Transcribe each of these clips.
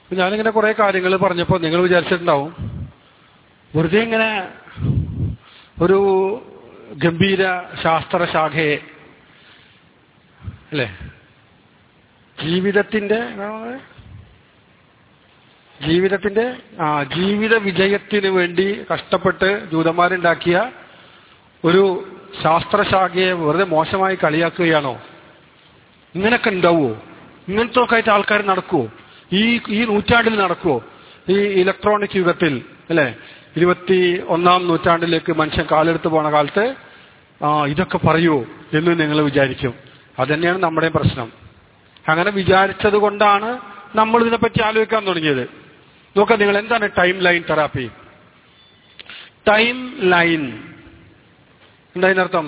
അപ്പൊ ഞാനിങ്ങനെ കുറെ കാര്യങ്ങൾ പറഞ്ഞപ്പോൾ നിങ്ങൾ വിചാരിച്ചിട്ടുണ്ടാവും വെറുതെ ഇങ്ങനെ ഒരു ഗംഭീര ശാസ്ത്രശാഖയെ അല്ലേ ജീവിതത്തിന്റെ എന്താണ് ജീവിതത്തിന്റെ ആ ജീവിത വിജയത്തിന് വേണ്ടി കഷ്ടപ്പെട്ട് ജൂതന്മാരുണ്ടാക്കിയ ഒരു ശാസ്ത്രശാഖയെ വെറുതെ മോശമായി കളിയാക്കുകയാണോ ഇങ്ങനൊക്കെ ഉണ്ടാവുമോ ഇങ്ങനത്തെ ഒക്കെ ആയിട്ട് ആൾക്കാർ നടക്കുവോ ഈ ഈ നൂറ്റാണ്ടിൽ നടക്കുവോ ഈ ഇലക്ട്രോണിക് യുഗത്തിൽ അല്ലെ ഇരുപത്തി ഒന്നാം നൂറ്റാണ്ടിലേക്ക് മനുഷ്യൻ കാലെടുത്ത് പോണ കാലത്ത് ആ ഇതൊക്കെ പറയുമോ എന്ന് നിങ്ങൾ വിചാരിക്കും അതന്നെയാണ് നമ്മുടെ പ്രശ്നം അങ്ങനെ വിചാരിച്ചത് കൊണ്ടാണ് നമ്മൾ ഇതിനെപ്പറ്റി ആലോചിക്കാൻ തുടങ്ങിയത് നോക്കാം നിങ്ങൾ എന്താണ് time line therapy time line എന്താ അതിനർത്ഥം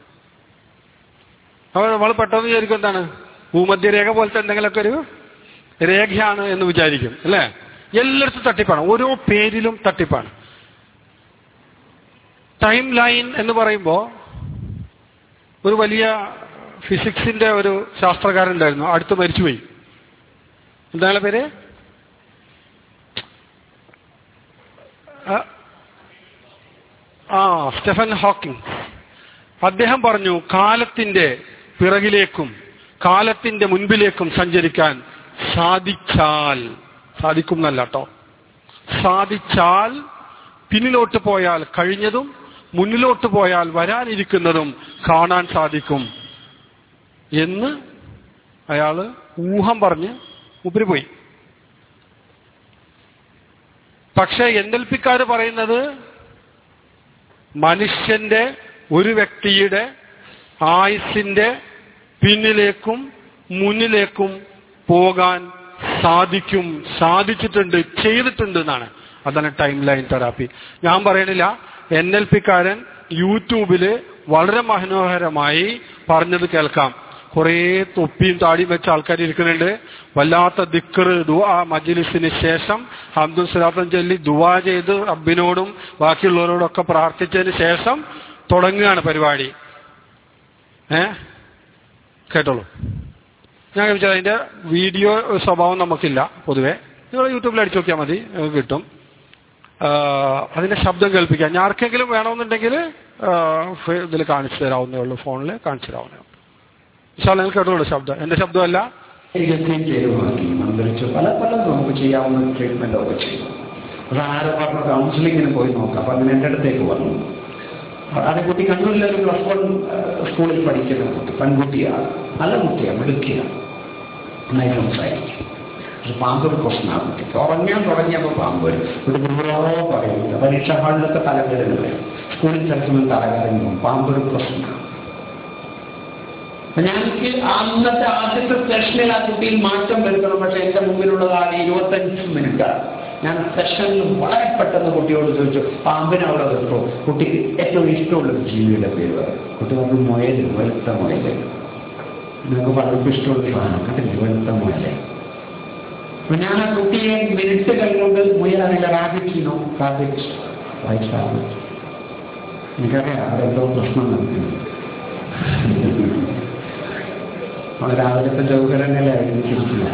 അപ്പോൾ നമ്മൾ പെട്ടെന്ന് വിചാരിക്കും എന്താണ് ഭൂമധ്യരേഖ പോലത്തെ എന്തെങ്കിലുമൊക്കെ ഒരു രേഖയാണ് എന്ന് വിചാരിക്കും അല്ലേ എല്ലായിടത്തും തട്ടിപ്പാണ് ഓരോ പേരിലും തട്ടിപ്പാണ് ടൈം ലൈൻ എന്ന് പറയുമ്പോൾ ഒരു വലിയ ഫിസിക്സിന്റെ ഒരു ശാസ്ത്രകാരൻ ഉണ്ടായിരുന്നു അടുത്ത് മരിച്ചുപോയി എന്താണ് പേര് ആ, ആ സ്റ്റെഫൻ ഹോക്കിംഗ് അദ്ദേഹം പറഞ്ഞു കാലത്തിന്റെ പിറകിലേക്കും കാലത്തിന്റെ മുൻപിലേക്കും സഞ്ചരിക്കാൻ സാധിച്ചാൽ സാധിക്കും എന്നല്ല കേട്ടോ സാധിച്ചാൽ പിന്നിലോട്ട് പോയാൽ കഴിഞ്ഞതും മുന്നിലോട്ട് പോയാൽ വരാനിരിക്കുന്നതും കാണാൻ സാധിക്കും എന്ന് അയാള് ഊഹം പറഞ്ഞ് മുപ്പിന് പോയി പക്ഷെ എൻ എൽ പിക്കാര് പറയുന്നത് മനുഷ്യന്റെ ഒരു വ്യക്തിയുടെ ആയുസിന്റെ പിന്നിലേക്കും മുന്നിലേക്കും പോകാൻ സാധിക്കും സാധിച്ചിട്ടുണ്ട് ചെയ്തിട്ടുണ്ട് എന്നാണ് അതാണ് ടൈം ലൈൻ തെറാപ്പി ഞാൻ പറയണില്ല എൻ എൽ പിക്കാരൻ യൂട്യൂബില് വളരെ മനോഹരമായി പറഞ്ഞത് കേൾക്കാം കുറേ തൊപ്പിയും താടിയും വെച്ച ആൾക്കാർ ഇരിക്കുന്നുണ്ട് വല്ലാത്ത ദിക്കറ് ദുആ മജ്ലിസിന് ശേഷം അബ്ദുൽ സലാത്തൻ ചൊല്ലി ദുവാ ചെയ്ത് റബ്ബിനോടും ബാക്കിയുള്ളവരോടൊക്കെ പ്രാർത്ഥിച്ചതിന് ശേഷം തുടങ്ങുകയാണ് പരിപാടി ഏ കേട്ടോളൂ ഞാൻ ചോദിച്ചാൽ അതിന്റെ വീഡിയോ സ്വഭാവം നമുക്കില്ല പൊതുവെ നിങ്ങൾ യൂട്യൂബിൽ അടിച്ചു നോക്കിയാൽ മതി നിങ്ങൾക്ക് കിട്ടും ആ, അതിന്റെ ശബ്ദം കേൾപ്പിക്കാം ഞാൻ ആർക്കെങ്കിലും വേണമെന്നുണ്ടെങ്കിൽ ഇതിൽ കാണിച്ചു തരാവുന്നേ ഉള്ളൂ ഫോണിൽ കാണിച്ചു തരാവുന്നേ ഉള്ളൂ വിശാൽ നിങ്ങൾ കേട്ടോളൂ ശബ്ദം എന്റെ ശബ്ദമല്ല ശരീരത്തെയും ചേരുവാക്കി മന്ത്രിച്ചു പല പല നമുക്ക് ചെയ്യാവുന്ന ട്രീറ്റ്മെന്റ് ഒക്കെ ചെയ്തു അപ്പൊ ആരോ പറഞ്ഞു കൗൺസിലിങ്ങിന് പോയി നോക്കാം അപ്പൊ അങ്ങനെ എൻ്റെ അടുത്തേക്ക് വന്നു അതേ കുട്ടി കണ്ണൂരിലെ ഒരു പ്ലസ് വൺ സ്കൂളിൽ പഠിക്കുന്ന കുട്ടി പെൺകുട്ടിയാണ് നല്ല കുട്ടിയാണ് മിടുക്കിയാണ് നന്നായി സംസാരിക്കും പക്ഷെ പാമ്പ് ഒരു പ്രശ്നമാണ് കുട്ടിക്ക് ഉറങ്ങാൻ തുടങ്ങിയപ്പോൾ പാമ്പ് വരും ഒരു ദൂരോ പറയുന്നില്ല പരീക്ഷാ ഹാളിലൊക്കെ തലവേദന വരും സ്കൂളിൽ ചിലപ്പോൾ തലവേദന പോകും പാമ്പ് ഒരു പ്രശ്നമാണ് അപ്പൊ ഞങ്ങൾക്ക് അന്നത്തെ ആദ്യത്തെ സെഷനിൽ ആ കുട്ടിയിൽ മാറ്റം വരുത്തണം പക്ഷെ എന്റെ മുമ്പിലുള്ളത് ആ ഇരുപത്തഞ്ച് മിനിറ്റാണ് ഞാൻ സെഷനിൽ വളരെ പെട്ടെന്ന് കുട്ടിയോട് ചോദിച്ചു പാമ്പിനെ അവിടെ വെക്കോ കുട്ടിക്ക് ഏറ്റവും ഇഷ്ടമുള്ള ഒരു ജീവിയുടെ പേര് പറയും കുട്ടി പറഞ്ഞു മുയല് വെളുത്ത മുയല് നിങ്ങൾക്ക് പലർക്കും ഇഷ്ടമുള്ള സാധനം കണ്ടില്ലേ വെളുത്ത മുയല് അപ്പൊ ഞാൻ ആ കുട്ടിയെ മിനിറ്റുകൾ കൊണ്ട് മുയലാണെങ്കിൽ റാബിറ്റിനോ റാബിറ്റ് വൈറ്റ് റാബിറ്റ് എനിക്കറിയാം അതെന്തോ പ്രശ്നം നടക്കുന്നുണ്ട് നമ്മൾ രാവിലത്തെ ജൗഹരങ്ങളായിരുന്നു ചിരിക്കുന്നത്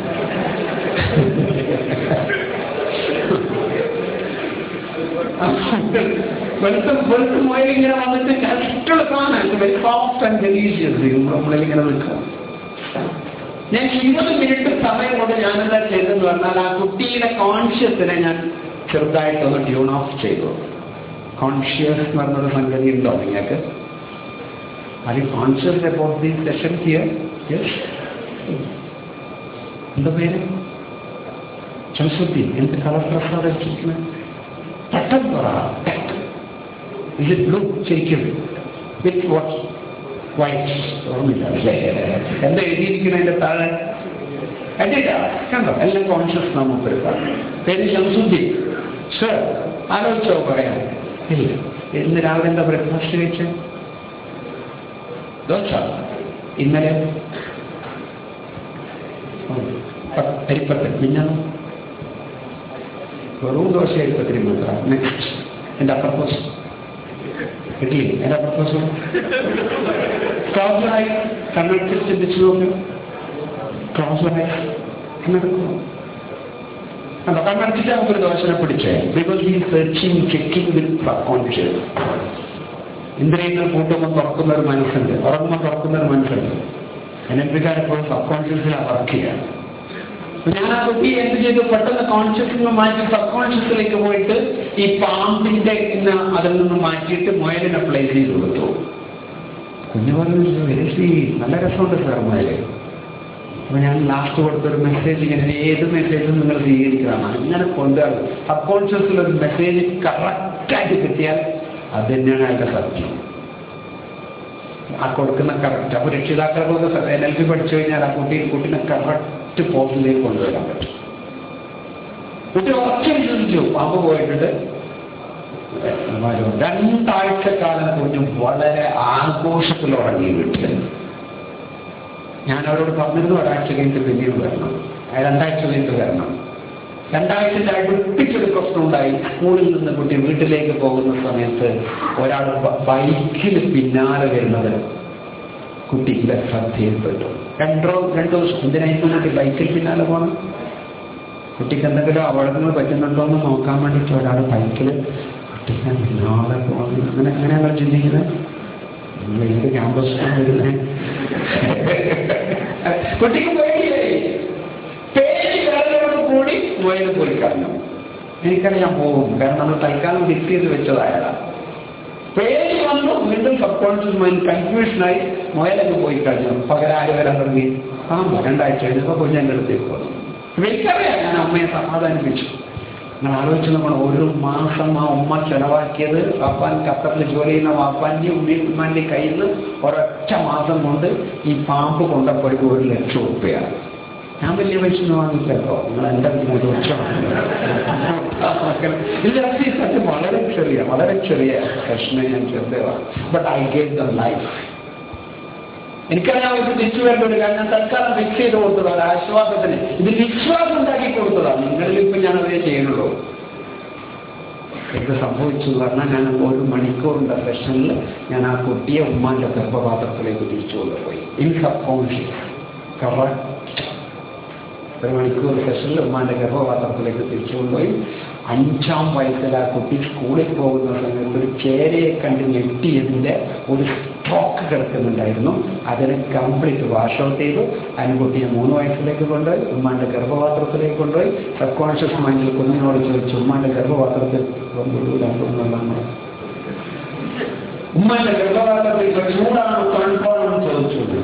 വെളുത്ത വെളുത്ത മുയൽ ഇങ്ങനെ വന്നിട്ട് കഷ്ടമുള്ള സാധനമാണ് വെരി സോഫ്റ്റ് ആൻഡ് ഡെലീഷ്യസ് നമ്മളിങ്ങനെ നിൽക്കുക ഞാൻ ഇരുപത് മിനിറ്റ് സമയം കൊണ്ട് ഞാനെന്താ ചെയ്തെന്ന് പറഞ്ഞാൽ ആ കുട്ടിയുടെ കോൺഷ്യസിനെ ഞാൻ ചെറുതായിട്ടൊന്ന് ട്യൂൺ ഓഫ് ചെയ്തു കോൺഷ്യസ് എന്ന് പറഞ്ഞൊരു സംഗതി ഉണ്ടോ നിങ്ങൾക്ക് Are you conscious about this session here? Yes? എന്താ പേര് ശംസുദ്ദീൻ എന്ത് കളർ ഡ്രസ്സാണ് ഇട്ടിരിക്കുന്നത് പെട്ടെന്ന് പറ ഇസ് ഇറ്റ് ബ്ലൂ ശരിക്കും വിത്ത് വാട്ട് വൈറ്റ് ഓർമ്മില്ല അല്ലേ എന്താ എഴുതിയിരിക്കുന്നതിന്റെ താഴെ കണ്ടില്ല കണ്ടോ എല്ലാം കോൺഷ്യസ് നമുക്ക് പേര് ശംസുദ്ദീൻ സർ ആലോചിച്ചോ പറയാം ഇല്ല ഇന്ന് രാവിലെ എന്താ ബ്രേക്ക്ഫാസ്റ്റ് കഴിച്ചത് ദോശ ഇന്നലെ അരിപ്പത്തിൽ മിഞ്ഞാണ് വെറും ദോശ അരിപ്പത്തിന് മാത്രം നെക്സ്റ്റ് എൻ്റെ അപ്പുറപ്പോസ് ഇഡ്ലി എൻ്റെ അപ്പുറപ്പോസ് ക്രോസറായി കണ്ണടച്ച് ചിന്തിച്ചു നോക്കും ക്രോസറായി കണ്ണെടുക്കും കണ്ടോ കണ്ണടച്ചിട്ട് നമുക്കൊരു ദോഷനെ പിടിച്ചേ because he searching checking with sub conscious ഇന്ദ്രിയങ്ങൾ കൂട്ടുമ്പോൾ തുറക്കുന്ന ഒരു മനസ്സുണ്ട് ഉറങ്ങുമ്പോൾ തുറക്കുന്ന ഒരു മനസ്സുണ്ട് എനർജിക്കാരെപ്പോഴും സബ് കോൺഷ്യസിലാണ് വർക്ക് ചെയ്യുക അപ്പൊ ഞാൻ ആ കുട്ടി എന്ത് ചെയ്തു പെട്ടെന്ന് കോൺഷ്യസിൽ നിന്ന് മാറ്റി സബ് കോൺഷ്യസിലേക്ക് പോയിട്ട് ഈ പാമ്പിന്റെ ഇന്ന് അതിൽ നിന്ന് മാറ്റിയിട്ട് മുയലിനെ പ്ലേസ് ചെയ്ത് കൊടുത്തു കുഞ്ഞു പറഞ്ഞു "വെരി നല്ല രസമുണ്ട് സാർ മുയല് അപ്പൊ ഞാൻ ലാസ്റ്റ് കൊടുത്തൊരു മെസ്സേജ് ഇങ്ങനെ ഏത് മെസ്സേജും നിങ്ങൾ സ്വീകരിക്കണം അങ്ങനെ കൊണ്ടുവരണം സബ് കോൺഷ്യസിൽ ഒരു മെസ്സേജ് കറക്റ്റായിട്ട് കിട്ടിയാൽ അത് തന്നെയാണ് അതിന്റെ സത്യം ആ കൊടുക്കുന്ന കറക്റ്റ് അപ്പൊ രക്ഷിതാക്കൾക്കൊക്കെ എൻ എൽ പി പഠിച്ചു കഴിഞ്ഞാൽ ആ കുട്ടി കുട്ടീനെ കറക്റ്റ് പോസ്റ്റിലേക്ക് കൊണ്ടുവരാൻ പറ്റും കുട്ടി ഉറച്ചു വിശ്വസിച്ചു പാമ്പ് പോയിട്ടുണ്ട് വരും. രണ്ടാഴ്ച കാലം കുഞ്ഞു വളരെ ആഘോഷത്തിൽ ഉറങ്ങി വീട്ടിൽ ഞാൻ അവരോട് പറഞ്ഞിരുന്നു ഒരാഴ്ച കഴിഞ്ഞിട്ട് പിന്നീട് വരണം ആ രണ്ടാഴ്ച കഴിഞ്ഞിട്ട് വരണം രണ്ടാഴ്ചന്റെ അടുപ്പിച്ചൊരു പ്രശ്നമുണ്ടായി സ്കൂളിൽ നിന്ന് കുട്ടി വീട്ടിലേക്ക് പോകുന്ന സമയത്ത് ഒരാൾ ബ- ബൈക്കിൽ പിന്നാലെ വരുന്നത് കുട്ടിയുടെ ശ്രദ്ധയിൽപ്പെട്ടു രണ്ടോ രണ്ടോ ദിവസം എന്തിനായിരുന്നു കുട്ടി ബൈക്കിൽ പിന്നാലെ പോകണം കുട്ടിക്ക് എന്തെങ്കിലും അപകടങ്ങൾ പറ്റുന്നുണ്ടോ എന്ന് നോക്കാൻ വേണ്ടിയിട്ട് ഒരാൾ ബൈക്കിൽ കുട്ടിക്ക് പിന്നാലെ പോകണം അങ്ങനെ അങ്ങനെ ഞങ്ങൾ ചിന്തിക്കുന്നത് നിങ്ങൾ ഏത് ക്യാമ്പസിലാണ് വരുന്നത് കുട്ടിക്ക് പേടിയായി പേടി വേറെയോട് കൂടി മുയൽ പോയി കളഞ്ഞു എനിക്കറിയാൻ പോകും കാരണം നമ്മൾ തൽക്കാലം ഫിക്സ് ചെയ്ത് വെച്ചതായതാണ് പേടി വന്നു വീണ്ടും സബ് കോൺഷ്യസ് മൈൻഡ് കൺഫ്യൂഷനായി മുയലൊക്കെ പോയി കഴിഞ്ഞു പകരം ആര് വരാൻ തുടങ്ങി ആ രണ്ടാഴ്ച കഴിഞ്ഞപ്പോൾ കുഞ്ഞെൻ്റെ അടുത്തേക്ക് വന്നു എനിക്കറിയാം ഞാൻ അമ്മയെ സമാധാനിപ്പിച്ചു നിങ്ങൾ ആലോചിച്ച് നമ്മൾ ഒരു മാസം ആ ഉമ്മ ചെലവാക്കിയത് വാപ്പാൻ ഖത്തറിൽ ജോലി ചെയ്യുന്ന വാപ്പാൻ്റെ ഉമ്മൻ്റെ കയ്യിൽ നിന്ന് ഒരൊറ്റ മാസം കൊണ്ട് ഈ പാമ്പ് കൊണ്ടപ്പോഴേക്കും ഒരു ലക്ഷം ഉറുപ്പയാണ് ഞാൻ വലിയ പൈസ ഒന്നും വാങ്ങിച്ചല്ലോ നിങ്ങൾ എൻ്റെ മുന്നോട്ട് ഇത് സത്യം വളരെ ചെറിയ വളരെ ചെറിയ പ്രശ്നം ഞാൻ ചെറുതാണ് but I get the life എനിക്കറിയാം അവർക്ക് തിരിച്ചു വരേണ്ടത് കാരണം തൽക്കാലം ഫിക്സ് ചെയ്ത് കൊടുത്തതാണ് ആശ്വാസത്തിന് ഇത് വിശ്വാസം ഉണ്ടാക്കി കൊടുത്തതാണ് നിങ്ങളിൽ ഇപ്പം ഞാൻ അതേ ചെയ്യുന്നുള്ളൂ എന്ത് സംഭവിച്ചു പറഞ്ഞാൽ ഞാൻ ഒരു മണിക്കൂറിന്റെ സെഷനിൽ ഞാൻ ആ കുട്ടിയെ ഉമ്മാന്റെ ഗർഭപാത്രത്തിലേക്ക് തിരിച്ചു കൊണ്ടുപോയി ഇൻ സബ് കോൺഷ്യസ് കറക്റ്റ് ഒരു മണിക്കൂർ സെഷനിൽ ഉമ്മാന്റെ ഗർഭപാത്രത്തിലേക്ക് തിരിച്ചു കൊണ്ടുപോയി അഞ്ചാം വയസ്സിൽ ആ കുട്ടി സ്കൂളിൽ പോകുന്ന സമയത്ത് ഒരു ചേരയെ കണ്ട് ഞെട്ടിയതിന്റെ ഒരു സ്ട്രോക്ക് കിടക്കുന്നുണ്ടായിരുന്നു അതിനെ കംപ്ലീറ്റ് വാഷ് ഔട്ട് ചെയ്തു അതിന് കുട്ടിയെ മൂന്ന് വയസ്സിലേക്ക് കൊണ്ടുപോയി ഉമ്മാന്റെ ഗർഭപാത്രത്തിലേക്ക് കൊണ്ടുപോയി സബ് കോൺഷ്യസ് മൈൻഡിൽ കുഞ്ഞിനോട് ചോദിച്ചു ഉമ്മാന്റെ ഗർഭപാത്രത്തിൽ കൊണ്ടുപോകുന്നു ഉമ്മാന്റെ ഗർഭപാത്രത്തിൽ ഇപ്പൊ ചൂടാണോ തണുപ്പാണോ ചോദിച്ചു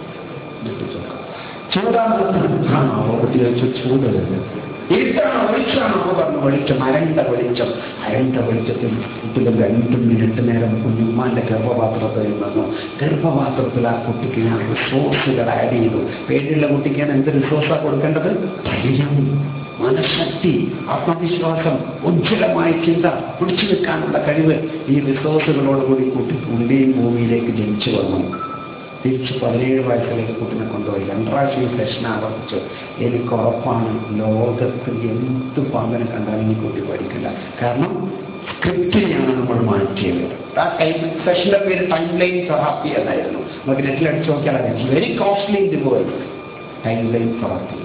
ചൂടാണോ തണുപ്പാണോ കുട്ടി ചോദിച്ചു ചൂട് ഇരുട്ടാണോ വെളിച്ചാണോ എന്ന് പറഞ്ഞു വെളിച്ചം അരണ്ട വെളിച്ചം അരണ്ട വെളിച്ചത്തിൽ കുട്ടികൾ രണ്ട് മിനിറ്റ് നേരം കുഞ്ഞുമ്മാന്റെ ഗർഭപാത്രത്തിൽ നിന്നു ഗർഭപാത്രത്തിൽ ആ കുട്ടിക്ക് ഞാൻ റിസോഴ്സുകൾ ആഡ് ചെയ്തു പേടിയുള്ള കുട്ടിക്ക് ഞാൻ എന്ത് റിസോഴ്സാണ് കൊടുക്കേണ്ടത് ധൈര്യം മനഃശക്തി ആത്മവിശ്വാസം ഉജ്ജ്വലമായ ചിന്ത പിടിച്ചു നിൽക്കാനുള്ള കഴിവ് ഈ റിസോഴ്സുകളോടുകൂടി കുട്ടി ഉള്ളിയും ഭൂമിയിലേക്ക് ജനിച്ചു വന്നു തിരിച്ച് പതിനേഴ് വയസ്സിലേക്ക് കുട്ടിനെ കൊണ്ടുപോയി രണ്ടാഴ്ച സെഷൻ ആവർത്തിച്ചു എനിക്ക് ഉറപ്പാണ് ലോകത്ത് എന്ത് പാമ്പനെ കണ്ടാലും ഈ കുട്ടി പഠിക്കില്ല കാരണം സ്ക്രിപ്റ്റിനെയാണ് നമ്മൾ മാറ്റിയത് ആ ടൈം സെഷന്റെ പേര് ടൈം ലൈൻ തെറാപ്പി എന്നായിരുന്നു നമുക്ക് നെറ്റിൽ അടിച്ചു നോക്കിയാൽ അറിയാം very costly in the world time line therapy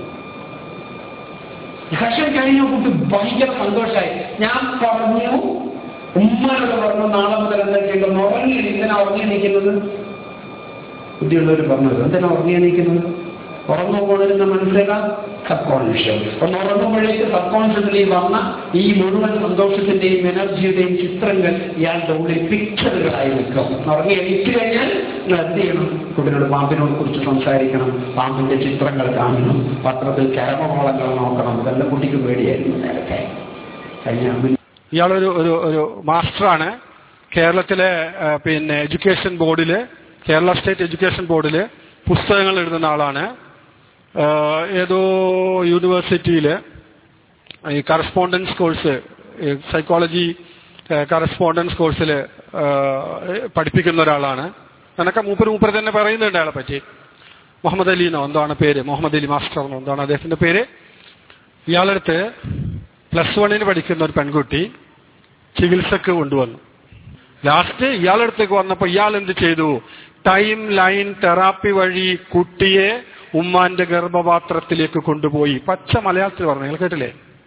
session കഴിഞ്ഞ കുട്ടി ഭയങ്കര സന്തോഷമായി ഞാൻ പറഞ്ഞു ഉമ്മയോട് പറഞ്ഞു നാളെ മുതൽ എന്താ ചെയ്യണം ഉറങ്ങി എന്തിനാ ഉറങ്ങി നിൽക്കുന്നത് ബുദ്ധിയുള്ളവർ പറഞ്ഞത് എന്തിനാ ഉറങ്ങി എണീക്കുന്നത് ഉറങ്ങുമ്പോഴെന്ന് മനസ്സിലാക്കാം സബ് കോൺഷ്യസ് ഒന്ന് ഉറങ്ങുമ്പോഴേക്ക് സബ് കോൺഷ്യസിൽ വന്ന ഈ മുഴുവൻ സന്തോഷത്തിന്റെയും എനർജിയുടെയും ചിത്രങ്ങൾ ഇയാളുടെ ഉള്ളിൽ പിക്ചറുകളായി നിൽക്കും ഉറങ്ങി എണീറ്റ് കഴിഞ്ഞാൽ നിങ്ങൾ എന്ത് ചെയ്യണം കുട്ടികളോട് പാമ്പിനോട് കുറിച്ച് സംസാരിക്കണം പാമ്പിന്റെ ചിത്രങ്ങൾ കാണണം പത്രത്തിൽ ചരമകോളങ്ങൾ നോക്കണം ഇതെല്ലാം കുട്ടിക്ക് പേടിയായിരുന്നു നേരത്തെ കഴിഞ്ഞ അമ്മ ഇയാളൊരു ഒരു ഒരു മാസ്റ്ററാണ് കേരളത്തിലെ ആ, പിന്നെ എഡ്യൂക്കേഷൻ ബോർഡിൽ കേരള സ്റ്റേറ്റ് എഡ്യൂക്കേഷൻ ബോർഡിൽ പുസ്തകങ്ങൾ എഴുതുന്ന ആളാണ് ആ, ഏതോ യൂണിവേഴ്സിറ്റിയിൽ ഈ കറസ്പോണ്ടൻസ് കോഴ്സ് സൈക്കോളജി കറസ്പോണ്ടൻസ് കോഴ്സിൽ പഠിപ്പിക്കുന്ന ഒരാളാണ് എന്നൊക്കെ മൂപ്പര് മൂപ്പര് തന്നെ പറയുന്നുണ്ട് അയാളെ പറ്റി മുഹമ്മദ് അലിന്നോ എന്താണ് പേര് മുഹമ്മദ് അലി മാസ്റ്റർ എന്നോ എന്താണ് അദ്ദേഹത്തിന്റെ പേര് ഇയാളടുത്ത് പ്ലസ് വണ്ണിന് പഠിക്കുന്ന ഒരു പെൺകുട്ടി ചികിത്സക്ക് കൊണ്ടുവന്നു ലാസ്റ്റ് ഇയാളടുത്തേക്ക് വന്നപ്പോൾ ഇയാൾ എന്ത് ചെയ്തു ടൈം ലൈൻ തെറാപ്പി വഴി കുട്ടിയെ ഉമ്മാന്റെ ഗർഭപാത്രത്തിലേക്ക് കൊണ്ടുപോയി പച്ച മലയാളത്തിൽ പറഞ്ഞു നിങ്ങൾ കേട്ടില്ലേ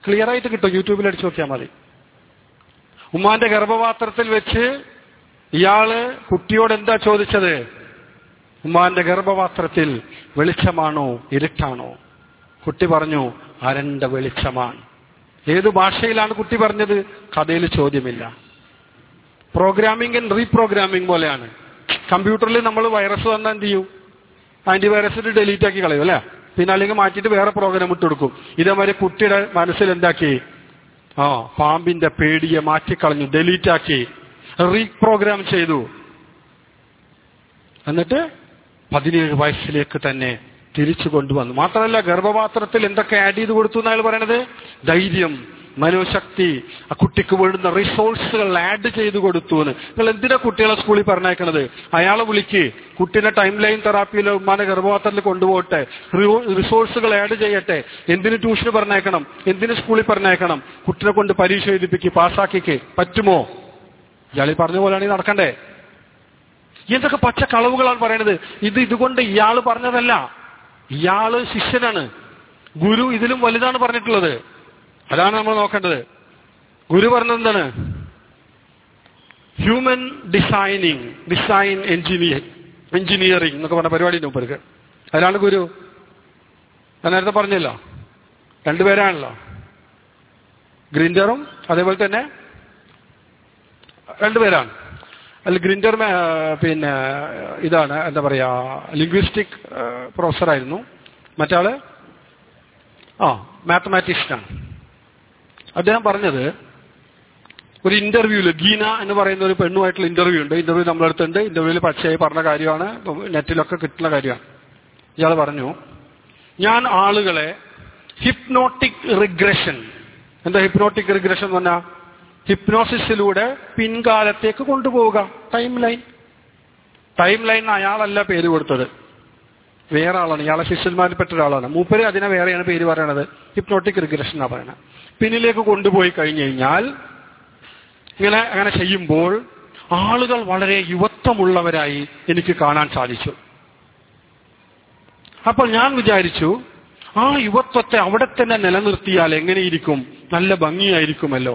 ക്ലിയർ ആയിട്ട് കിട്ടും യൂട്യൂബിൽ അടിച്ചു നോക്കിയാൽ മതി ഉമ്മാന്റെ ഗർഭപാത്രത്തിൽ വെച്ച് ഇയാള് കുട്ടിയോട് എന്താ ചോദിച്ചത് ഉമ്മാന്റെ ഗർഭപാത്രത്തിൽ വെളിച്ചമാണോ ഇരുട്ടാണോ കുട്ടി പറഞ്ഞു അരണ്ട വെളിച്ചമാണ് ഏത് ഭാഷയിലാണ് കുട്ടി പറഞ്ഞത് കഥയിൽ ചോദ്യമില്ല പ്രോഗ്രാമിംഗ് ആൻഡ് റീപ്രോഗ്രാമിംഗ് പോലെയാണ് കമ്പ്യൂട്ടറിൽ നമ്മൾ വൈറസ് വന്നാൽ എന്ത് ചെയ്യും ആന്റിവൈറസ് ഡിലീറ്റ് ആക്കി കളയും അല്ലേ പിന്നെ അല്ലെങ്കിൽ മാറ്റിയിട്ട് വേറെ പ്രോഗ്രാം ഇട്ട് കൊടുക്കും ഇതേമാതിരി കുട്ടിയുടെ മനസ്സിൽ എന്താക്കി ആ പാമ്പിന്റെ പേടിയെ മാറ്റിക്കളഞ്ഞു ഡിലീറ്റ് ആക്കി റീപ്രോഗ്രാം ചെയ്തു എന്നിട്ട് പതിനേഴ് വയസ്സിലേക്ക് തന്നെ തിരിച്ചു കൊണ്ടുവന്നു മാത്രമല്ല ഗർഭപാത്രത്തിൽ എന്തൊക്കെ ആഡ് ചെയ്ത് കൊടുത്തു എന്നയാൾ പറയണത് ധൈര്യം മനോശക്തി ആ കുട്ടിക്ക് വേണ്ടുന്ന റിസോഴ്സുകൾ ആഡ് ചെയ്തു കൊടുത്തു എന്ന് നിങ്ങൾ എന്തിനാ കുട്ടികളെ സ്കൂളിൽ പറഞ്ഞേക്കണത് അയാളെ വിളിക്ക് കുട്ടീനെ ടൈം ലൈൻ തെറാപ്പിയിലോ ഉമ്മാനെ ഗർഭപാത്രത്തിൽ കൊണ്ടുപോകട്ടെ റിസോഴ്സുകൾ ആഡ് ചെയ്യട്ടെ എന്തിന് ട്യൂഷന് പറഞ്ഞേക്കണം എന്തിന് സ്കൂളിൽ പറഞ്ഞേക്കണം കുട്ടിനെ കൊണ്ട് പരീക്ഷ എഴുതിപ്പിക്ക് പാസ്സാക്കിക്ക് പറ്റുമോ ഇയാളീ പറഞ്ഞ പോലെയാണ് ഈ നടക്കണ്ടേ എന്തൊക്കെ പച്ച കളവുകളാണ് പറയണത് ഇത് ഇതുകൊണ്ട് ഇയാള് പറഞ്ഞതല്ല ഇയാള് ശിഷ്യനാണ് ഗുരു ഇതിലും വലുതാണ് പറഞ്ഞിട്ടുള്ളത് അതാണ് നമ്മൾ നോക്കേണ്ടത് ഗുരു പറഞ്ഞത് എന്താണ് human designing design engineer engineering എന്നൊക്കെ പറഞ്ഞ പരിപാടി ഉണ്ട് മുമ്പർക്ക് അതിലാണ് ഗുരു ഞാൻ നേരത്തെ പറഞ്ഞല്ലോ രണ്ടുപേരാണല്ലോ ഗ്രിൻഡറും അതേപോലെ തന്നെ രണ്ടുപേരാണ് അല്ല ഗ്രിൻഡർ പിന്നെ ഇതാണ് എന്താ പറയാ ലിംഗ്വിസ്റ്റിക് പ്രൊഫസറായിരുന്നു മറ്റാള് ആ മാത്തമാറ്റീഷ്യനാണ് അദ്ദേഹം പറഞ്ഞത് ഒരു ഇന്റർവ്യൂല് ഗീന എന്ന് പറയുന്ന ഒരു പെണ്ണുമായിട്ടുള്ള ഇന്റർവ്യൂ ഉണ്ട് ഇന്റർവ്യൂ നമ്മളെടുത്തുണ്ട് ഇന്റർവ്യൂവിൽ പച്ചയായി പറഞ്ഞ കാര്യമാണ് നെറ്റിലൊക്കെ കിട്ടുന്ന കാര്യമാണ് ഇയാൾ പറഞ്ഞു ഞാൻ ആളുകളെ ഹിപ്നോട്ടിക് റിഗ്രഷൻ എന്താ ഹിപ്നോട്ടിക് റിഗ്രഷൻ എന്ന് പറഞ്ഞാൽ ഹിപ്നോസിസിലൂടെ പിൻകാലത്തേക്ക് കൊണ്ടുപോവുക ടൈം ലൈൻ ടൈം ലൈൻ അയാളല്ല പേര് കൊടുത്തത് വേറെ ആളാണ് ഇയാളെ ശിഷ്യന്മാരിൽപ്പെട്ട ഒരാളാണ് മൂപ്പര് അതിനെ വേറെയാണ് പേര് പറയണത് ഹിപ്നോട്ടിക് റിഗ്രഷൻ എന്നാ പറയണത് പിന്നിലേക്ക് കൊണ്ടുപോയി കഴിഞ്ഞു കഴിഞ്ഞാൽ ഇങ്ങനെ അങ്ങനെ ചെയ്യുമ്പോൾ ആളുകൾ വളരെ യുവത്വമുള്ളവരായി എനിക്ക് കാണാൻ സാധിച്ചു അപ്പോൾ ഞാൻ വിചാരിച്ചു ആ യുവത്വത്തെ അവിടെ തന്നെ നിലനിർത്തിയാൽ എങ്ങനെയിരിക്കും നല്ല ഭംഗിയായിരിക്കുമല്ലോ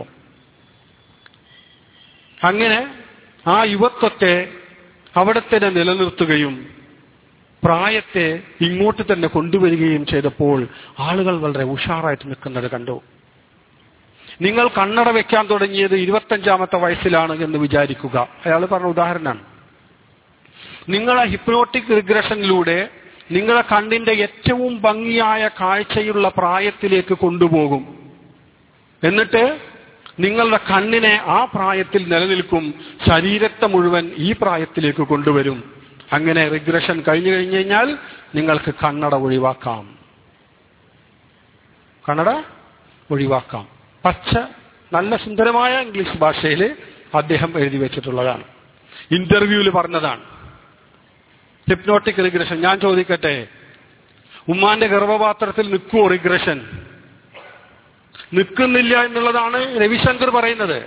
അങ്ങനെ ആ യുവത്വത്തെ അവിടെ തന്നെ നിലനിർത്തുകയും പ്രായത്തെ ഇങ്ങോട്ട് തന്നെ കൊണ്ടുവരികയും ചെയ്തപ്പോൾ ആളുകൾ വളരെ ഉഷാറായിട്ട് നിൽക്കുന്നത് കണ്ടു നിങ്ങൾ കണ്ണട വെക്കാൻ തുടങ്ങിയത് ഇരുപത്തഞ്ചാമത്തെ വയസ്സിലാണ് എന്ന് വിചാരിക്കുക അയാൾ പറഞ്ഞ ഉദാഹരണമാണ് നിങ്ങളെ ഹിപ്നോട്ടിക് റിഗ്രഷനിലൂടെ നിങ്ങളെ കണ്ണിന്റെ ഏറ്റവും ഭംഗിയായ കാഴ്ചയുള്ള പ്രായത്തിലേക്ക് കൊണ്ടുപോകും എന്നിട്ട് നിങ്ങളുടെ കണ്ണിനെ ആ പ്രായത്തിൽ നിലനിൽക്കും ശരീരത്തെ മുഴുവൻ ഈ പ്രായത്തിലേക്ക് കൊണ്ടുവരും അങ്ങനെ റിഗ്രഷൻ കഴിഞ്ഞു കഴിഞ്ഞു കഴിഞ്ഞാൽ നിങ്ങൾക്ക് കണ്ണട ഒഴിവാക്കാം കണ്ണട ഒഴിവാക്കാം പച്ച നല്ല സുന്ദരമായ ഇംഗ്ലീഷ് ഭാഷയിൽ അദ്ദേഹം എഴുതി വെച്ചിട്ടുള്ളതാണ് ഇന്റർവ്യൂവിൽ പറഞ്ഞതാണ് ഹിപ്നോട്ടിക് റിഗ്രഷൻ ഞാൻ ചോദിക്കട്ടെ ഉമ്മാന്റെ ഗർഭപാത്രത്തിൽ നിൽക്കുമോ റിഗ്രഷൻ നിൽക്കുന്നില്ല എന്നുള്ളതാണ് രവിശങ്കർ പറയുന്നത്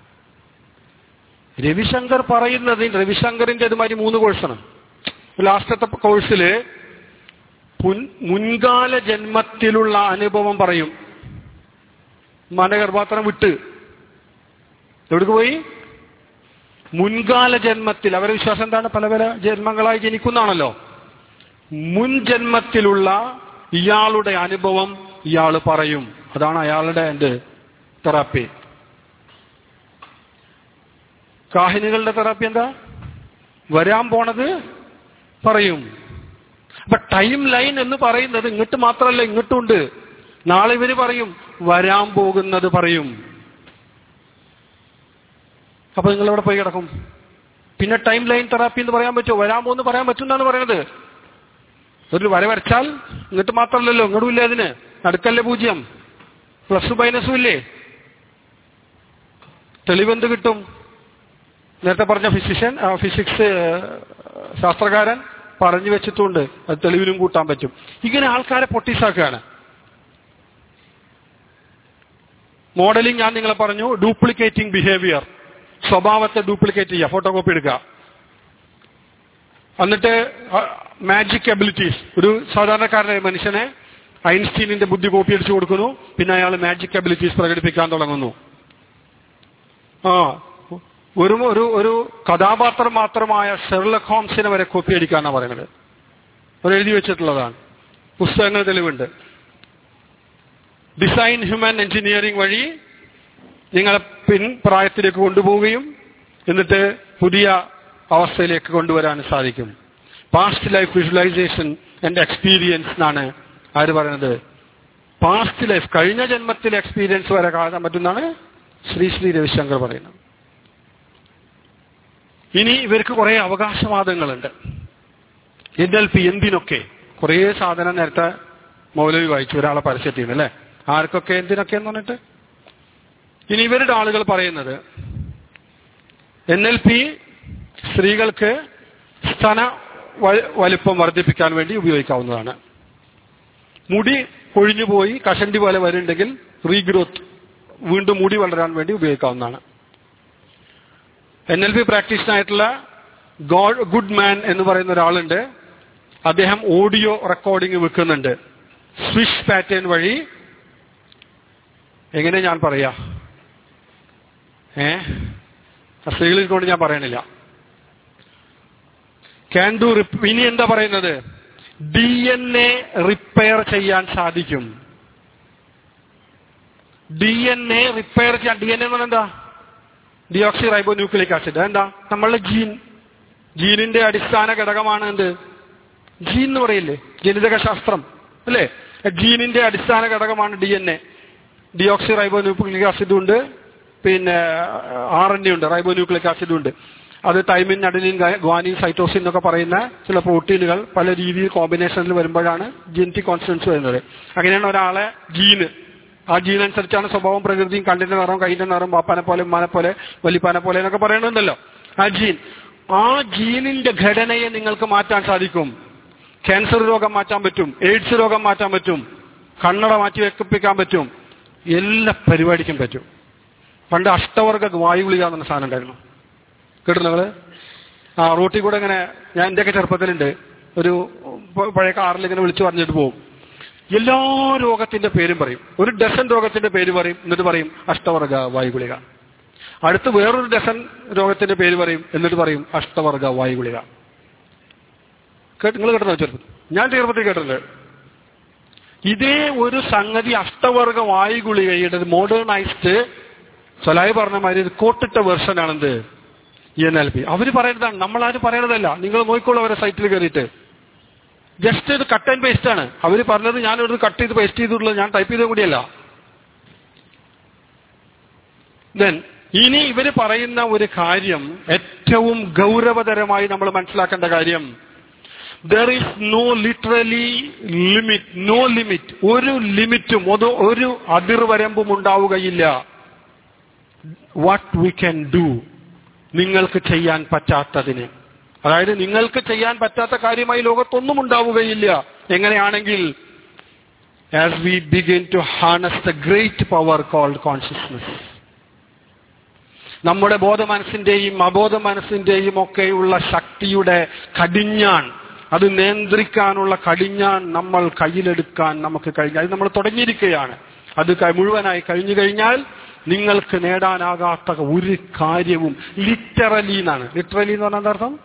രവിശങ്കർ പറയുന്നത് രവിശങ്കറിന്റെ അതുമാതിരി മൂന്ന് കോഴ്സാണ് ലാസ്റ്റത്തെ കോഴ്സിൽ മുൻകാല ജന്മത്തിലുള്ള അനുഭവം പറയും ഉമ്മാന്റെ ഗർഭാത്രം വിട്ട് എവിടേക്ക് പോയി മുൻകാല ജന്മത്തിൽ അവരുടെ വിശ്വാസം എന്താണ് പല പല ജന്മങ്ങളായി ജനിക്കുന്നതാണല്ലോ മുൻ ജന്മത്തിലുള്ള ഇയാളുടെ അനുഭവം ഇയാൾ പറയും അതാണ് അയാളുടെ എന്ത് തെറാപ്പി കാഹിനികളുടെ തെറാപ്പി എന്താ വരാൻ പോണത് പറയും അപ്പൊ ടൈം ലൈൻ എന്ന് പറയുന്നത് ഇങ്ങോട്ട് മാത്രമല്ല ഇങ്ങോട്ടുണ്ട് നാളെ ഇവര് പറയും വരാൻ പോകുന്നത് പറയും അപ്പൊ നിങ്ങൾ എവിടെ പോയി കിടക്കും പിന്നെ ടൈം ലൈൻ തെറാപ്പി എന്ന് പറയാൻ പറ്റുമോ വരാൻ പോകുന്ന പറയാൻ പറ്റും എന്നാണ് പറയുന്നത് ഒരു വര വരച്ചാൽ ഇങ്ങോട്ട് മാത്രമല്ലല്ലോ ഇങ്ങോട്ടും ഇല്ലേ അതിന് നടുക്കല്ലേ പൂജ്യം പ്ലസ് മൈനസും ഇല്ലേ തെളിവെന്ത് കിട്ടും നേരത്തെ പറഞ്ഞ ഫിസിഷ്യൻ ഫിസിക്സ് ശാസ്ത്രകാരൻ പറഞ്ഞു വെച്ചിട്ടുണ്ട് അത് തെളിവിലും കൂട്ടാൻ പറ്റും ഇങ്ങനെ ആൾക്കാരെ പൊട്ടീസാക്കുകയാണ് മോഡലിംഗ് ഞാൻ നിങ്ങളെ പറഞ്ഞു ഡ്യൂപ്ലിക്കേറ്റിംഗ് ബിഹേവിയർ സ്വഭാവത്തെ ഡ്യൂപ്ലിക്കേറ്റ് ചെയ്യുക ഫോട്ടോ കോപ്പി എടുക്കുക എന്നിട്ട് മാജിക് എബിലിറ്റീസ് ഒരു സാധാരണക്കാരനായ മനുഷ്യനെ ഐൻസ്റ്റീനിന്റെ ബുദ്ധി കോപ്പി അടിച്ചു കൊടുക്കുന്നു പിന്നെ അയാൾ മാജിക് അബിലിറ്റീസ് പ്രകടിപ്പിക്കാൻ തുടങ്ങുന്നു ആ ഒരു ഒരു ഒരു കഥാപാത്രം മാത്രമായ ഷെർലക് ഹോംസിനെ വരെ കോപ്പി അടിക്കാന്നാണ് പറയുന്നത് അവർ എഴുതി വെച്ചിട്ടുള്ളതാണ് പുസ്തകങ്ങൾ തെളിവുണ്ട് ഡിസൈൻ ഹ്യൂമൻ എഞ്ചിനീയറിംഗ് വഴി നിങ്ങളെ പിൻപ്രായത്തിലേക്ക് കൊണ്ടുപോവുകയും എന്നിട്ട് പുതിയ അവസ്ഥയിലേക്ക് കൊണ്ടുവരാൻ സാധിക്കും past life visualisation and experience എന്നാണ് ആര് പറയുന്നത് പാസ്റ്റ് ലൈഫ് കഴിഞ്ഞ ജന്മത്തിലെ എക്സ്പീരിയൻസ് വരെ കാണാൻ പറ്റുന്നതാണ് ശ്രീ ശ്രീ രവിശങ്കർ പറയുന്നത് ഇനി ഇവർക്ക് കുറെ അവകാശവാദങ്ങളുണ്ട് എൻ എൽ പി എന്തിനൊക്കെ കുറേ സാധനം നേരത്തെ മൗലവി വായിച്ചു ഒരാളെ പരസ്യത്തിൽ അല്ലേ ആർക്കൊക്കെ എന്തിനൊക്കെ എന്ന് പറഞ്ഞിട്ട് ഇനി ഇവരുടെ ആളുകൾ പറയുന്നത് എൻ എൽ പി സ്ത്രീകൾക്ക് സ്തന വ- വലിപ്പം വർദ്ധിപ്പിക്കാൻ വേണ്ടി ഉപയോഗിക്കാവുന്നതാണ് മുടി കൊഴിഞ്ഞുപോയി കഷണ്ടി പോലെ വരുന്നുണ്ടെങ്കിൽ റീഗ്രോത്ത് വീണ്ടും മുടി വളരാൻ വേണ്ടി ഉപയോഗിക്കാവുന്നതാണ് എൻ എൽ പി പ്രാക്ടീഷനായിട്ടുള്ള ഗോഡ് ഗുഡ് മാൻ എന്ന് പറയുന്ന ഒരാളുണ്ട് അദ്ദേഹം ഓഡിയോ റെക്കോർഡിംഗ് വെക്കുന്നുണ്ട് സ്വിഷ് പാറ്റേൺ വഴി എങ്ങനെ ഞാൻ പറയാ ഏ സ്ത്രീകളിൽ കൊണ്ട് ഞാൻ പറയണില്ല ക്യാൻ ഡു ഇനി എന്താ പറയുന്നത് ഡി എൻ എ റിപ്പയർ ചെയ്യാൻ സാധിക്കും ഡി എൻ എ റിപ്പയർ ചെയ്യാൻ ഡി എൻ എ എന്ന് പറഞ്ഞാൽ എന്താ ഡിയോക്സി റൈബോ ന്യൂക്ലിക് ആസിഡ് എന്താ നമ്മളുടെ ജീൻ ജീനിന്റെ അടിസ്ഥാന ഘടകമാണ് എന്ത് ജീൻ എന്ന് പറയില്ലേ ജനിതക ശാസ്ത്രം അല്ലേ ജീനിന്റെ അടിസ്ഥാന ഘടകമാണ് D N A deoxyribonucleic ആസിഡും ഉണ്ട് പിന്നെ ആർ എൻ എ ഉണ്ട് റൈബോ ന്യൂക്ലിക് ആസിഡും ഉണ്ട് അത് തൈമിൻ അഡിനിൻ ഗ്വാനിൻ സൈറ്റോസിൻ എന്നൊക്കെ പറയുന്ന ചില പ്രോട്ടീനുകൾ പല രീതിയിൽ കോമ്പിനേഷനിൽ വരുമ്പോഴാണ് ജനറ്റിക് കോൺസ്റ്റൻസ് വരുന്നത് അങ്ങനെയാണ് ഒരാളെ ജീന് ആ ജീൻ അനുസരിച്ചാണ് സ്വഭാവം പ്രകൃതിയും കണ്ണിന്റെ നിറം കൈന്റെ നിറം പാപ്പാനെ പോലെ ഉമ്മാനെ പോലെ വലിപ്പാനെ പോലെ എന്നൊക്കെ പറയണമെന്നല്ലോ ആ ജീൻ ആ ജീനിന്റെ ഘടനയെ നിങ്ങൾക്ക് മാറ്റാൻ സാധിക്കും ക്യാൻസർ രോഗം മാറ്റാൻ പറ്റും എയ്ഡ്സ് രോഗം മാറ്റാൻ പറ്റും കണ്ണട മാറ്റി വെക്കിപ്പിക്കാൻ പറ്റും എല്ലാ പരിപാടിക്കും പറ്റും പണ്ട് അഷ്ടവർഗ വായുഗുളിക എന്ന സാധനം ഉണ്ടായിരുന്നു കേട്ടു നിങ്ങള് ആ റോട്ടിൽ കൂടെ ഇങ്ങനെ ഞാൻ എന്റെയൊക്കെ ചെറുപ്പത്തിലുണ്ട് ഒരു പ- പഴയ കാറിൽ ഇങ്ങനെ വിളിച്ചു പറഞ്ഞിട്ട് പോകും എല്ലാ രോഗത്തിന്റെ പേരും പറയും ഒരു ഡസൻ രോഗത്തിന്റെ പേര് പറയും എന്നിട്ട് പറയും അഷ്ടവർഗ വായുഗുളിക അടുത്ത് വേറൊരു ഡസൻ രോഗത്തിന്റെ പേര് പറയും എന്നിട്ട് പറയും അഷ്ടവർഗ വായുഗുളിക കേട്ട് നിങ്ങൾ കേട്ടോ ചെറുപ്പത്തിൽ ഞാൻ ചെറുപ്പത്തിൽ കേട്ടിട്ടുണ്ട് ഇതേ ഒരു സംഗതി അഷ്ടവർഗ വായുഗുളികയുടെ മോഡേണൈസ്ഡ് സലായി പറഞ്ഞ മാതിരി ഇത് കോട്ടിട്ട വെർഷൻ ആണെന്ത് എൻ എൽ പി അവര് പറയുന്നതാണ് നമ്മളാരും പറയണതല്ല നിങ്ങൾ നോക്കിക്കോളൂ അവരെ സൈറ്റിൽ കയറിയിട്ട് ജസ്റ്റ് ഇത് കട്ട് ആൻഡ് പേസ്റ്റ് ആണ് അവര് പറഞ്ഞത് ഞാൻ ഒരു കട്ട് ചെയ്ത് പേസ്റ്റ് ചെയ്തിട്ടുള്ളത് ഞാൻ ടൈപ്പ് ചെയ്തതും കൂടിയല്ല ദെൻ ഇനി ഇവര് പറയുന്ന ഒരു കാര്യം ഏറ്റവും ഗൗരവതരമായി നമ്മൾ മനസ്സിലാക്കേണ്ട കാര്യം there is no literally limit no limit ഒരു ലിമിറ്റും ഒരു ഒരു അതിർവരമ്പും ഉണ്ടാവുകയില്ല വാട്ട് വി ക്യാൻ ഡു നിങ്ങൾക്ക് ചെയ്യാൻ പറ്റാത്തതിന് അതായത് നിങ്ങൾക്ക് ചെയ്യാൻ പറ്റാത്ത കാര്യമായി ലോകത്തൊന്നും ഉണ്ടാവുകയില്ല എങ്ങനെയാണെങ്കിൽ as we begin to harness the great power called consciousness നമ്മുടെ ബോധ മനസ്സിന്റെയും അബോധ മനസ്സിന്റെയും ഒക്കെയുള്ള ശക്തിയുടെ കടിഞ്ഞാൺ അത് നിയന്ത്രിക്കാനുള്ള കടിഞ്ഞാൺ നമ്മൾ കയ്യിലെടുക്കാൻ നമുക്ക് കഴിഞ്ഞാൽ അത് നമ്മൾ തുടങ്ങിയിരിക്കുകയാണ് അത് ക- മുഴുവനായി കഴിഞ്ഞു കഴിഞ്ഞാൽ നിങ്ങൾക്ക് നേടാനാകാത്ത ഒരു കാര്യവും ലിറ്ററലി എന്നാണ് ലിറ്ററലി എന്ന് പറഞ്ഞാൽ എന്താ അർത്ഥം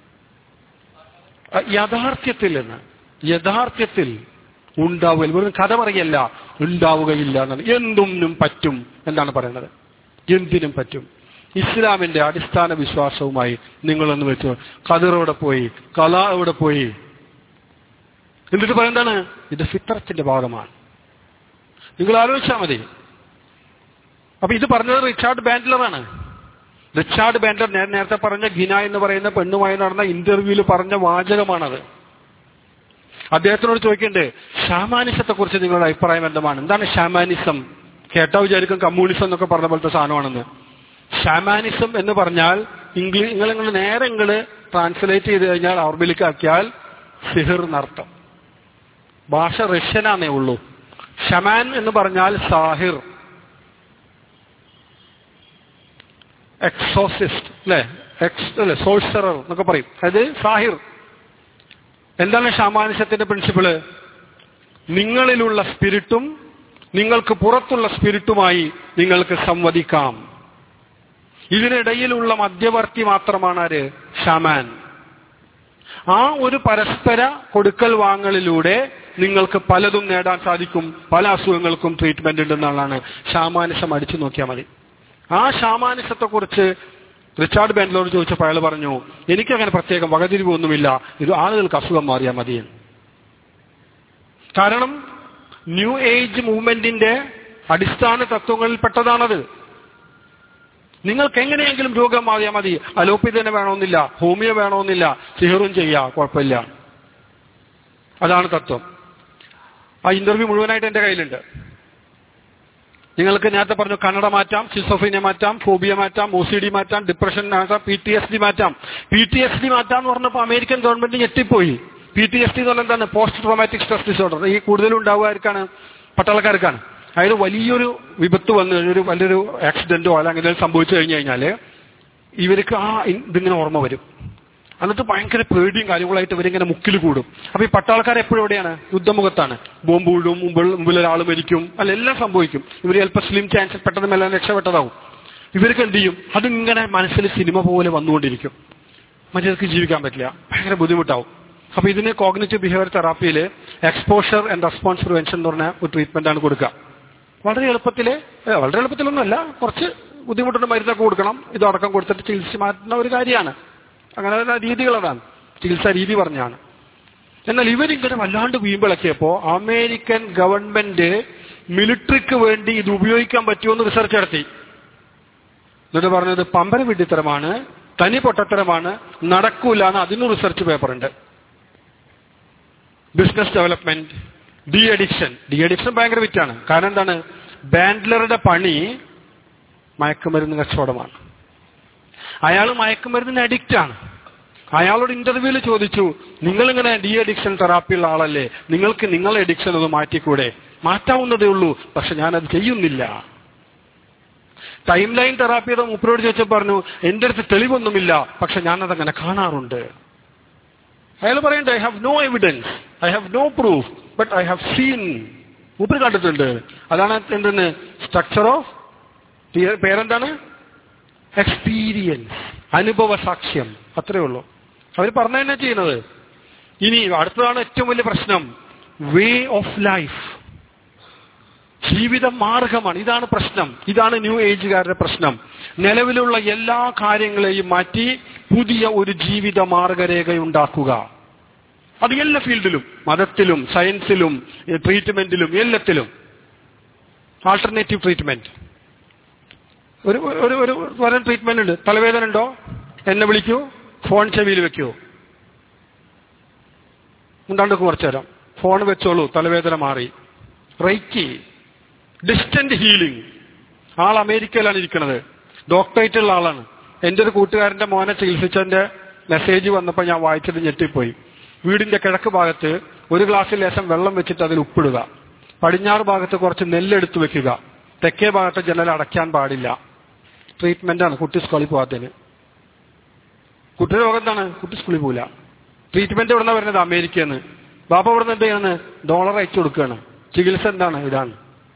അഹ് യാഥാർത്ഥ്യത്തിൽ എന്ന് യഥാർത്ഥ്യത്തിൽ ഉണ്ടാവുകയില്ല വെറും കഥ പറയല്ല ഉണ്ടാവുകയില്ല എന്നാണ് എന്തൊന്നും പറ്റും എന്നാണ് പറയുന്നത് എന്തിനും പറ്റും ഇസ്ലാമിന്റെ അടിസ്ഥാന വിശ്വാസവുമായി നിങ്ങളൊന്ന് വെച്ചു ഖദർ എവിടെ പോയി കല എവിടെ പോയി എന്നിട്ട് പറയുന്നതാണ് ഇത് ഫിത്രത്തിന്റെ ഭാഗമാണ് നിങ്ങൾ ആലോചിച്ചാൽ മതി അപ്പൊ ഇത് പറഞ്ഞത് റിച്ചാർഡ് ബാൻഡ്ലറാണ് റിച്ചാർഡ് ബാൻഡ്ലർ ഞാൻ നേരത്തെ പറഞ്ഞ ഗിന എന്ന് പറയുന്ന പെണ്ണുമായി നടന്ന ഇന്റർവ്യൂവിൽ പറഞ്ഞ വാചകമാണത് അദ്ദേഹത്തിനോട് ചോദിക്കണ്ടേ ഷാമാനിസത്തെ കുറിച്ച് നിങ്ങളുടെ അഭിപ്രായം എന്താണ് എന്താണ് ഷാമാനിസം കേട്ടാ വിചാരിക്കും കമ്മ്യൂണിസം എന്നൊക്കെ പറഞ്ഞ പോലത്തെ സാധനമാണെന്ന് ഷാമാനിസം എന്ന് പറഞ്ഞാൽ ഇംഗ്ലീഷ് നിങ്ങൾ നിങ്ങൾ നേരെ നിങ്ങൾ ട്രാൻസ്ലേറ്റ് ചെയ്ത് കഴിഞ്ഞാൽ അറബിലേക്ക് ആക്കിയാൽ സിഹിർ എന്നർത്ഥം ഭാഷ റഷ്യനാന്നേ ഉള്ളൂ ഷമാൻ എന്ന് പറഞ്ഞാൽ സാഹിർ എക്സോസിസ്റ്റ് അല്ലെ എക്സ് അല്ലെ സോഴ്സറർ എന്നൊക്കെ പറയും അതായത് സാഹിർ എന്താണ് ഷാമാനിസത്തിന്റെ പ്രിൻസിപ്പിള് നിങ്ങളിലുള്ള സ്പിരിറ്റും നിങ്ങൾക്ക് പുറത്തുള്ള സ്പിരിറ്റുമായി നിങ്ങൾക്ക് സംവദിക്കാം ഇതിനിടയിലുള്ള മധ്യവർത്തി മാത്രമാണ് ആര് ഷാമാൻ ആ ഒരു പരസ്പര കൊടുക്കൽ വാങ്ങലിലൂടെ നിങ്ങൾക്ക് പലതും നേടാൻ സാധിക്കും പല അസുഖങ്ങൾക്കും ട്രീറ്റ്മെന്റ് ഉണ്ടെന്നുള്ളതാണ് ഷാമാനിസം അടിച്ചു നോക്കിയാൽ മതി ആ ഷാമാനിസത്തെ കുറിച്ച് റിച്ചാർഡ് ബാൻഡലോട് ചോദിച്ചപ്പോൾ അയാൾ പറഞ്ഞു എനിക്കങ്ങനെ പ്രത്യേകം വകതിരിവൊന്നുമില്ല ഇത് ആളുകൾക്ക് അസുഖം മാറിയാൽ മതി കാരണം ന്യൂ ഏജ് മൂവ്മെന്റിന്റെ അടിസ്ഥാന തത്വങ്ങളിൽപ്പെട്ടതാണത് നിങ്ങൾക്ക് എങ്ങനെയെങ്കിലും രോഗം മാറിയാൽ മതി അലോപ്പതി തന്നെ വേണമെന്നില്ല ഹോമിയോ വേണമെന്നില്ല സിഹറും ചെയ്യാ കുഴപ്പമില്ല അതാണ് തത്വം ആ ഇന്റർവ്യൂ മുഴുവനായിട്ട് എന്റെ കയ്യിലുണ്ട് നിങ്ങൾക്ക് നേരത്തെ പറഞ്ഞു കന്നഡ മാറ്റാം സിസോഫിനെ മാറ്റാം ഫോബിയ മാറ്റാം ഒ സി ഡി മാറ്റാം ഡിപ്രഷൻ മാറ്റാം പി ടി എസ് ഡി മാറ്റാം പി ടി എസ് ഡി മാറ്റാം എന്ന് പറഞ്ഞപ്പോൾ അമേരിക്കൻ ഗവൺമെന്റ് ഞെട്ടിപ്പോയി പി ടി എസ് ഡി എന്ന് പറഞ്ഞാൽ എന്താണ് പോസ്റ്റ് ട്രോമാറ്റിക് സ്ട്രെസ് ഡിസോർഡർ ഈ കൂടുതലും ഉണ്ടാവുകാർക്കാണ് പട്ടാളക്കാർക്കാണ് അതായത് വലിയൊരു വിപത്ത് വന്നു ഒരു വലിയൊരു ആക്സിഡന്റോ അല്ല അങ്ങനെ സംഭവിച്ചു കഴിഞ്ഞു കഴിഞ്ഞാല് ഇവർക്ക് ആ ഇതിങ്ങനെ ഓർമ്മ വരും എന്നിട്ട് ഭയങ്കര പേടിയും കാര്യങ്ങളായിട്ട് ഇവരിങ്ങനെ മുക്കിൽ കൂടും അപ്പൊ ഈ പട്ടാൾക്കാർ എപ്പോഴും എവിടെയാണ് യുദ്ധമുഖത്താണ് ബോംബ് വീഴും മുമ്പിൽ മുമ്പിൽ ഒരാൾ മരിക്കും അല്ല എല്ലാം സംഭവിക്കും ഇവർ ചിലപ്പോൾ സ്ലിം ചാൻസ് പെട്ടെന്ന് മെല്ലാം രക്ഷപ്പെട്ടതാവും ഇവർക്ക് എന്ത് ചെയ്യും അതിങ്ങനെ മനസ്സിൽ സിനിമ പോലെ വന്നുകൊണ്ടിരിക്കും മറ്റേർക്ക് ജീവിക്കാൻ പറ്റില്ല ഭയങ്കര ബുദ്ധിമുട്ടാവും അപ്പൊ ഇതിന് കോഗ്നേറ്റീവ് ബിഹേവിയർ തെറാപ്പിയിൽ എക്സ്പോഷർ ആൻഡ് റെസ്പോൺസ് പ്രിവെൻഷൻ എന്ന് പറഞ്ഞ ഒരു ട്രീറ്റ്മെന്റ് ആണ് കൊടുക്കുക വളരെ എളുപ്പത്തില് ഏ, വളരെ എളുപ്പത്തിലൊന്നുമല്ല കുറച്ച് ബുദ്ധിമുട്ടുള്ള മരുന്നൊക്കെ കൊടുക്കണം ഇത് അടക്കം കൊടുത്തിട്ട് ചികിത്സിച്ച് മാറ്റുന്ന ഒരു കാര്യമാണ് അങ്ങനെ ഉള്ള രീതികൾ അതാണ് ചികിത്സാ രീതി പറഞ്ഞാണ് എന്നാൽ ഇവരിങ്ങനെ വല്ലാണ്ട് വീമ്പിളക്കിയപ്പോ അമേരിക്കൻ ഗവൺമെന്റ് മിലിറ്ററിക്ക് വേണ്ടി ഇത് ഉപയോഗിക്കാൻ പറ്റുമെന്ന് റിസർച്ച് നടത്തി എന്നിട്ട് പറഞ്ഞത് പമ്പര വിഡ്ഢിത്തരമാണ് തനി പൊട്ടത്തരമാണ് നടക്കൂല എന്ന് അതിനും റിസർച്ച് പേപ്പർ ഉണ്ട് business development de addiction de addiction ഭയങ്കര വിറ്റാണ് കാരണം എന്താണ് ബാൻഡ്ലറുടെ പണി മയക്കുമരുന്ന് കച്ചവടമാണ് അയാൾ മയക്കുമരുന്നിന് അഡിക്റ്റ് ആണ് അയാളോട് ഇന്റർവ്യൂവിൽ ചോദിച്ചു നിങ്ങൾ ഇങ്ങനെ ഡി അഡിക്ഷൻ തെറാപ്പിയുള്ള ആളല്ലേ നിങ്ങൾക്ക് നിങ്ങളെ അഡിക്ഷൻ ഒന്ന് മാറ്റിക്കൂടെ മാറ്റാവുന്നതേ ഉള്ളൂ പക്ഷെ ഞാനത് ചെയ്യുന്നില്ല ടൈം ലൈൻ തെറാപ്പിയുടെ മൂപ്പരോട് ചോദിച്ചപ്പോൾ പറഞ്ഞു എന്റെ അടുത്ത് തെളിവൊന്നുമില്ല പക്ഷെ ഞാനതങ്ങനെ കാണാറുണ്ട് അയാൾ പറയണ്ട I have no evidence I have no proof but I have seen മൂപ്പര് കണ്ടിട്ടുണ്ട് അതാണ് എന്തെന്ന് സ്ട്രക്ചർ ഓഫ് പേരെന്താണ് എക്സ്പീരിയൻസ് അനുഭവ സാക്ഷ്യം അത്രേ ഉള്ളൂ അവർ പറഞ്ഞ തന്നെ ചെയ്യുന്നത് ഇനി അടുത്തതാണ് ഏറ്റവും വലിയ പ്രശ്നം വേ ഓഫ് ലൈഫ് ജീവിത മാർഗമാണ് ഇതാണ് പ്രശ്നം ഇതാണ് ന്യൂ ഏജുകാരുടെ പ്രശ്നം നിലവിലുള്ള എല്ലാ കാര്യങ്ങളെയും മാറ്റി പുതിയ ഒരു ജീവിത മാർഗരേഖ ഉണ്ടാക്കുക അത് എല്ലാ ഫീൽഡിലും മതത്തിലും സയൻസിലും ട്രീറ്റ്മെന്റിലും എല്ലാത്തിലും ആൾട്ടർനേറ്റീവ് ട്രീറ്റ്മെന്റ് ഒരു ഒരു ഒരു തരം ട്രീറ്റ്മെന്റ് ഉണ്ട് തലവേദന ഉണ്ടോ എന്നെ വിളിക്കൂ ഫോൺ ചെവിയിൽ വെക്കൂ ഉണ്ടാണ്ട് കുറച്ചു തരാം ഫോൺ വെച്ചോളൂ തലവേദന മാറി റൈക്കി ഡിസ്റ്റന്റ് ഹീലിംഗ് ആൾ അമേരിക്കയിലാണ് ഇരിക്കുന്നത് ഡോക്ടറേറ്റ് ഉള്ള ആളാണ് എന്റെ ഒരു കൂട്ടുകാരന്റെ മോനെ ചികിത്സിച്ചതിന്റെ മെസ്സേജ് വന്നപ്പോൾ ഞാൻ വായിച്ചിട്ട് ഞെട്ടിപ്പോയി വീടിന്റെ കിഴക്ക് ഭാഗത്ത് ഒരു ഗ്ലാസ്സിൽ ലേശം വെള്ളം വെച്ചിട്ട് അതിൽ ഉപ്പിടുക പടിഞ്ഞാറ് ഭാഗത്ത് കുറച്ച് നെല്ലെടുത്ത് വെക്കുക തെക്കേ ഭാഗത്തെ ജനൽ അടയ്ക്കാൻ പാടില്ല ട്രീറ്റ്മെന്റ് ആണ് കുട്ടി സ്കൂളിൽ പോകാത്തതിന് കുട്ടിയുടെ രോഗം എന്താണ് കുട്ടി സ്കൂളിൽ പോകില്ല ട്രീറ്റ്മെന്റ് എവിടെ വരുന്നത് അമേരിക്കയിൽ നിന്ന് ബാപ്പ ഇവിടെ നിന്ന് എന്ത് ചെയ്യണമെന്ന് ഡോളർ അയച്ചു കൊടുക്കുകയാണ് ചികിത്സ എന്താണ് ഇതാണ്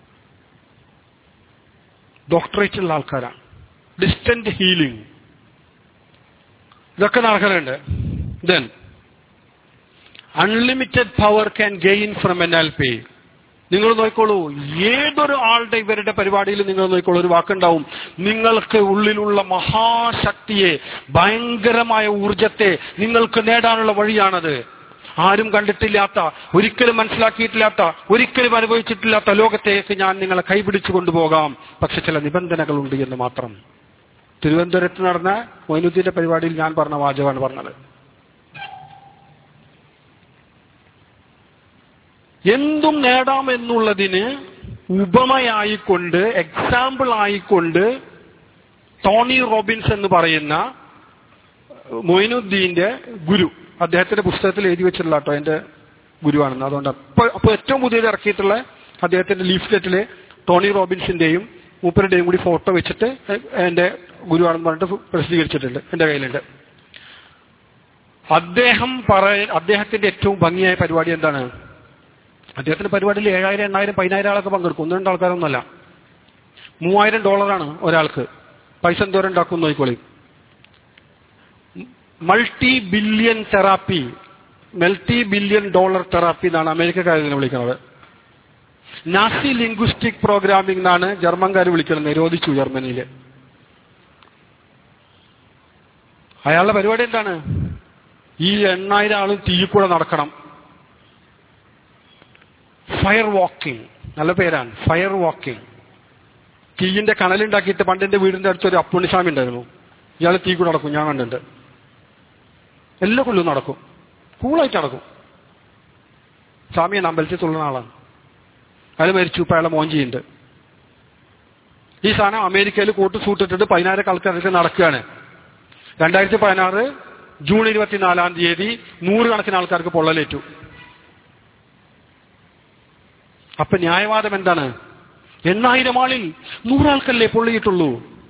ഡോക്ടറേറ്റ് ഉള്ള ആൾക്കാരാണ് ഡിസ്റ്റന്റ് ഹീലിംഗ് ഇതൊക്കെ നടക്കുന്നുണ്ട് then unlimited power can gain from N L P നിങ്ങൾ നോക്കിക്കോളൂ ഏതൊരു ആളുടെ ഇവരുടെ പരിപാടിയിൽ നിങ്ങൾ നോക്കിക്കോളൂ ഒരു വാക്കുണ്ടാവും നിങ്ങൾക്ക് ഉള്ളിലുള്ള മഹാശക്തിയെ ഭയങ്കരമായ ഊർജത്തെ നിങ്ങൾക്ക് നേടാനുള്ള വഴിയാണത് ആരും കണ്ടിട്ടില്ലാത്ത ഒരിക്കലും മനസ്സിലാക്കിയിട്ടില്ലാത്ത ഒരിക്കലും അനുഭവിച്ചിട്ടില്ലാത്ത ലോകത്തേക്ക് ഞാൻ നിങ്ങളെ കൈപിടിച്ചു കൊണ്ടുപോകാം പക്ഷെ ചില നിബന്ധനകളുണ്ട് എന്ന് മാത്രം തിരുവനന്തപുരത്ത് നടന്ന മൊയിനുദ്ദീന്റെ പരിപാടിയിൽ ഞാൻ പറഞ്ഞ വാചകമാണ് പറഞ്ഞത് എന്തും നേടാം എന്നുള്ളതിന് ഉപമയായിക്കൊണ്ട് എക്സാമ്പിൾ ആയിക്കൊണ്ട് ടോണി റോബിൻസ് എന്ന് പറയുന്ന മൊയിനുദ്ദീന്റെ ഗുരു അദ്ദേഹത്തിന്റെ പുസ്തകത്തിൽ എഴുതി വെച്ചിട്ടുള്ള കേട്ടോ എന്റെ ഗുരുവാണെന്ന് അതുകൊണ്ട് അപ്പൊ അപ്പൊ ഏറ്റവും പുതിയത് ഇറക്കിയിട്ടുള്ള അദ്ദേഹത്തിന്റെ ലീഫ്ലെറ്റില് ടോണി റോബിൻസിന്റെയും മൂപ്പരുടെയും കൂടി ഫോട്ടോ വെച്ചിട്ട് എന്റെ ഗുരുവാണെന്ന് പറഞ്ഞിട്ട് പ്രസിദ്ധീകരിച്ചിട്ടുണ്ട് എന്റെ കയ്യിലുണ്ട് അദ്ദേഹം പറയ അദ്ദേഹത്തിന്റെ ഏറ്റവും ഭംഗിയായ പരിപാടി എന്താണ് അദ്ദേഹത്തിന്റെ പരിപാടിയിൽ ഏഴായിരം എണ്ണായിരം പതിനായിരം ആളൊക്കെ പങ്കെടുക്കും ഒന്ന് രണ്ട് ആൾക്കാരൊന്നുമല്ല മൂവായിരം ഡോളറാണ് ഒരാൾക്ക് പൈസ എന്തോരം ഉണ്ടാക്കും നോക്കിക്കോളി multi billion therapy multi billion dollar therapy എന്നാണ് അമേരിക്കക്കാർ ഇതിനെ വിളിക്കുന്നത് നാസി ലിംഗ്വിസ്റ്റിക് പ്രോഗ്രാമിംഗ് എന്നാണ് ജർമ്മൻകാർ വിളിക്കുന്നത് നിരോധിച്ചു ജർമ്മനിയിൽ അയാളുടെ പരിപാടി എന്താണ് ഈ എണ്ണായിരം ആളും തീയിൽ കൂടെ നടക്കണം ഫയർ വാക്കിംഗ് നല്ല പേരാണ് ഫയർ വാക്കിംഗ് തീയിന്റെ കണലുണ്ടാക്കിയിട്ട് പണ്ട് എന്റെ വീടിന്റെ അടുത്ത് ഒരു അപ്പുണ്ണിസ്വാമി ഉണ്ടായിരുന്നു ഇയാൾ തീ കൂടെ നടക്കും ഞാൻ കണ്ടിട്ടുണ്ട് എല്ലാ കൊല്ലവും നടക്കും കൂളായിട്ട് നടക്കും സ്വാമിയാണ് അമ്പലത്തിൽ തുള്ളുന്ന ആളാണ് അയാൾ മരിച്ചു ഇപ്പൊ അയാളെ മോൻ ചെയ്യുന്നുണ്ട് ഈ സാധനം അമേരിക്കയിൽ കോട്ട് സൂട്ടിട്ടിട്ട് പതിനായിരം ആൾക്കാർക്ക് നടക്കുകയാണ് രണ്ടായിരത്തി പതിനാറ് ജൂൺ ഇരുപത്തിനാലാം തീയതി നൂറുകണക്കിന് ആൾക്കാർക്ക് പൊള്ളലേറ്റു അപ്പൊ ന്യായവാദം എന്താണ് എണ്ണായിരം ആളിൽ നൂറാൾക്കല്ലേ പൊള്ളിയിട്ടുള്ളൂ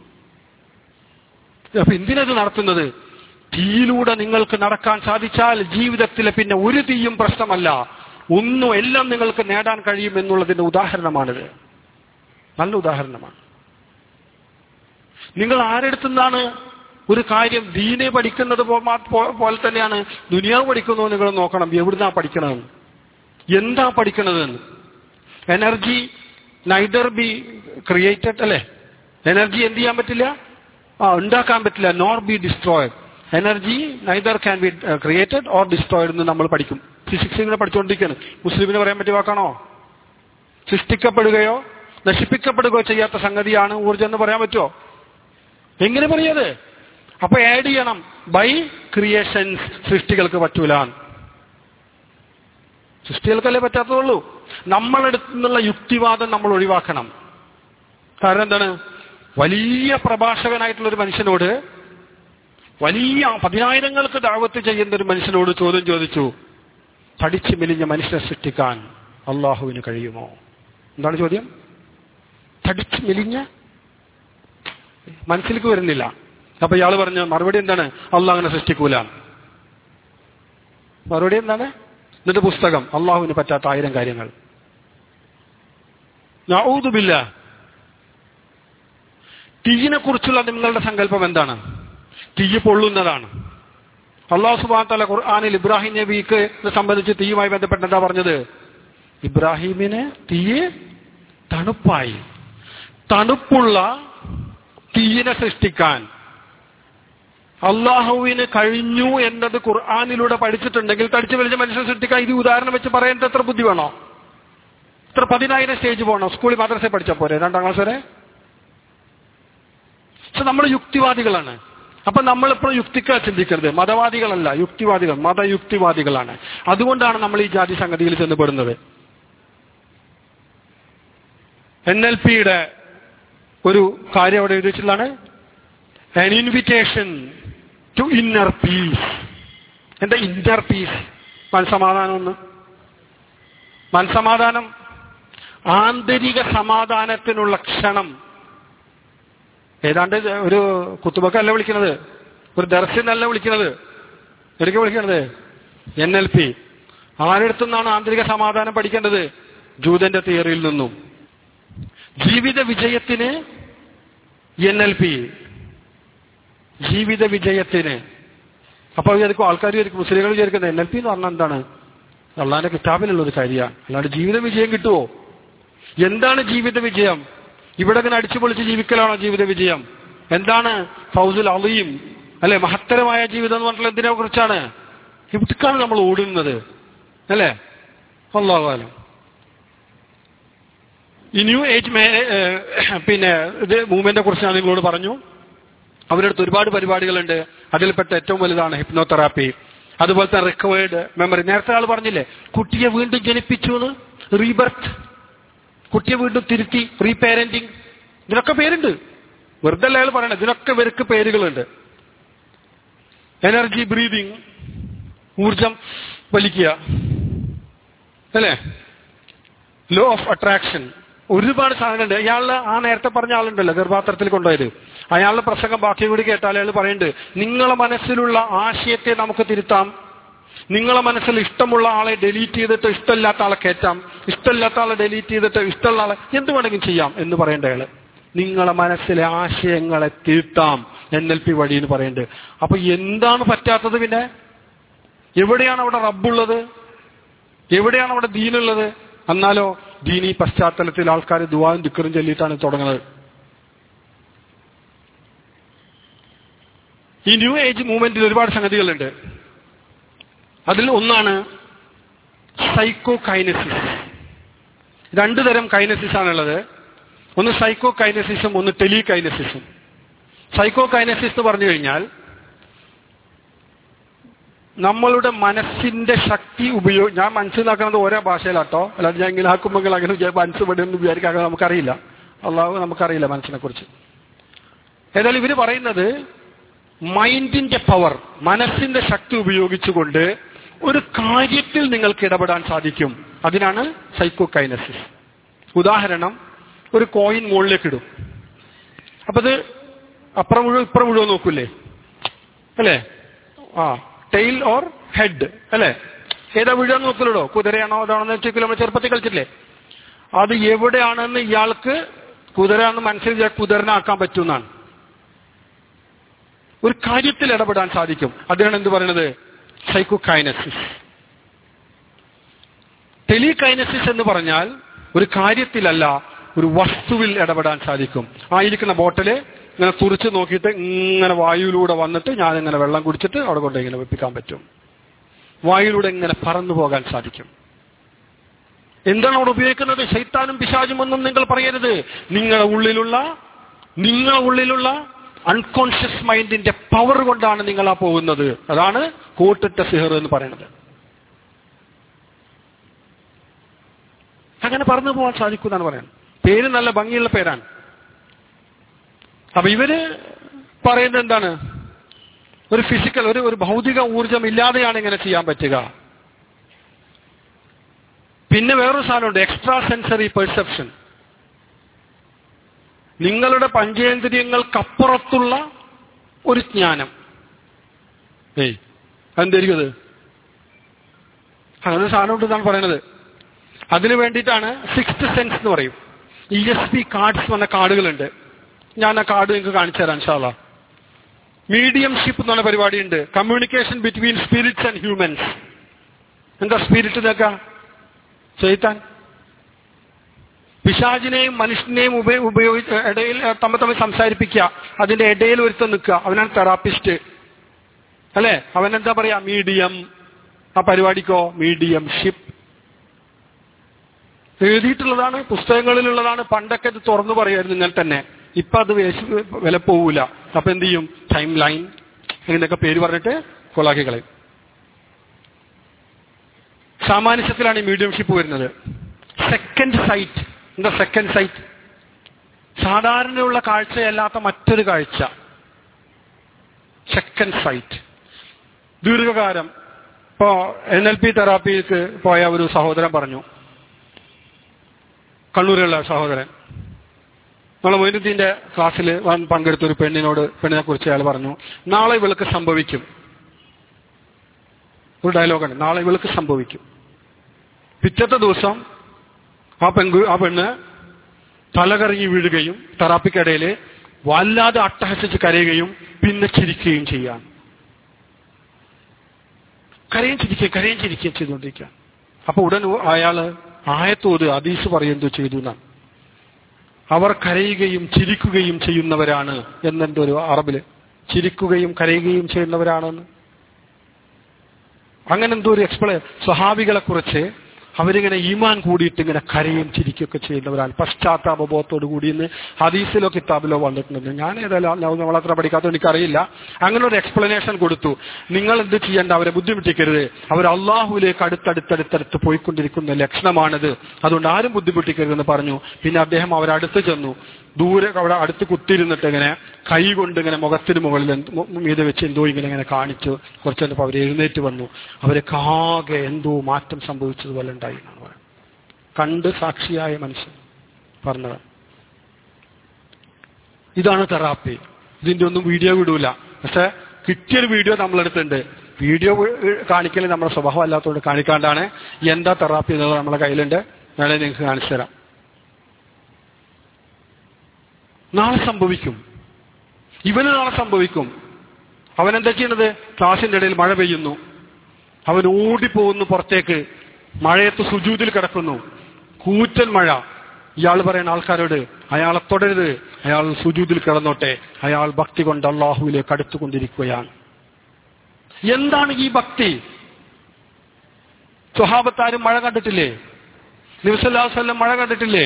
അപ്പൊ എന്തിനത് നടത്തുന്നത് തീയിലൂടെ നിങ്ങൾക്ക് നടക്കാൻ സാധിച്ചാൽ ജീവിതത്തിലെ പിന്നെ ഒരു തീയും പ്രശ്നമല്ല ഒന്നും എല്ലാം നിങ്ങൾക്ക് നേടാൻ കഴിയും എന്നുള്ളതിന്റെ ഉദാഹരണമാണിത് നല്ല ഉദാഹരണമാണ് നിങ്ങൾ ആരെടുത്തുനിന്നാണ് ഒരു കാര്യം ദീനെ പഠിക്കുന്നത് പോ- മാ- പോ- പോലെ തന്നെയാണ് ദുനിയാവ് പഠിക്കുന്നത് നിങ്ങൾ നോക്കണം എവിടുന്നാ പഠിക്കണമെന്ന് എന്താ പഠിക്കണതെന്ന് എനർജി നൈദർ ബി ക്രിയേറ്റഡ് അല്ലെ എനർജി എന്ത് ചെയ്യാൻ പറ്റില്ല ആ ഉണ്ടാക്കാൻ പറ്റില്ല nor be destroyed energy neither can be created or destroyed എന്ന് നമ്മൾ പഠിക്കും ഫിസിക്സ് ഇങ്ങനെ പഠിച്ചുകൊണ്ടിരിക്കുകയാണ് മുസ്ലിമിന് പറയാൻ പറ്റിയ വാക്കാണോ സൃഷ്ടിക്കപ്പെടുകയോ നശിപ്പിക്കപ്പെടുകയോ ചെയ്യാത്ത സംഗതിയാണ് ഊർജ്ജം എന്ന് പറയാൻ പറ്റുമോ എങ്ങനെ പറയത് അപ്പൊ ആഡ് ചെയ്യണം ബൈ ക്രിയേഷൻസ് സൃഷ്ടികൾക്ക് പറ്റൂല സൃഷ്ടികൾക്കല്ലേ പറ്റാത്തതുള്ളൂ നമ്മളെടുത്തു നിന്നുള്ള യുക്തിവാദം നമ്മൾ ഒഴിവാക്കണം കാരണം എന്താണ് വലിയ പ്രഭാഷകനായിട്ടുള്ള ഒരു മനുഷ്യനോട് വലിയ പതിനായിരങ്ങൾക്ക് ദാവത്ത് ചെയ്യുന്ന ഒരു മനുഷ്യനോട് ചോദ്യം ചോദിച്ചു തടിച്ചു മെലിഞ്ഞ മനുഷ്യനെ സൃഷ്ടിക്കാൻ അള്ളാഹുവിന് കഴിയുമോ എന്താണ് ചോദ്യം തടിച്ചു മെലിഞ്ഞ മനസ്സിലേക്ക് വരുന്നില്ല അപ്പൊ ഇയാൾ പറഞ്ഞ മറുപടി എന്താണ് അള്ളാഹ് അങ്ങനെ സൃഷ്ടിക്കൂല മറുപടി എന്താണ് എന്നിട്ട് പുസ്തകം അള്ളാഹുവിന് പറ്റാത്ത ആയിരം കാര്യങ്ങൾ നഊദുബില്ല തീയിനെ കുറിച്ചുള്ള നിങ്ങളുടെ സങ്കല്പം എന്താണ് തീ പൊള്ളുന്നതാണ് അള്ളാഹു സുബാത്തല ഖുർആാനിൽ ഇബ്രാഹിം നബിക്ക് സംബന്ധിച്ച് തീയുമായി ബന്ധപ്പെട്ട് എന്താ പറഞ്ഞത് ഇബ്രാഹിമിന് തീ തണുപ്പായി തണുപ്പുള്ള തീയിനെ സൃഷ്ടിക്കാൻ അള്ളാഹുവിന് കഴിഞ്ഞു എന്നത് ഖുർആാനിലൂടെ പഠിച്ചിട്ടുണ്ടെങ്കിൽ തടിച്ചു വലിച്ച മനുഷ്യനെ സൃഷ്ടിക്കാൻ ഇത് ഉദാഹരണം വെച്ച് പറയുന്നത് എത്ര ബുദ്ധി വേണോ ഇത്ര പതിനായിരം സ്റ്റേജ് പോകണോ സ്കൂളിൽ മദ്രസ പഠിച്ച പോരെ രണ്ടാം ക്ലാസ് വരെ പക്ഷെ നമ്മൾ യുക്തിവാദികളാണ് അപ്പൊ നമ്മളിപ്പോഴും യുക്തിക്കാ ചിന്തിക്കരുത് മതവാദികളല്ല യുക്തിവാദികൾ മതയുക്തിവാദികളാണ് അതുകൊണ്ടാണ് നമ്മൾ ഈ ജാതി സംഗതിയിൽ ചെന്ന് പെടുന്നത് എൻ എൽ പിയുടെ ഒരു കാര്യം അവിടെ എഴുതിച്ചിട്ടുള്ളതാണ് an invitation to inner peace എന്താ ഇന്നർ പീസ് മനസമാധാനം ഒന്ന് മനസമാധാനം ആന്തരിക സമാധാനത്തിനുള്ള ക്ഷണം ഏതാണ്ട് ഒരു കുത്തുബക്കല്ല വിളിക്കുന്നത് ഒരു ദർശനല്ല വിളിക്കുന്നത് എവിടേക്ക് വിളിക്കുന്നത് എൻ എൽ പി ആരെടുത്തുനിന്നാണ് ആന്തരിക സമാധാനം പഠിക്കേണ്ടത് ജൂതന്റെ തിയറിയിൽ നിന്നും ജീവിത വിജയത്തിന് എൻ എൽ പി ജീവിത വിജയത്തിന് അപ്പൊ വിചാരിക്കും ആൾക്കാർ വിചാരിക്കും മുസ്ലിങ്ങൾ വിചാരിക്കുന്നത് എൻ എൽ പി എന്ന് പറഞ്ഞാൽ എന്താണ് അള്ളാന്റെ കിതാബിലുള്ള ഒരു കാര്യമാണ് അല്ലാണ്ട് ജീവിത വിജയം കിട്ടുമോ എന്താണ് ജീവിത വിജയം ഇവിടെ ഇങ്ങനെ അടിച്ചു പൊളിച്ച് ജീവിക്കലാണോ ജീവിത വിജയം എന്താണ് ഫൗസുൽ അളിയും അല്ലെ മഹത്തരമായ ജീവിതം എന്ന് പറഞ്ഞാൽ എന്തിനെ കുറിച്ചാണ് ഇവിടേക്കാണ് നമ്മൾ ഓടുന്നത് അല്ലേ അള്ളാഹുലം ഈ ന്യൂ ഏജ് മേ ഏഹ് പിന്നെ ഇത് മൂവ്മെന്റിനെ കുറിച്ച് ഞാൻ നിങ്ങളോട് പറഞ്ഞു അവരടുത്ത് ഒരുപാട് പരിപാടികളുണ്ട് അതിൽപ്പെട്ട ഏറ്റവും വലുതാണ് ഹിപ്നോതെറാപ്പി അതുപോലെ തന്നെ റിക്കവേർഡ് മെമ്മറി നേരത്തെ ആൾ പറഞ്ഞില്ലേ കുട്ടിയെ വീണ്ടും ജനിപ്പിച്ചു എന്ന് റീബർത്ത് കുട്ടിയെ വീണ്ടും തിരുത്തി റീപേരന്റിങ് ഇതിനൊക്കെ പേരുണ്ട് വെറുതെ അല്ല അയാൾ പറയണത് ഇതിനൊക്കെ ഇവർക്ക് പേരുകളുണ്ട് എനർജി ബ്രീതിങ് ഊർജം വലിക്കുക അല്ലേ ലോ ഓഫ് അട്രാക്ഷൻ ഒരുപാട് സാധനങ്ങളുണ്ട് അയാളുടെ ആ നേരത്തെ പറഞ്ഞ ആളുണ്ടല്ലോ ഗർഭാത്രത്തിൽ കൊണ്ടുപോയത് അയാളുടെ പ്രസംഗം ബാക്കി കൂടി കേട്ടാൽ അയാൾ പറയുന്നുണ്ട് നിങ്ങളെ മനസ്സിലുള്ള ആശയത്തെ നമുക്ക് തിരുത്താം നിങ്ങളെ മനസ്സിൽ ഇഷ്ടമുള്ള ആളെ ഡിലീറ്റ് ചെയ്തിട്ട് ഇഷ്ടമില്ലാത്ത ആളെ കയറ്റാം ഇഷ്ടമില്ലാത്ത ആളെ ഡിലീറ്റ് ചെയ്തിട്ട് ഇഷ്ടമുള്ള ആളെ എന്ത് വേണമെങ്കിലും ചെയ്യാം എന്ന് പറയേണ്ട അയാള് നിങ്ങളെ മനസ്സിലെ ആശയങ്ങളെ തിരുത്താം എൻ എൽ പി വഴി എന്ന് പറയുന്നുണ്ട് അപ്പൊ എന്താണ് പറ്റാത്തത് പിന്നെ എവിടെയാണ് അവിടെ റബ്ബുള്ളത് എവിടെയാണ് അവിടെ ദീനുള്ളത് എന്നാലോ ദീനി പശ്ചാത്തലത്തിൽ ആൾക്കാർ ദുവാനും ദിക്കറും ചൊല്ലിയിട്ടാണ് തുടങ്ങുന്നത് ഈ ന്യൂ ഏജ് മൂവ്മെന്റിൽ ഒരുപാട് സംഗതികളുണ്ട് അതിൽ ഒന്നാണ് സൈക്കോ കൈനസിസ് രണ്ടു തരം കൈനസിസ് ആണുള്ളത് ഒന്ന് സൈക്കോ കൈനസിസും ഒന്ന് ടെലി കൈനസിസും സൈക്കോ കൈനസിസ് എന്ന് പറഞ്ഞു കഴിഞ്ഞാൽ നമ്മളുടെ മനസ്സിന്റെ ശക്തി ഉപയോഗ ഞാൻ മനസ്സിലാക്കുന്നത് ഓരോ ഭാഷയിലാട്ടോ അല്ലാതെ ഞാൻ ഇങ്ങനെ ആക്കുമ്പോൾ അങ്ങനെ വിചാരിക്കും മനസ്സ് പെടുമെന്ന് വിചാരിക്കാൻ നമുക്കറിയില്ല അള്ളാഹു നമുക്കറിയില്ല മനസ്സിനെ കുറിച്ച് ഏതായാലും ഇവര് പറയുന്നത് മൈൻഡിന്റെ പവർ മനസ്സിന്റെ ശക്തി ഉപയോഗിച്ചുകൊണ്ട് ഒരു കാര്യത്തിൽ നിങ്ങൾക്ക് ഇടപെടാൻ സാധിക്കും അതിനാണ് സൈക്കോ കൈനസിസ് ഉദാഹരണം ഒരു കോയിൻ മുകളിലേക്ക് ഇടും അപ്പൊ അത് അപ്പുറം മുഴുവൻ ഇപ്പുറം മുഴുവൻ നോക്കൂലേ അല്ലേ ആ ടെയിൽ ഓർ ഹെഡ് അല്ലേ ഏതാ വീഴാൻ നോക്കലോ കുതിരയാണോ അതാണോ കിലോമീറ്റർ ചെറുപ്പത്തിൽ കളിച്ചില്ലേ അത് എവിടെയാണെന്ന് ഇയാൾക്ക് കുതിരയാണെന്ന് മനസ്സിൽ കുതിരനാക്കാൻ പറ്റുമെന്നാണ് ഒരു കാര്യത്തിൽ ഇടപെടാൻ സാധിക്കും അതിനാണ് എന്ത് പറയുന്നത് സൈക്കോകൈനസിസ് ടെലികൈനസിസ് എന്ന് പറഞ്ഞാൽ ഒരു കാര്യത്തിലല്ല ഒരു വസ്തുവിൽ ഇടപെടാൻ സാധിക്കും ആയിരിക്കുന്ന ബോട്ടില് ഇങ്ങനെ തുറിച്ച് നോക്കിയിട്ട് ഇങ്ങനെ വായുവിലൂടെ വന്നിട്ട് ഞാൻ ഇങ്ങനെ വെള്ളം കുടിച്ചിട്ട് അവിടെ കൊണ്ട് ഇങ്ങനെ വെപ്പിക്കാൻ പറ്റും വായുവിലൂടെ ഇങ്ങനെ പറന്നു പോകാൻ സാധിക്കും എന്താണ് അവിടെ ഉപയോഗിക്കുന്നത് ശൈത്താനും പിശാചും ഒന്നും നിങ്ങൾ പറയരുത് നിങ്ങളുടെ ഉള്ളിലുള്ള നിങ്ങളുടെ ഉള്ളിലുള്ള അൺകോൺഷ്യസ് മൈൻഡിന്റെ പവർ കൊണ്ടാണ് നിങ്ങൾ ആ പോകുന്നത് അതാണ് കൂട്ടിട്ട സിഹർ എന്ന് പറയുന്നത് അങ്ങനെ പറന്നു പോകാൻ സാധിക്കും എന്നാണ് പറയുന്നത് പേര് നല്ല ഭംഗിയുള്ള പേരാണ് അപ്പൊ ഇവര് പറയുന്നത് എന്താണ് ഒരു ഫിസിക്കൽ ഒരു ഒരു ഭൗതിക ഊർജം ഇല്ലാതെയാണ് ഇങ്ങനെ ചെയ്യാൻ പറ്റുക പിന്നെ വേറൊരു സാധനമുണ്ട് എക്സ്ട്രാ സെൻസറി പെർസെപ്ഷൻ നിങ്ങളുടെ പഞ്ചേന്ദ്രിയങ്ങൾക്കപ്പുറത്തുള്ള ഒരു ജ്ഞാനം ഏയ് എന്തായിരിക്കും അത് അങ്ങനെ സാധനം ഉണ്ടെന്നാണ് പറയുന്നത് അതിനു വേണ്ടിയിട്ടാണ് സിക്സ്ത് സെൻസ് എന്ന് പറയും ഇ എസ് പി കാർഡ്സ് എന്ന കാർഡുകളുണ്ട് ഞാൻ ആ കാർഡ് നിങ്ങൾക്ക് കാണിച്ചു തരാം ഇൻഷാല്ല മീഡിയംഷിപ്പ് എന്ന് പറഞ്ഞ പരിപാടിയുണ്ട് communication between spirits and humans എന്താ സ്പിരിറ്റ് ഇതൊക്കെ ചെയ്താൻ പിശാചിനെയും മനുഷ്യനെയും ഉപയോ ഉപയോഗിച്ച് ഇടയിൽ തമ്മിൽ തമ്മിൽ സംസാരിപ്പിക്കുക അതിന്റെ ഇടയിൽ ഒരുത്തം നിൽക്കുക അവനാണ് തെറാപ്പിസ്റ്റ് അല്ലെ അവൻ എന്താ പറയാ മീഡിയം ആ പരിപാടിക്കോ മീഡിയം ഷിപ്പ് എഴുതിയിട്ടുള്ളതാണ് പുസ്തകങ്ങളിലുള്ളതാണ് പണ്ടൊക്കെ ഇത് തുറന്നു പറയുമായിരുന്നു നിങ്ങൾ തന്നെ ഇപ്പൊ അത് വേശ- വില പോവൂല അപ്പൊ എന്ത് ചെയ്യും ടൈം ലൈൻ എന്നൊക്കെ പേര് പറഞ്ഞിട്ട് കൊളാക്കി കളയും സാമാന്യത്തിലാണ് ഈ മീഡിയംഷിപ്പ് വരുന്നത് സെക്കൻഡ് സൈറ്റ് എന്താ സെക്കൻഡ് സൈറ്റ് സാധാരണയുള്ള കാഴ്ചയല്ലാത്ത മറ്റൊരു കാഴ്ച സെക്കൻഡ് സൈറ്റ് ദീർഘകാലം ഇപ്പോ എൻ എൽ പി തെറാപ്പിക്ക് പോയ ഒരു സഹോദരൻ പറഞ്ഞു കണ്ണൂരുള്ള സഹോദരൻ നമ്മളെ മൊയ്നുദ്ദീന്റെ ക്ലാസ്സിൽ പങ്കെടുത്ത ഒരു പെണ്ണിനോട് പെണ്ണിനെ കുറിച്ച് അയാൾ പറഞ്ഞു നാളെ ഇവൾക്ക് സംഭവിക്കും ഒരു ഡയലോഗാണ് നാളെ ഇവൾക്ക് സംഭവിക്കും പിറ്റത്തെ ദിവസം ആ പെങ്കു ആ പെണ്ണ് തലകറങ്ങി വീഴുകയും തെറാപ്പിക്കിടയിൽ വല്ലാതെ അട്ടഹസിച്ച് കരയുകയും പിന്നെ ചിരിക്കുകയും ചെയ്യാൻ കരയും ചിരിക്കുകയും കരയും ചിരിക്കുകയും ചെയ്തുകൊണ്ടിരിക്കുക അപ്പൊ ഉടൻ അയാള് ആയത്തോത് അതീസ് പറയുന്നത് ചെയ്തു എന്നാണ് അവർ കരയുകയും ചിരിക്കുകയും ചെയ്യുന്നവരാണ് എന്നെന്റെ ഒരു അറബില് ചിരിക്കുകയും കരയുകയും ചെയ്യുന്നവരാണെന്ന് അങ്ങനെ എന്തോ ഒരു എക്സ്പ്ലെ സ്വഹാബികളെ കുറിച്ച് അവരിങ്ങനെ ഈമാൻ കൂടിയിട്ട് ഇങ്ങനെ കരയും ചിരിക്കുകയൊക്കെ ചെയ്യുന്നവരാണ് പശ്ചാത്താപബോധത്തോടു കൂടി ഇന്ന് ഹദീസിലോ കിതാബിലോ വന്നിട്ടുണ്ട് ഞാൻ ഏതായാലും നമ്മളത്ര പഠിക്കാത്ത എനിക്കറിയില്ല അങ്ങനെ ഒരു എക്സ്പ്ലനേഷൻ കൊടുത്തു നിങ്ങൾ എന്ത് ചെയ്യേണ്ട അവരെ ബുദ്ധിമുട്ടിക്കരുത് അവർ അള്ളാഹുലേക്ക് അടുത്തടുത്തടുത്തടുത്ത് പോയിക്കൊണ്ടിരിക്കുന്ന ലക്ഷണമാണിത് അതുകൊണ്ട് ആരും ബുദ്ധിമുട്ടിക്കരുതെന്ന് പറഞ്ഞു പിന്നെ അദ്ദേഹം അവരടുത്ത് ചെന്നു ദൂരെ അവിടെ അടുത്ത് കുത്തിയിരുന്നിട്ട് ഇങ്ങനെ കൈ കൊണ്ട് ഇങ്ങനെ മുഖത്തിന് മുകളിൽ എന്ത് മു- മീതെ വെച്ച് എന്തോ ഇങ്ങനെ ഇങ്ങനെ കാണിച്ചു കുറച്ച് കഴിഞ്ഞപ്പോൾ അവർ എഴുന്നേറ്റ് വന്നു അവരൊക്കെ ആകെ എന്തോ മാറ്റം സംഭവിച്ചതുപോലെ ഉണ്ടായി എന്നാണ് പറയുന്നത് കണ്ട് സാക്ഷിയായ മനുഷ്യൻ പറഞ്ഞത് ഇതാണ് തെറാപ്പി ഇതിന്റെ ഒന്നും വീഡിയോ വിടൂല പക്ഷെ കിട്ടിയൊരു വീഡിയോ നമ്മളെടുത്തുണ്ട് വീഡിയോ കാണിക്കൽ നമ്മുടെ സ്വഭാവം അല്ലാത്തതുകൊണ്ട് കാണിക്കാണ്ടാണ് എന്താ തെറാപ്പി എന്നുള്ളത് നമ്മളെ കയ്യിലുണ്ട് നാളെ നിങ്ങൾക്ക് കാണിച്ചു തരാം നാളെ സംഭവിക്കും ഇവന് നാളെ സംഭവിക്കും അവൻ എന്താ ചെയ്യുന്നത് ക്ലാസിന്റെ ഇടയിൽ മഴ പെയ്യുന്നു അവൻ ഓടിപ്പോകുന്നു പുറത്തേക്ക് മഴയത്ത് സുജൂതിൽ കിടക്കുന്നു കൂറ്റൻ മഴ ഇയാൾ പറയുന്ന ആൾക്കാരോട് അയാളെ തുടരുത് അയാൾ സുജൂതിൽ കിടന്നോട്ടെ അയാൾ ഭക്തി കൊണ്ട് അള്ളാഹുവിലേക്ക് അടുത്തുകൊണ്ടിരിക്കുകയാണ് എന്താണ് ഈ ഭക്തി സ്വഹാബത്താരും മഴ കണ്ടിട്ടില്ലേ നിവസല്ലാസ്വല്ലം മഴ കണ്ടിട്ടില്ലേ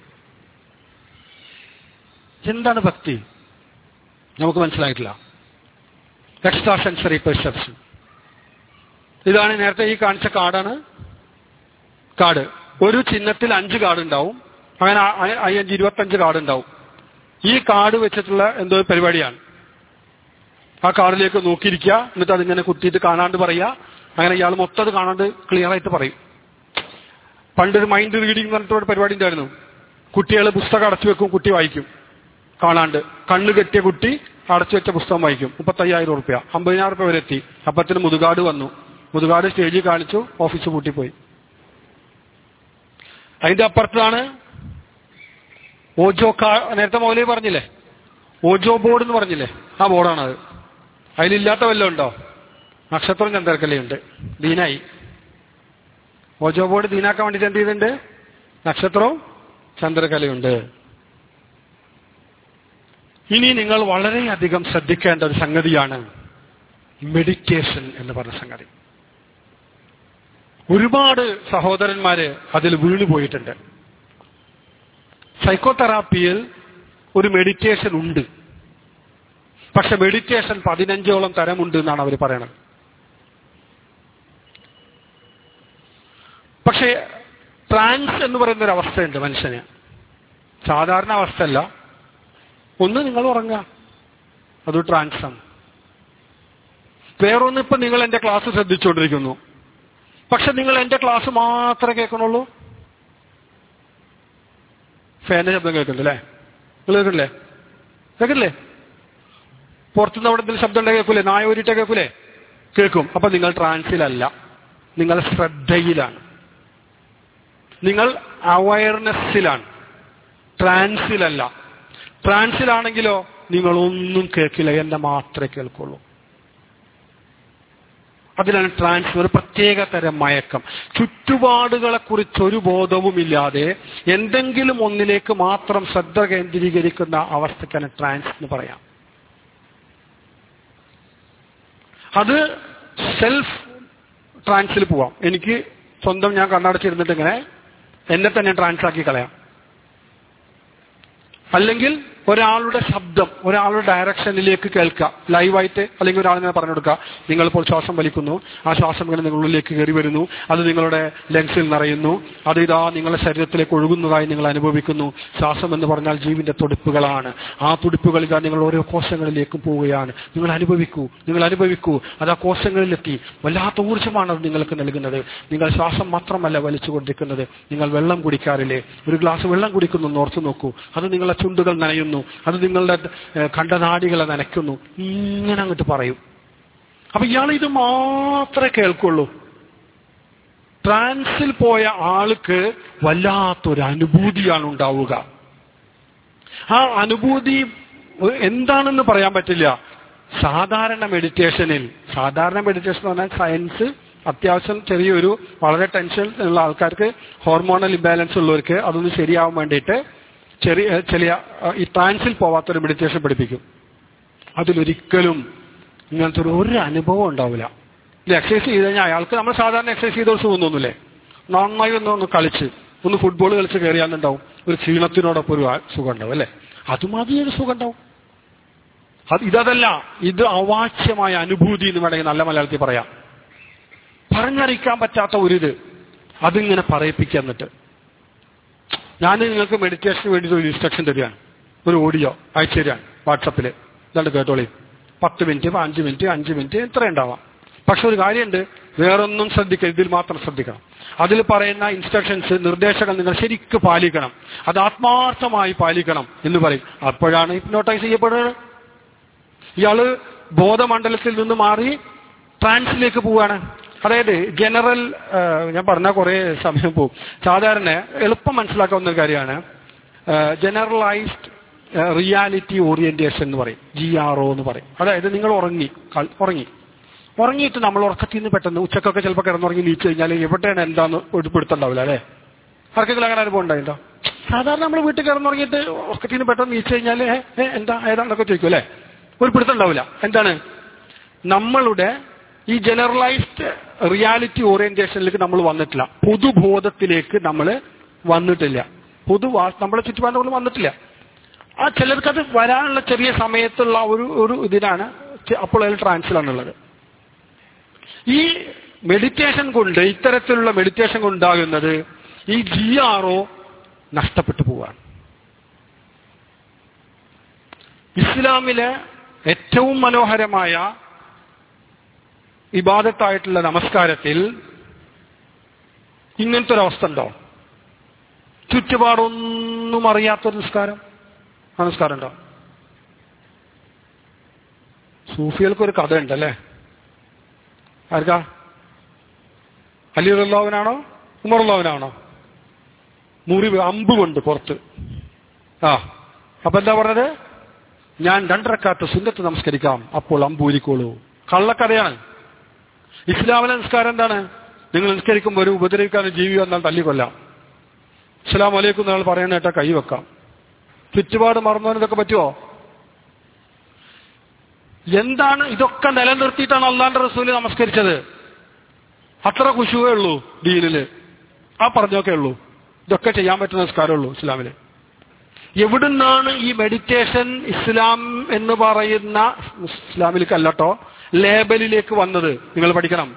എന്താണ് ഭക്തി നമുക്ക് മനസ്സിലായിട്ടില്ല എക്സ്ട്രാ സെൻസറി പെർസെപ്ഷൻ ഇതാണ് നേരത്തെ ഈ കാണിച്ച കാർഡാണ് കാർഡ് ഒരു ചിഹ്നത്തിൽ അഞ്ച് കാർഡ് ഉണ്ടാവും അങ്ങനെ ആ- ആ- അയ്യഞ്ച് ഇരുപത്തഞ്ച് കാർഡ് ഉണ്ടാവും ഈ കാർഡ് വെച്ചിട്ടുള്ള എന്തോ ഒരു പരിപാടിയാണ് ആ കാർഡിലേക്ക് നോക്കിയിരിക്കുക എന്നിട്ട് അതിങ്ങനെ കുത്തിയിട്ട് കാണാണ്ട് പറയുക അങ്ങനെ ഇയാൾ മൊത്തം അത് കാണാണ്ട് ക്ലിയർ ആയിട്ട് പറയും പണ്ടൊരു മൈൻഡ് റീഡിംഗ് എന്ന് പറഞ്ഞിട്ട് ഒരു പരിപാടി ഉണ്ടായിരുന്നു കുട്ടികൾ പുസ്തകം അടച്ചു വെക്കും കുട്ടി വായിക്കും കാണാണ്ട് കണ്ണ് കെട്ടിയ കുട്ടി അടച്ചു വെച്ച പുസ്തകം വായിക്കും മുപ്പത്തയ്യായിരം ഉറുപ്പ്യ അമ്പതിനായിരം ഉറുപ്പ്യ വരെ എത്തി അപ്പത്തിന് മുതുകാട് വന്നു മുതുകാട് സ്റ്റേജിൽ കാണിച്ചു ഓഫീസ് പൂട്ടിപ്പോയി അതിന്റെ അപ്പുറത്താണ് ഓജോ കാ നേരത്തെ മൗലി പറഞ്ഞില്ലേ ഓജോ ബോർഡ് എന്ന് പറഞ്ഞില്ലേ ആ ബോർഡാണത് അതിലില്ലാത്ത വല്ലതും ഉണ്ടോ നക്ഷത്രം ചന്ദ്രക്കലയുണ്ട് ദീനായി ഓജോ ബോർഡ് ദീനാക്കാൻ വേണ്ടിയിട്ട് എന്ത് ചെയ്തിട്ടുണ്ട് നക്ഷത്രവും ചന്ദ്രകലയുണ്ട് ഇനി നിങ്ങൾ വളരെയധികം ശ്രദ്ധിക്കേണ്ട ഒരു സംഗതിയാണ് മെഡിറ്റേഷൻ എന്ന് പറഞ്ഞ സംഗതി ഒരുപാട് സഹോദരന്മാര് അതിൽ വീണുപോയിട്ടുണ്ട് സൈക്കോതെറാപ്പിയിൽ ഒരു മെഡിറ്റേഷൻ ഉണ്ട് പക്ഷെ മെഡിറ്റേഷൻ പതിനഞ്ചോളം തരമുണ്ട് എന്നാണ് അവർ പറയണത് പക്ഷേ ട്രാൻസ് എന്ന് പറയുന്ന ഒരു അവസ്ഥയുണ്ട് മനുഷ്യന് സാധാരണ അവസ്ഥയല്ല ഒന്ന് നിങ്ങൾ ഉറങ്ങുക അത് ട്രാൻസ് ആണ് വേറൊന്ന് ഇപ്പൊ നിങ്ങൾ എന്റെ ക്ലാസ് ശ്രദ്ധിച്ചുകൊണ്ടിരിക്കുന്നു പക്ഷെ നിങ്ങൾ എന്റെ ക്ലാസ് മാത്രമേ കേൾക്കണുള്ളൂ ഫാന്റെ ശബ്ദം കേൾക്കുന്നുണ്ട് അല്ലേ നിങ്ങൾ കേൾക്കില്ലേ കേൾക്കില്ലേ പുറത്തുനിന്ന് അവിടെ എന്തെങ്കിലും ശബ്ദം ഉണ്ടെങ്കിൽ കേൾക്കൂലേ നായ ഊരിട്ട കേൾക്കൂലേ കേൾക്കും അപ്പൊ നിങ്ങൾ ട്രാൻസിലല്ല നിങ്ങൾ ശ്രദ്ധയിലാണ് നിങ്ങൾ അവയർനെസ്സിലാണ് ട്രാൻസിലല്ല ട്രാൻസിലാണെങ്കിലോ നിങ്ങളൊന്നും കേൾക്കില്ല എന്നെ മാത്രമേ കേൾക്കുള്ളൂ അതിനാണ് ട്രാൻസ് ഒരു പ്രത്യേക തരം മയക്കം ചുറ്റുപാടുകളെ കുറിച്ച് ഒരു ബോധവുമില്ലാതെ എന്തെങ്കിലും ഒന്നിലേക്ക് മാത്രം ശ്രദ്ധ കേന്ദ്രീകരിക്കുന്ന അവസ്ഥക്കാണ് ട്രാൻസ് എന്ന് പറയാം അത് സെൽഫ് ട്രാൻസിൽ പോവാം എനിക്ക് സ്വന്തം ഞാൻ കണ്ണടച്ചിരുന്നിട്ട് ഇങ്ങനെ എന്നെ തന്നെ ട്രാൻസ് ആക്കി കളയാം അല്ലെങ്കിൽ ഒരാളുടെ ശബ്ദം ഒരാളുടെ ഡയറക്ഷനിലേക്ക് കേൾക്കുക ലൈവായിട്ട് അല്ലെങ്കിൽ ഒരാളിനെ പറഞ്ഞു കൊടുക്കുക നിങ്ങളിപ്പോൾ ശ്വാസം വലിക്കുന്നു ആ ശ്വാസം ഇങ്ങനെ നിങ്ങളിലേക്ക് കയറി വരുന്നു അത് നിങ്ങളുടെ ലങ്സിൽ നിറയുന്നു അത് ഇതാ നിങ്ങളുടെ ശരീരത്തിലേക്ക് ഒഴുകുന്നതായി നിങ്ങൾ അനുഭവിക്കുന്നു ശ്വാസം എന്ന് പറഞ്ഞാൽ ജീവന്റെ തുടിപ്പുകളാണ് ആ തുടിപ്പുകൾ ഇതാ നിങ്ങൾ ഓരോ കോശങ്ങളിലേക്കും പോവുകയാണ് നിങ്ങൾ അനുഭവിക്കൂ നിങ്ങൾ അനുഭവിക്കൂ അത് ആ കോശങ്ങളിലെത്തി വല്ലാത്ത ഊർജ്ജമാണ് അത് നിങ്ങൾക്ക് നൽകുന്നത് നിങ്ങൾ ശ്വാസം മാത്രമല്ല വലിച്ചുകൊണ്ടിരിക്കുന്നത് നിങ്ങൾ വെള്ളം കുടിക്കാറില്ലേ ഒരു ഗ്ലാസ് വെള്ളം കുടിക്കുന്നു എന്ന് ഓർത്തു നോക്കൂ അത് നിങ്ങളുടെ ചുണ്ടുകൾ നനയുന്നു അത് നിങ്ങളുടെ ഏഹ്, കണ്ടനാടികളെ നനയ്ക്കുന്നു ഇങ്ങനെ അങ്ങോട്ട് പറയും അപ്പൊ ഇയാൾ ഇത് മാത്രമേ കേൾക്കുള്ളൂ ട്രാൻസിൽ പോയ ആൾക്ക് വല്ലാത്തൊരു അനുഭൂതിയാണ് ഉണ്ടാവുക ആ അനുഭൂതി എന്താണെന്ന് പറയാൻ പറ്റില്ല സാധാരണ മെഡിറ്റേഷനിൽ സാധാരണ മെഡിറ്റേഷൻ എന്ന് പറഞ്ഞാൽ സയൻസ് അത്യാവശ്യം ചെറിയൊരു വളരെ ടെൻഷൻ ഉള്ള ആൾക്കാർക്ക് ഹോർമോണൽ ഇംബാലൻസ് ഉള്ളവർക്ക് അതൊന്ന് ശരിയാവാൻ വേണ്ടിയിട്ട് ചെറിയ ചെറിയ അഹ് ഈ ട്രാൻസിൽ പോവാത്തൊരു മെഡിറ്റേഷൻ പഠിപ്പിക്കും അതിലൊരിക്കലും ഇങ്ങനത്തെ ഒരു ഒരു അനുഭവം ഉണ്ടാവില്ല ഇത് എക്സസൈസ് ചെയ്ത് കഴിഞ്ഞാൽ അയാൾക്ക് നമ്മൾ സാധാരണ എക്സസൈസ് ചെയ്ത ദിവസം തോന്നുന്നില്ലേ നന്നായി ഒന്ന് ഒന്ന് കളിച്ച് ഒന്ന് ഫുട്ബോൾ കളിച്ച് കയറിയാലുണ്ടാവും ഒരു ക്ഷീണത്തിനോടൊപ്പം ഒരു ആ- സുഖം ഉണ്ടാവും അല്ലേ അതുമാതിരി ഒരു സുഖം ഉണ്ടാവും അത് ഇതല്ല ഇത് അവാച്യമായ അനുഭൂതി എന്ന് വേണമെങ്കിൽ നല്ല മലയാളത്തിൽ പറയാം പറഞ്ഞറിയിക്കാൻ പറ്റാത്ത ഒരിത് അതിങ്ങനെ പറയിപ്പിക്കുക എന്നിട്ട് ഞാൻ നിങ്ങൾക്ക് മെഡിറ്റേഷന് വേണ്ടി ഒരു ഇൻസ്ട്രക്ഷൻ തരികയാണ് ഒരു ഓഡിയോ അയച്ചു തരികയാണ് വാട്സപ്പിൽ ഇതാണ്ട് കേട്ടോളി പത്ത് മിനിറ്റ് അഞ്ച് മിനിറ്റ് അഞ്ച് മിനിറ്റ് എത്ര ഉണ്ടാവാം പക്ഷെ ഒരു കാര്യമുണ്ട് വേറൊന്നും ശ്രദ്ധിക്കുക ഇതിൽ മാത്രം ശ്രദ്ധിക്കണം അതിൽ പറയുന്ന ഇൻസ്ട്രക്ഷൻസ് നിർദ്ദേശങ്ങൾ നിങ്ങൾ ശരിക്കും പാലിക്കണം അത് ആത്മാർത്ഥമായി പാലിക്കണം എന്ന് പറയും അപ്പോഴാണ് ഹിപ്നോട്ടൈസ് ചെയ്യപ്പെടുന്നത് ഇയാള് ബോധമണ്ഡലത്തിൽ നിന്ന് മാറി ട്രാൻസിലേക്ക് പോവാണ് അതായത് ജനറൽ ഞാൻ പറഞ്ഞാൽ കുറേ സമയം പോകും സാധാരണ എളുപ്പം മനസ്സിലാക്കാവുന്ന ഒരു കാര്യമാണ് ജനറലൈസ്ഡ് റിയാലിറ്റി ഓറിയന്റേഷൻ എന്ന് പറയും ജി ആർ ഒ എന്ന് പറയും അതായത് നിങ്ങൾ ഉറങ്ങി കൾ- ഉറങ്ങി ഉറങ്ങിയിട്ട് നമ്മൾ ഉറക്കത്തിൽ നിന്ന് പെട്ടെന്ന് ഉച്ചക്കൊക്കെ ചിലപ്പോൾ കിടന്നുറങ്ങി നീച്ചു കഴിഞ്ഞാൽ എവിടെയാണ് എന്താന്ന് ഒരു പിടുത്തുണ്ടാവില്ല അല്ലേ ആർക്കെങ്കിലും അങ്ങനെ അനുഭവം ഉണ്ടായിട്ടോ സാധാരണ നമ്മൾ വീട്ടിൽ കിടന്നുറങ്ങിയിട്ട് ഉറക്കത്തിൽ നിന്ന് പെട്ടെന്ന് നീച്ചു കഴിഞ്ഞാൽ ഏ, ഏ, എന്താ ഏതാണ്ടൊക്കെ ചോദിക്കും അല്ലേ ഒരു പിടുത്തം ഉണ്ടാവില്ല എന്താണ് നമ്മളുടെ ഈ ജനറലൈസ്ഡ് റിയാലിറ്റി ഓറിയന്റേഷനിലേക്ക് നമ്മൾ വന്നിട്ടില്ല പൊതുബോധത്തിലേക്ക് നമ്മൾ വന്നിട്ടില്ല പൊതു നമ്മളെ ചുറ്റുപാട് നമ്മൾ വന്നിട്ടില്ല ആ ചിലർക്ക് അത് വരാനുള്ള ചെറിയ സമയത്തുള്ള ഒരു ഒരു ഇതിനാണ് ചെ- അപ്പോൾ അതിൽ ട്രാൻസിലാണുള്ളത് ഈ മെഡിറ്റേഷൻ കൊണ്ട് ഇത്തരത്തിലുള്ള മെഡിറ്റേഷൻ കൊണ്ടാകുന്നത് ഈ ജി ആർ ഒ നഷ്ടപ്പെട്ടു പോവാണ് ഇസ്ലാമിലെ ഏറ്റവും മനോഹരമായ ഇബാദത്തായിട്ടുള്ള നമസ്കാരത്തിൽ ഇങ്ങനത്തെ ഒരു അവസ്ഥ ഉണ്ടോ ചുറ്റുപാടൊന്നും അറിയാത്തൊരു നിസ്കാരം ആ നിസ്കാരം ഉണ്ടോ സൂഫികൾക്ക് ഒരു കഥ ഉണ്ടല്ലേ ആർക്കാ അലിറുള്ളവനാണോ ഉമറുള്ളവനാണോ മുറിവ് അമ്പ് കൊണ്ട് പുറത്ത് ആ അപ്പൊ എന്താ പറഞ്ഞത് ഞാൻ രണ്ടരക്കാത്ത സുന്നത്ത് നമസ്കരിക്കാം അപ്പോൾ അമ്പൂരിക്കോളൂ കള്ളക്കഥയാണ് ഇസ്ലാമിലെ നിസ്കാരം എന്താണ് നിങ്ങൾ നിസ്കരിക്കുമ്പോൾ ഒരു ഉപദ്രവിക്കാൻ ജീവി വന്നാൽ തല്ലിക്കൊല്ലാം ഇസ്ലാം അലൈക്കും നിങ്ങൾ പറയുന്ന കേട്ടാ കൈവെക്കാം ചുറ്റുപാട് മറന്നവനതൊക്കെ പറ്റുമോ എന്താണ് ഇതൊക്കെ നിലനിർത്തിയിട്ടാണ് അള്ളാന്റെ റസൂല് നമസ്കരിച്ചത് അത്ര കുശുവേ ഉള്ളൂ ദീനില് ആ പറഞ്ഞൊക്കെ ഉള്ളൂ ഇതൊക്കെ ചെയ്യാൻ പറ്റുന്ന നിസ്കാരമുള്ളൂ ഇസ്ലാമില് എവിടുന്നാണ് ഈ മെഡിറ്റേഷൻ ഇസ്ലാം എന്ന് പറയുന്ന ഇസ്ലാമിലേക്ക് അല്ലട്ടോ ലേബലിലേക്ക് വന്നത് നിങ്ങൾ പഠിക്കണം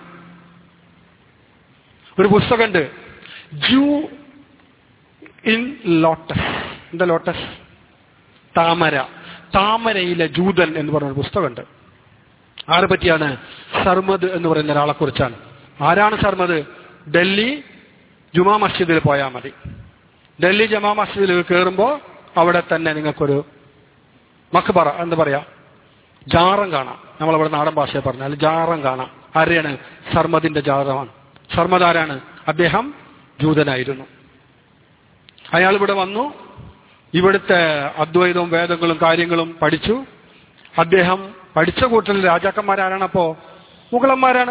ഒരു പുസ്തകമുണ്ട് ജൂ ഇൻ ലോട്ടസ് എന്താ ലോട്ടസ് താമര താമരയിലെ ജൂതൻ എന്ന് പറഞ്ഞ ഒരു പുസ്തകമുണ്ട് ആരെ പറ്റിയാണ് സർമദ് എന്ന് പറയുന്ന ഒരാളെ കുറിച്ചാണ് ആരാണ് സർമദ് ഡൽഹി ജുമാ മസ്ജിദിൽ പോയാൽ മതി ഡൽഹി ജമാ മസ്ജിദിൽ കയറുമ്പോൾ അവിടെ തന്നെ നിങ്ങൾക്കൊരു മക്ബറ എന്താ പറയാ ജാറം കാണാം നമ്മളിവിടെ നാടൻ ഭാഷയെ പറഞ്ഞാൽ ജാറം കാണാം ആരെയാണ് സർമദിന്റെ ജാറമാണ് സർമദ് ആരാണ് അദ്ദേഹം ജൂതനായിരുന്നു അയാൾ ഇവിടെ വന്നു ഇവിടുത്തെ അദ്വൈതവും വേദങ്ങളും കാര്യങ്ങളും പഠിച്ചു അദ്ദേഹം പഠിച്ച കൂട്ടത്തിൽ രാജാക്കന്മാരാരാണ് അപ്പോ മുഗളന്മാരാണ്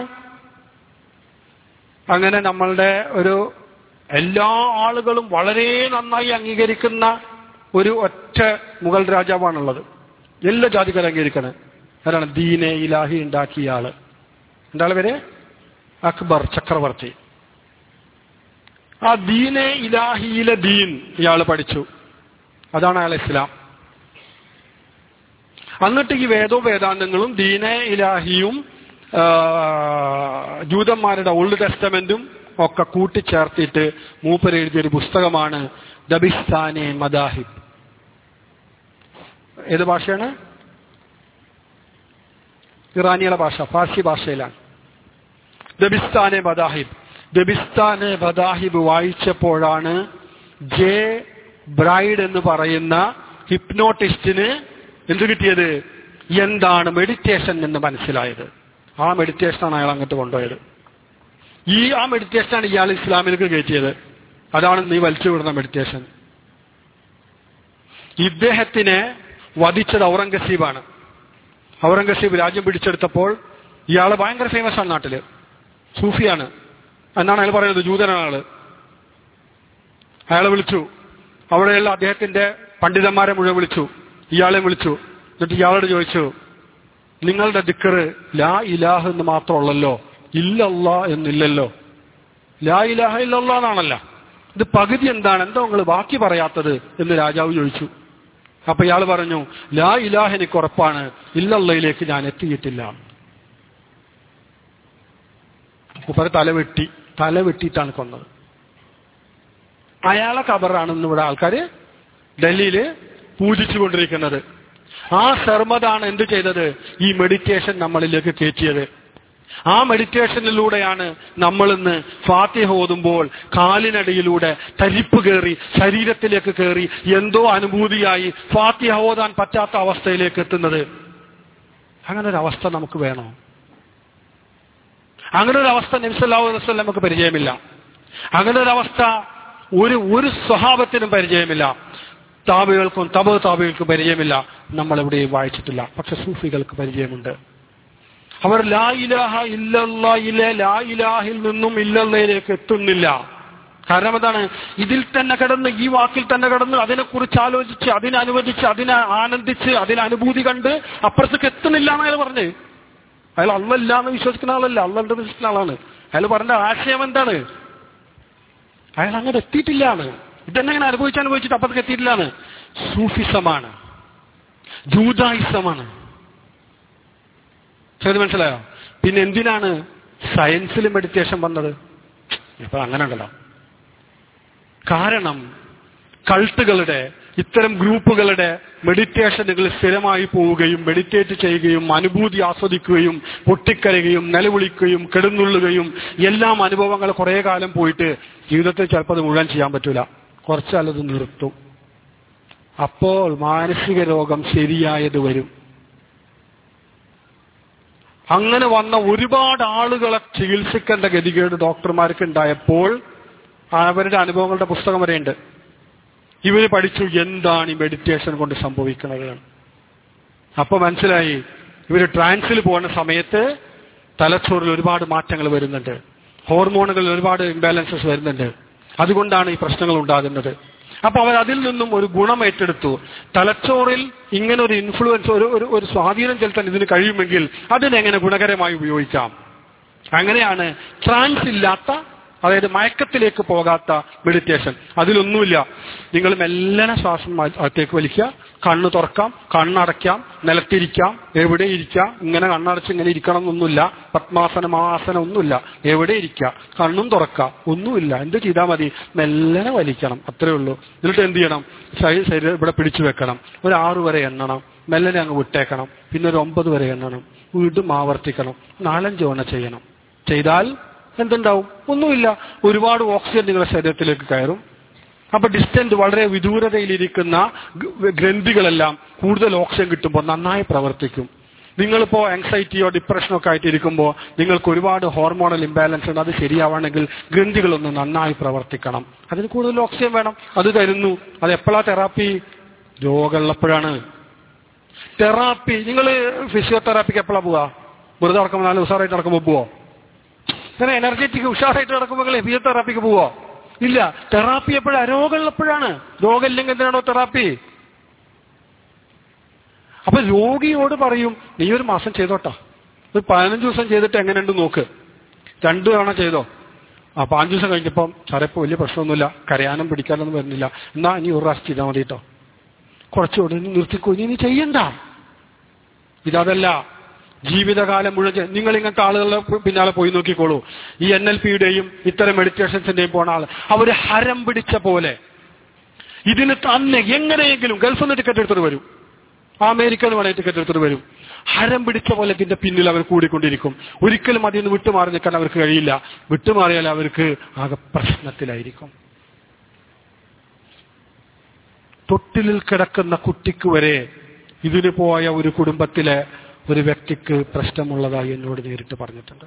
അങ്ങനെ നമ്മളുടെ ഒരു എല്ലാ ആളുകളും വളരെ നന്നായി അംഗീകരിക്കുന്ന ഒരു ഒറ്റ മുഗൾ രാജാവാണുള്ളത് എല്ലാ ജാതിക്കാരും അംഗീകരിക്കണേ ആരാണ് ദീനെ ഇലാഹി ഉണ്ടാക്കിയ ആള് എന്താണ് പേര് അക്ബർ ചക്രവർത്തി ആ ദീനെ ഇലാഹിയിലെ ദീൻ ഇയാൾ പഠിച്ചു അതാണ് അയാൾ ഇസ്ലാം എന്നിട്ട് ഈ വേദവും വേദാന്തങ്ങളും ദീനെ ഇലാഹിയും ആ, ജൂതന്മാരുടെ ഓൾഡ് ടെസ്റ്റമെന്റും ഒക്കെ കൂട്ടിച്ചേർത്തിട്ട് മൂപ്പർ എഴുതിയൊരു പുസ്തകമാണ് ദബിസ്ഥാനെ മദാഹിബ് ഏത് ഭാഷയാണ് ഇറാനിയുടെ ഭാഷ ഫാർസി ഭാഷയിലാണ് ദബിസ്ഥാനെ മദാഹിബ് ദബിസ്ഥാനെ മദാഹിബ് വായിച്ചപ്പോഴാണ് ജെ ബ്രൈഡ് എന്ന് പറയുന്ന ഹിപ്നോട്ടിസ്റ്റിന് എന്ത് കിട്ടിയത് എന്താണ് മെഡിറ്റേഷൻ എന്ന് മനസ്സിലായത് ആ മെഡിറ്റേഷനാണ് അയാൾ അങ്ങോട്ട് കൊണ്ടുപോയത് ഈ ആ മെഡിറ്റേഷനാണ് ഇയാൾ ഇസ്ലാമിലേക്ക് കയറ്റിയത് അതാണ് നീ വലിച്ചു വിടുന്ന മെഡിറ്റേഷൻ ഇദ്ദേഹത്തിനെ വധിച്ചത് ഔറംഗസീബാണ് ഔറംഗസീബ് രാജ്യം പിടിച്ചെടുത്തപ്പോൾ ഇയാൾ ഭയങ്കര ഫേമസ് ആണ് നാട്ടില് സൂഫിയാണ് എന്നാണ് അയാൾ പറയുന്നത് ജൂതനാണ് ആള് അയാളെ വിളിച്ചു അവിടെയുള്ള അദ്ദേഹത്തിന്റെ പണ്ഡിതന്മാരെ മുഴുവൻ വിളിച്ചു ഇയാളെ വിളിച്ചു എന്നിട്ട് ഇയാളോട് ചോദിച്ചു നിങ്ങളുടെ ദിക്കറ് ലാ ഇലാഹ് എന്ന് മാത്രമുള്ളല്ലോ ഇല്ലല്ല എന്നില്ലല്ലോ ലാ ഇലാഹ ഇല്ലല്ല എന്നാണല്ലോ ഇത് പകുതി എന്താണ് എന്താ നിങ്ങൾ ബാക്കി പറയാത്തത് എന്ന് രാജാവ് ചോദിച്ചു അപ്പൊ ഇയാൾ പറഞ്ഞു ലാ ഇലാഹ എനിക്ക് ഉറപ്പാണ് ഇല്ലല്ലയിലേക്ക് ഞാൻ എത്തിയിട്ടില്ല ഉപ്പര തല വെട്ടി തല വെട്ടിയിട്ടാണ് കൊന്നത് അയാളെ കബറാണ് ഇന്ന് ഇവിടെ ആൾക്കാര് ഡൽഹിയിൽ പൂജിച്ചുകൊണ്ടിരിക്കുന്നത് ആ സർമതാണ് എന്ത് ചെയ്തത് ഈ മെഡിറ്റേഷൻ നമ്മളിലേക്ക് കയറ്റിയത് ആ മെഡിറ്റേഷനിലൂടെയാണ് നമ്മൾ ഇന്ന് ഫാത്തിഹ ഓതുമ്പോൾ കാലിനടിയിലൂടെ തരിപ്പ് കയറി ശരീരത്തിലേക്ക് കയറി എന്തോ അനുഭൂതിയായി ഫാത്തിഹ ഓതാൻ പറ്റാത്ത അവസ്ഥയിലേക്ക് എത്തുന്നത് അങ്ങനെ ഒരു അവസ്ഥ നമുക്ക് വേണോ അങ്ങനെ ഒരു അവസ്ഥ നബ്സല്ലാഹു വസ്ലം നമുക്ക് പരിചയമില്ല അങ്ങനെ ഒരു അവസ്ഥ ഒരു ഒരു സ്വഭാവത്തിനും പരിചയമില്ല താബികൾക്കും തബ താബികൾക്കും പരിചയമില്ല നമ്മൾ എവിടെയും വായിച്ചിട്ടില്ല പക്ഷെ സൂഫികൾക്ക് പരിചയമുണ്ട് അവർ ലാ ഇലാഹ ഇല്ലല്ലാഹിലെ ലാ ഇലാഹിൽ നിന്നും ഇല്ലല്ലയിലേക്ക് എത്തുന്നില്ല കാരണം എന്താണ് ഇതിൽ തന്നെ കിടന്ന് ഈ വാക്കിൽ തന്നെ കിടന്ന് അതിനെക്കുറിച്ച് ആലോചിച്ച് അതിനെ അനുവദിച്ച് അതിനെ ആനന്ദിച്ച് അതിനെ അനുഭൂതി കണ്ട് അപ്പുറത്തേക്ക് എത്തുന്നില്ല എന്ന് അയാൾ പറഞ്ഞ് അയാൾ അല്ലല്ല എന്ന് വിശ്വസിക്കുന്ന ആളല്ല അള്ളണ്ട് വിശ്വസിക്കുന്ന ആളാണ് അയാൾ പറഞ്ഞ ആശയം എന്താണ് അയാൾ അങ്ങോട്ട് എത്തിയിട്ടില്ലാണ് ഇതന്നെ അങ്ങനെ അനുഭവിച്ച് അനുഭവിച്ചിട്ട് അപ്പുറത്തേക്ക് എത്തിയിട്ടില്ലാണ് സൂഫിസമാണ് ജൂതായിസമാണ് ശരി മനസ്സിലായോ പിന്നെ എന്തിനാണ് സയൻസിൽ മെഡിറ്റേഷൻ വന്നത് ഇപ്പൊ അങ്ങനെ ഉണ്ടല്ലോ കാരണം കൾട്ടുകളുടെ ഇത്തരം ഗ്രൂപ്പുകളുടെ മെഡിറ്റേഷനുകൾ സ്ഥിരമായി പോവുകയും മെഡിറ്റേറ്റ് ചെയ്യുകയും അനുഭൂതി ആസ്വദിക്കുകയും പൊട്ടിക്കരയുകയും നിലവിളിക്കുകയും കെടുന്നുള്ളുകയും എല്ലാം അനുഭവങ്ങൾ കുറെ കാലം പോയിട്ട് ജീവിതത്തിൽ ചിലപ്പോൾ അത് മുഴുവൻ ചെയ്യാൻ പറ്റൂല കുറച്ചാലത് നിർത്തും അപ്പോൾ മാനസിക രോഗം ശരിയായത് വരും അങ്ങനെ വന്ന ഒരുപാട് ആളുകളെ ചികിത്സിക്കേണ്ട ഗതികേട് ഡോക്ടർമാർക്ക് ഉണ്ടായപ്പോൾ അവരുടെ അനുഭവങ്ങളുടെ പുസ്തകം വരെയുണ്ട് ഇവര് പഠിച്ചു എന്താണ് ഈ മെഡിറ്റേഷൻ കൊണ്ട് സംഭവിക്കുന്നത് അപ്പൊ മനസ്സിലായി ഇവര് ട്രാൻസിൽ പോകുന്ന സമയത്ത് തലച്ചോറിൽ ഒരുപാട് മാറ്റങ്ങൾ വരുന്നുണ്ട് ഹോർമോണുകളിൽ ഒരുപാട് ഇംബാലൻസസ് വരുന്നുണ്ട് അതുകൊണ്ടാണ് ഈ പ്രശ്നങ്ങൾ ഉണ്ടാകുന്നത് അപ്പൊ അവർ അതിൽ നിന്നും ഒരു ഗുണം ഏറ്റെടുത്തു തലച്ചോറിൽ ഇങ്ങനെ ഒരു ഇൻഫ്ലുവൻസ് ഒരു ഒരു ഒരു സ്വാധീനം ചെലുത്താൻ ഇതിന് കഴിയുമെങ്കിൽ അതിനെങ്ങനെ ഗുണകരമായി ഉപയോഗിക്കാം അങ്ങനെയാണ് ട്രാൻസ് ഇല്ലാത്ത അതായത് മയക്കത്തിലേക്ക് പോകാത്ത മെഡിറ്റേഷൻ അതിലൊന്നുമില്ല നിങ്ങൾ മെല്ലനെ ശ്വാസം മാ- അകത്തേക്ക് വലിക്കുക കണ്ണ് തുറക്കാം കണ്ണടയ്ക്കാം നിലത്തിരിക്കാം എവിടെ ഇരിക്കാം ഇങ്ങനെ കണ്ണടച്ച് ഇങ്ങനെ ഇരിക്കണം എന്നൊന്നുമില്ല പത്മാസനം ആസനം ഒന്നുമില്ല എവിടെ ഇരിക്കുക കണ്ണും തുറക്കാം ഒന്നുമില്ല എന്ത് ചെയ്താൽ മതി മെല്ലനെ വലിക്കണം അത്രേ ഉള്ളൂ എന്നിട്ട് എന്ത് ചെയ്യണം ശരീ- ശരീരം ഇവിടെ പിടിച്ചു വെക്കണം ഒരു ആറ് വരെ എണ്ണണം മെല്ലനെ അങ്ങ് വിട്ടേക്കണം പിന്നെ ഒരു ഒമ്പത് വരെ എണ്ണണം വീണ്ടും ആവർത്തിക്കണം നാലഞ്ച് തവണ ചെയ്യണം ചെയ്താൽ എന്തുണ്ടാവും ഒന്നുമില്ല ഒരുപാട് ഓക്സിജൻ നിങ്ങളുടെ ശരീരത്തിലേക്ക് കയറും അപ്പൊ ഡിസ്റ്റന്റ് വളരെ വിദൂരതയിലിരിക്കുന്ന ഗ- ഗ്രന്ഥികളെല്ലാം കൂടുതൽ ഓക്സിജൻ കിട്ടുമ്പോൾ നന്നായി പ്രവർത്തിക്കും നിങ്ങളിപ്പോ ആങ്സൈറ്റിയോ ഡിപ്രഷനോ ഒക്കെ ആയിട്ട് ഇരിക്കുമ്പോൾ നിങ്ങൾക്ക് ഒരുപാട് ഹോർമോണൽ ഇംബാലൻസ് ഉണ്ട് അത് ശരിയാവണമെങ്കിൽ ഗ്രന്ഥികളൊന്ന് നന്നായി പ്രവർത്തിക്കണം അതിന് കൂടുതൽ ഓക്സിജൻ വേണം അത് തരുന്നു അത് എപ്പോഴാ തെറാപ്പി രോഗമുള്ളപ്പോഴാണ് തെറാപ്പി നിങ്ങൾ ഫിസിയോതെറാപ്പിക്ക് എപ്പോഴാ പോവാ വെറുതെ നടക്കുമ്പോൾ നാല് ഉഷാറായിട്ട് നടക്കുമ്പോൾ പോവോ അങ്ങനെ എനർജറ്റിക് ഉഷാറായിട്ട് നടക്കുമ്പോൾ നിങ്ങൾ ഫിസിയോതെറാപ്പിക്ക് പോവോ ഇല്ല തെറാപ്പി എപ്പോഴാ രോഗമുള്ളപ്പോഴാണ് രോഗമില്ലെങ്കിൽ എന്തിനാണോ തെറാപ്പി അപ്പൊ രോഗിയോട് പറയും നീ ഒരു മാസം ചെയ്തോട്ടാ ഒരു പതിനഞ്ച് ദിവസം ചെയ്തിട്ട് എങ്ങനെയുണ്ട് നോക്ക് രണ്ടു തവണ ചെയ്തോ ആ പാഞ്ച് ദിവസം കഴിഞ്ഞപ്പം സാറേ ഇപ്പൊ വലിയ പ്രശ്നമൊന്നുമില്ല കരയാനും പിടിക്കാനൊന്നും വരുന്നില്ല എന്നാ ഇനി ഒരു പ്രാവശ്യം ചെയ്താൽ മതി കേട്ടോ കുറച്ചുകൂടെ ഇനി നിർത്തിക്കോ ഇനി നീ ചെയ്യണ്ട ഇതല്ല ജീവിതകാലം മുഴുവൻ ചെയ്യ- നിങ്ങൾ ഇങ്ങനത്തെ ആളുകളുടെ പി- പിന്നാലെ പോയി നോക്കിക്കോളൂ ഈ എൻ എൽ പിയുടെയും ഇത്തരം മെഡിറ്റേഷൻസിന്റെയും പോണ ആൾ അവര് ഹരം പിടിച്ച പോലെ ഇതിന് തന്നെ എങ്ങനെയെങ്കിലും ഗൾഫിൽ നിന്ന് ടിക്കറ്റ് എടുത്തിട്ട് വരും അമേരിക്കയിൽ വേണേ ടിക്കറ്റ് എടുത്തിട്ട് വരും ഹരം പിടിച്ച പോലെ ഇതിന്റെ പിന്നിൽ അവർ കൂടിക്കൊണ്ടിരിക്കും ഒരിക്കലും അതിൽ നിന്ന് വിട്ടുമാറി നിൽക്കാൻ അവർക്ക് കഴിയില്ല വിട്ടുമാറിയാൽ അവർക്ക് ആകെ പ്രശ്നത്തിലായിരിക്കും തൊട്ടിലിൽ കിടക്കുന്ന കുട്ടിക്ക് വരെ ഇതിന് പോയ ഒരു കുടുംബത്തിലെ ഒരു വ്യക്തിക്ക് പ്രശ്നമുള്ളതായി എന്നോട് നേരിട്ട് പറഞ്ഞിട്ടുണ്ട്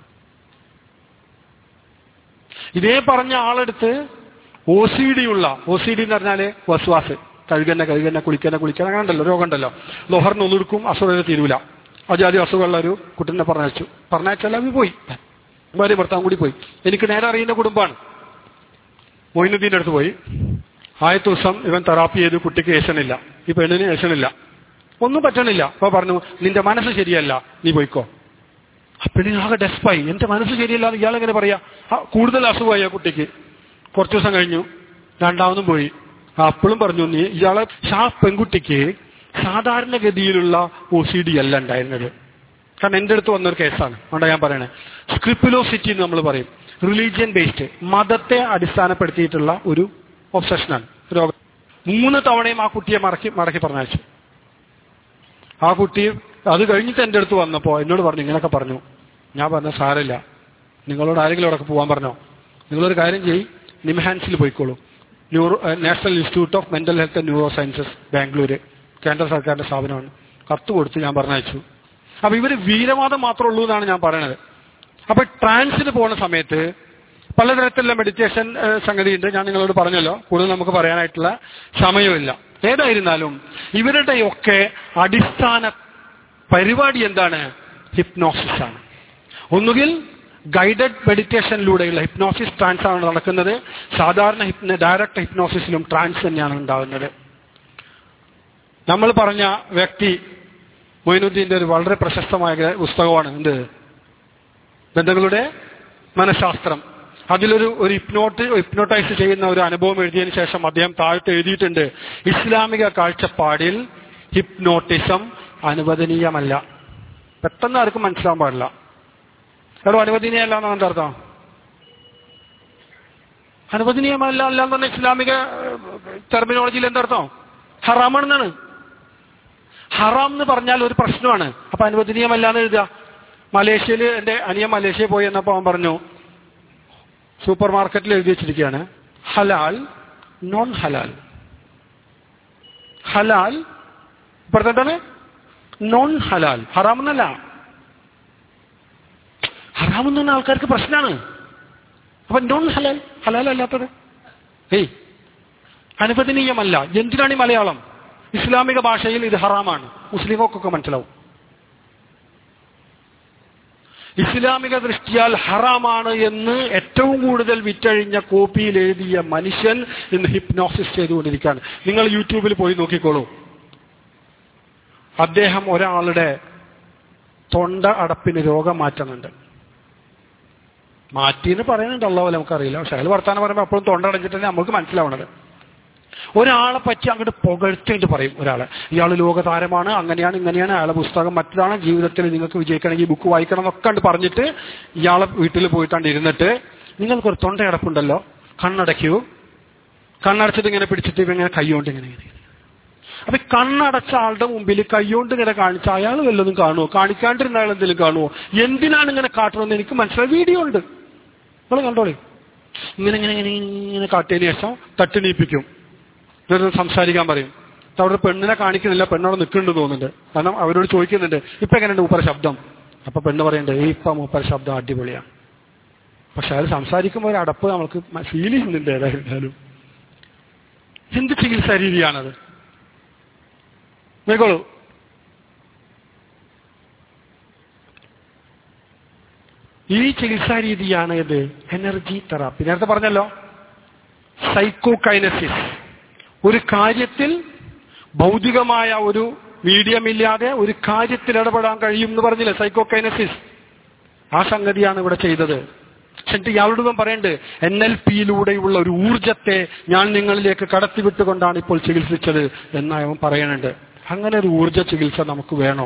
ഇതേ പറഞ്ഞ ആളെടുത്ത് ഒ സി ഡി ഉള്ള ഒ സി ഡി എന്ന് പറഞ്ഞാല് വസ്വാസ് കഴുകന്നെ കഴുകന്നെ കുളിക്കന്നെ കുളിക്കന്നെ അങ്ങനെ ഉണ്ടല്ലോ രോഗം ഉണ്ടല്ലോ ലോഹറിന് ഒന്നെടുക്കും അസുഖം തീരൂല അജാതി അസുഖമുള്ള ഒരു കുട്ടീനെ പറഞ്ഞയച്ചു പറഞ്ഞയച്ചാൽ അവർ പോയി ഭാര്യ ഭർത്താവും കൂടി പോയി എനിക്ക് നേരെ അറിയുന്ന കുടുംബമാണ് മൊയിനുദ്ദീൻ്റെ അടുത്ത് പോയി ആദ്യത്തെ ദിവസം ഇവൻ തെറാപ്പി ചെയ്ത് കുട്ടിക്ക് ഏശനില്ല ഈ പെണ്ണിന് ഏശനില്ല ഒന്നും പറ്റണില്ല അപ്പൊ പറഞ്ഞു നിന്റെ മനസ്സ് ശരിയല്ല നീ പോയിക്കോ ആ പെണ്ണിന് ആകെ ഡെസ്പായി എന്റെ മനസ്സ് ശരിയല്ല എന്ന് ഇയാൾ എങ്ങനെ പറയാ ആ, കൂടുതൽ അസുഖമായി ആ കുട്ടിക്ക് കുറച്ചു ദിവസം കഴിഞ്ഞു രണ്ടാമതും പോയി ആ, അപ്പോഴും പറഞ്ഞു നീ ഇയാളെ ആ പെൺകുട്ടിക്ക് സാധാരണഗതിയിലുള്ള ഒ സി ഡി അല്ല ഉണ്ടായിരുന്നത് കാരണം എന്റെ അടുത്ത് വന്നൊരു കേസാണ് അതുകൊണ്ട് ഞാൻ പറയണേ സ്ക്രിപ്പിലോസിറ്റി എന്ന് നമ്മൾ പറയും റിലീജിയൻ ബേസ്ഡ് മതത്തെ അടിസ്ഥാനപ്പെടുത്തിയിട്ടുള്ള ഒരു ഒബ്സഷനാണ് രോഗം മൂന്ന് തവണയും ആ കുട്ടിയെ മടക്കി മടക്കി പറഞ്ഞയച്ചു ആ കുട്ടി അത് കഴിഞ്ഞിട്ട് എൻ്റെ അടുത്ത് വന്നപ്പോൾ എന്നോട് പറഞ്ഞു ഇങ്ങനെയൊക്കെ പറഞ്ഞു ഞാൻ പറഞ്ഞ സാരമില്ല നിങ്ങളോട് ആരെങ്കിലും അവിടെ പോകാൻ പറഞ്ഞോ നിങ്ങളൊരു കാര്യം ചെയ്യ് നിംഹാൻസിൽ പോയിക്കോളൂ neuro national institute of mental health and neuro sciences Bangalore കേന്ദ്ര സർക്കാരിന്റെ സ്ഥാപനമാണ് കത്ത് കൊടുത്ത് ഞാൻ പറഞ്ഞയച്ചു അപ്പൊ ഇവര് വീരവാദം മാത്രമേ ഉള്ളൂ എന്നാണ് ഞാൻ പറയണത് അപ്പൊ ട്രാൻസിന് പോകുന്ന സമയത്ത് പലതരത്തിലുള്ള മെഡിറ്റേഷൻ സംഗതിയുണ്ട് ഞാൻ നിങ്ങളോട് പറഞ്ഞല്ലോ കൂടുതൽ നമുക്ക് പറയാനായിട്ടുള്ള സമയമില്ല ഏതായിരുന്നാലും ഇവരുടെയൊക്കെ അടിസ്ഥാന പരിപാടി എന്താണ് ഹിപ്നോസിസ് ആണ് ഒന്നുകിൽ ഗൈഡഡ് മെഡിറ്റേഷനിലൂടെയുള്ള ഹിപ്നോസിസ് ട്രാൻസ് ആണ് നടക്കുന്നത് സാധാരണ ഹിപ്ന ഡയറക്റ്റ് ഹിപ്നോസിസിലും ട്രാൻസ് തന്നെയാണ് ഉണ്ടാകുന്നത് നമ്മൾ പറഞ്ഞ വ്യക്തി മൊയിനുദ്ദീന്റെ ഒരു വളരെ പ്രശസ്തമായ പുസ്തകമാണ് എന്ത് ബന്ധങ്ങളുടെ മനഃശാസ്ത്രം അതിലൊരു ഒരു ഹിപ്നോട്ട് ഹിപ്നോട്ടൈസ് ചെയ്യുന്ന ഒരു അനുഭവം എഴുതിയതിനു ശേഷം അദ്ദേഹം താഴത്ത് എഴുതിയിട്ടുണ്ട് ഇസ്ലാമിക കാഴ്ചപ്പാടിൽ ഹിപ്നോട്ടിസം അനുവദനീയമല്ല പെട്ടെന്ന് ആർക്കും മനസ്സിലാവാൻ പാടില്ല എടോ അനുവദനീയമല്ല എന്നാണ് അർത്ഥം അനുവദനീയമല്ല അല്ല എന്ന് പറഞ്ഞ ഇസ്ലാമിക ടെർമിനോളജിയിൽ എന്തർത്ഥം ഹറാമാണെന്നാണ് ഹറാം എന്ന് പറഞ്ഞാൽ ഒരു പ്രശ്നമാണ് അപ്പൊ അനുവദനീയമല്ല എന്ന് എഴുതുക മലേഷ്യയിൽ എന്റെ അനിയൻ മലേഷ്യയിൽ പോയി എന്നപ്പോ അവൻ പറഞ്ഞു സൂപ്പർ മാർക്കറ്റിൽ എഴുതി വെച്ചിരിക്കുകയാണ് ഹലാൽ നോൺ ഹലാൽ ഹലാൽ ഇപ്പുറത്തെ എന്താണ് നോൺ ഹലാൽ ഹറാം എന്നല്ല ഹറാം എന്ന് പറഞ്ഞ ആൾക്കാർക്ക് പ്രശ്നമാണ് അപ്പൊ നോൺ ഹലാൽ ഹലാൽ അല്ലാത്തത് ഏയ് അനുവദനീയമല്ല എന്തിനാണ് ഈ മലയാളം ഇസ്ലാമിക ഭാഷയിൽ ഇത് ഹറാമാണ് മുസ്ലിമോക്കൊക്കെ മനസ്സിലാവും ഇസ്ലാമിക ദൃഷ്ടിയാൽ ഹറാമാണ് എന്ന് ഏറ്റവും കൂടുതൽ വിറ്റഴിഞ്ഞ കോപ്പിയിൽ എഴുതിയ മനുഷ്യൻ ഇന്ന് ഹിപ്നോസിസ് ചെയ്തുകൊണ്ടിരിക്കുകയാണ് നിങ്ങൾ യൂട്യൂബിൽ പോയി നോക്കിക്കോളൂ അദ്ദേഹം ഒരാളുടെ തൊണ്ട അടപ്പിന് രോഗം മാറ്റുന്നുണ്ട് മാറ്റിന്ന് പറയുന്നുണ്ട് അള്ളാഹ് നമുക്കറിയില്ല പക്ഷെ അയാൾ വർത്താനം പറയുമ്പോൾ അപ്പോഴും തൊണ്ട അടഞ്ഞിട്ട് തന്നെ നമുക്ക് മനസ്സിലാവണത് ഒരാളെ പറ്റി അങ്ങോട്ട് പുകഴ്ത്തിട്ട് പറയും ഒരാളെ ഇയാൾ ലോകതാരമാണ് അങ്ങനെയാണ് ഇങ്ങനെയാണ് അയാളെ പുസ്തകം മറ്റതാണ് ജീവിതത്തിൽ നിങ്ങൾക്ക് വിജയിക്കണമെങ്കിൽ ബുക്ക് വായിക്കണം എന്നൊക്കെ കണ്ട് പറഞ്ഞിട്ട് ഇയാളെ വീട്ടിൽ പോയിട്ടാണ്ട് ഇരുന്നിട്ട് നിങ്ങൾക്കൊരു തൊണ്ടയടപ്പുണ്ടല്ലോ കണ്ണടയ്ക്കൂ കണ്ണടച്ചിട്ട് ഇങ്ങനെ പിടിച്ചിട്ട് ഇങ്ങനെ കൈകൊണ്ട് ഇങ്ങനെ ഇങ്ങനെ അപ്പൊ ഈ കണ്ണടച്ച ആളുടെ മുമ്പിൽ കൈകൊണ്ട് ഇങ്ങനെ കാണിച്ച അയാൾ വല്ലതും കാണുമോ കാണിക്കാണ്ടിരുന്ന അയാൾ എന്തെങ്കിലും കാണുമോ എന്തിനാണ് ഇങ്ങനെ കാട്ടണമെന്ന് എനിക്ക് മനസ്സിലായി വീഡിയോ ഉണ്ട് നിങ്ങൾ കണ്ടോളി ഇങ്ങനെ ഇങ്ങനെ ഇങ്ങനെ ഇങ്ങനെ കാട്ടിയതിന് ശേഷം തട്ടിണീപ്പിക്കും എന്നിട്ട് സംസാരിക്കാൻ പറയും എന്നിട്ട് അവിടെ പെണ്ണിനെ കാണിക്കുന്നില്ല പെണ്ണവിടെ നിൽക്കുന്നുണ്ട് തോന്നുന്നുണ്ട് കാരണം അവരോട് ചോദിക്കുന്നുണ്ട് ഇപ്പൊ എങ്ങനെയുണ്ട് മൂപ്പര ശബ്ദം അപ്പൊ പെണ്ണ് പറയുന്നുണ്ട് ഈ ഇപ്പൊ മൂപ്പര ശബ്ദം അടിപൊളിയാണ് പക്ഷെ അയാൾ സംസാരിക്കുമ്പോൾ ഒരു അടപ്പ് നമുക്ക് ഫീൽ ചെയ്യുന്നുണ്ട് ഏതായിരുന്നാലും എന്ത് ചികിത്സാ രീതിയാണത് നോക്കോളൂ ഈ ചികിത്സാ രീതിയാണ് ഇത് എനർജി തെറാപ്പി നേരത്തെ പറഞ്ഞല്ലോ സൈക്കോ കൈനസിസ് ഒരു കാര്യത്തിൽ ഭൗതികമായ ഒരു മീഡിയം ഇല്ലാതെ ഒരു കാര്യത്തിൽ ഇടപെടാൻ കഴിയും എന്ന് പറഞ്ഞില്ലേ സൈക്കോ കൈനസിസ് ആ സംഗതിയാണ് ഇവിടെ ചെയ്തത് എന്നിട്ട് ഇയാളോട് പറയണ്ട് എൻ എൽ പിയിലൂടെയുള്ള ഒരു ഊർജത്തെ ഞാൻ നിങ്ങളിലേക്ക് കടത്തിവിട്ടുകൊണ്ടാണ് ഇപ്പോൾ ചികിത്സിച്ചത് എന്ന് അവൻ പറയുന്നുണ്ട് അങ്ങനെ ഒരു ഊർജ ചികിത്സ നമുക്ക് വേണോ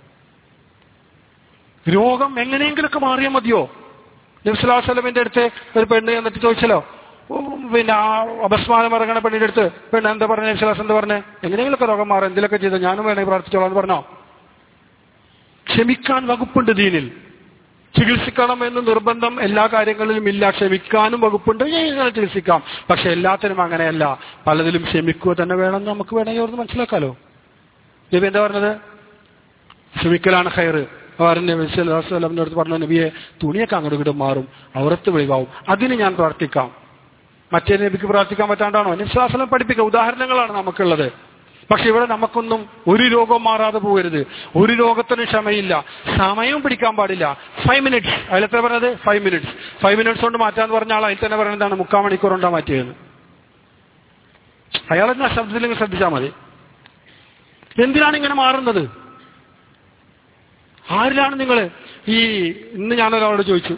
രോഗം എങ്ങനെയെങ്കിലൊക്കെ മാറിയാൽ മതിയോ നബ്സുലാസ്ലമിന്റെ അടുത്ത് ഒരു പെണ്ണ് എന്നിട്ട് ചോദിച്ചല്ലോ പിന്നെ ആ അപസ്മാനം ഇറങ്ങണ പെണ്ണിന്റെ അടുത്ത് പെണ്ണ് എന്താ പറഞ്ഞ നബ്സുലാസ് എന്താ പറഞ്ഞേ എങ്ങനെയെങ്കിലൊക്കെ രോഗം മാറും എന്തിലൊക്കെ ചെയ്ത് ഞാനും വേണമെങ്കിൽ പ്രാർത്ഥിച്ചോളാം എന്ന് പറഞ്ഞോ ക്ഷമിക്കാൻ വകുപ്പുണ്ട് ദീനിൽ ചികിത്സിക്കണം എന്ന് നിർബന്ധം എല്ലാ കാര്യങ്ങളിലും ഇല്ല ക്ഷമിക്കാനും വകുപ്പുണ്ട് ഇങ്ങനെ ചികിത്സിക്കാം പക്ഷെ എല്ലാത്തിനും അങ്ങനെയല്ല പലതിലും ക്ഷമിക്കുക തന്നെ വേണമെന്ന് നമുക്ക് വേണമെങ്കിൽ അവിടുന്ന് മനസ്സിലാക്കാലോ നബി എന്താ പറഞ്ഞത് ക്ഷമിക്കലാണ് ഹയർ നബിന്റെ അടുത്ത് പറഞ്ഞു നബിയെ തുണിയൊക്കെ അങ്ങോട്ട് ഇങ്ങോട്ട് മാറും അവറത്ത് വെളിവാവും അതിന് ഞാൻ പ്രാർത്ഥിക്കാം മറ്റേ നബിക്ക് പ്രാർത്ഥിക്കാൻ പറ്റാണ്ടാണോ നിശ്വാസനം പഠിപ്പിക്കുക ഉദാഹരണങ്ങളാണ് നമുക്കുള്ളത് പക്ഷെ ഇവിടെ നമുക്കൊന്നും ഒരു രോഗം മാറാതെ പോകരുത് ഒരു രോഗത്തിന് ക്ഷമയില്ല സമയം പിടിക്കാൻ പാടില്ല ഫൈവ് മിനിറ്റ്സ് അതിലെത്ര പറഞ്ഞത് ഫൈവ് മിനിറ്റ്സ് ഫൈവ് മിനിറ്റ്സ് കൊണ്ട് മാറ്റാന്ന് പറഞ്ഞ ആൾ അതിൽ തന്നെ പറയുന്നതാണ് മുക്കാൽ മണിക്കൂർ കൊണ്ടാ മാറ്റിയത് അയാളെന്നാ ശബ്ദത്തിൽ ശ്രദ്ധിച്ചാൽ മതി എന്തിനാണ് ഇങ്ങനെ മാറുന്നത് ആരിലാണ് നിങ്ങൾ ഈ ഇന്ന് ഞാനൊരാളോട് ചോദിച്ചു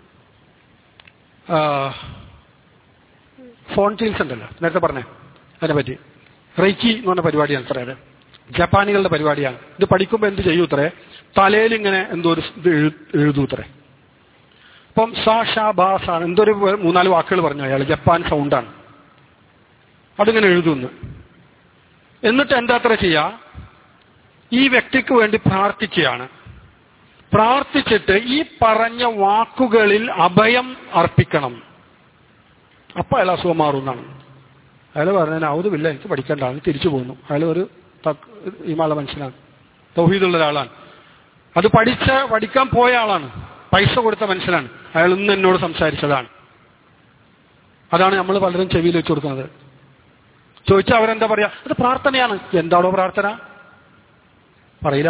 ഫോൺ ചികിത്സ ഉണ്ടല്ലോ നേരത്തെ പറഞ്ഞേ അതിനെ പറ്റി റൈക്കി എന്ന് പറഞ്ഞ പരിപാടിയാണ് അത്രേ അത് ജപ്പാനികളുടെ പരിപാടിയാണ് ഇത് പഠിക്കുമ്പോൾ എന്ത് ചെയ്യൂ അത്രേ തലയിൽ ഇങ്ങനെ എന്തോ ഒരു ഇത് എഴുതൂ അത്രേ അപ്പം സാ ഷാ ബാ സാ എന്തോ ഒരു മൂന്നാല് വാക്കുകൾ പറഞ്ഞു അയാൾ ജപ്പാൻ സൗണ്ടാണ് അതിങ്ങനെ എഴുതുന്നു എന്നിട്ട് എന്താ അത്ര ചെയ്യാ ഈ വ്യക്തിക്ക് വേണ്ടി പ്രാർത്ഥിക്കുകയാണ് പ്രാർത്ഥിച്ചിട്ട് ഈ പറഞ്ഞ വാക്കുകളിൽ അഭയം അർപ്പിക്കണം അപ്പൊ അയാൾ അസുഖം മാറുന്നതാണ് അയാൾ പറഞ്ഞാൽ ഔതുമില്ല എനിക്ക് പഠിക്കേണ്ടതാണ് തിരിച്ചു പോകുന്നു അയാൾ ഒരു ഇമാള മനുഷ്യനാണ് തൗഹീദുള്ള ഒരാളാണ് അത് പഠിച്ച പഠിക്കാൻ പോയ ആളാണ് പൈസ കൊടുത്ത മനുഷ്യനാണ് അയാൾ ഇന്ന് എന്നോട് സംസാരിച്ചതാണ് അതാണ് നമ്മൾ പലരും ചെവിയിൽ വെച്ച് കൊടുക്കുന്നത് ചോദിച്ചാൽ അവരെന്താ പറയാ അത് പ്രാർത്ഥനയാണ് എന്താണോ പ്രാർത്ഥന പറയില്ല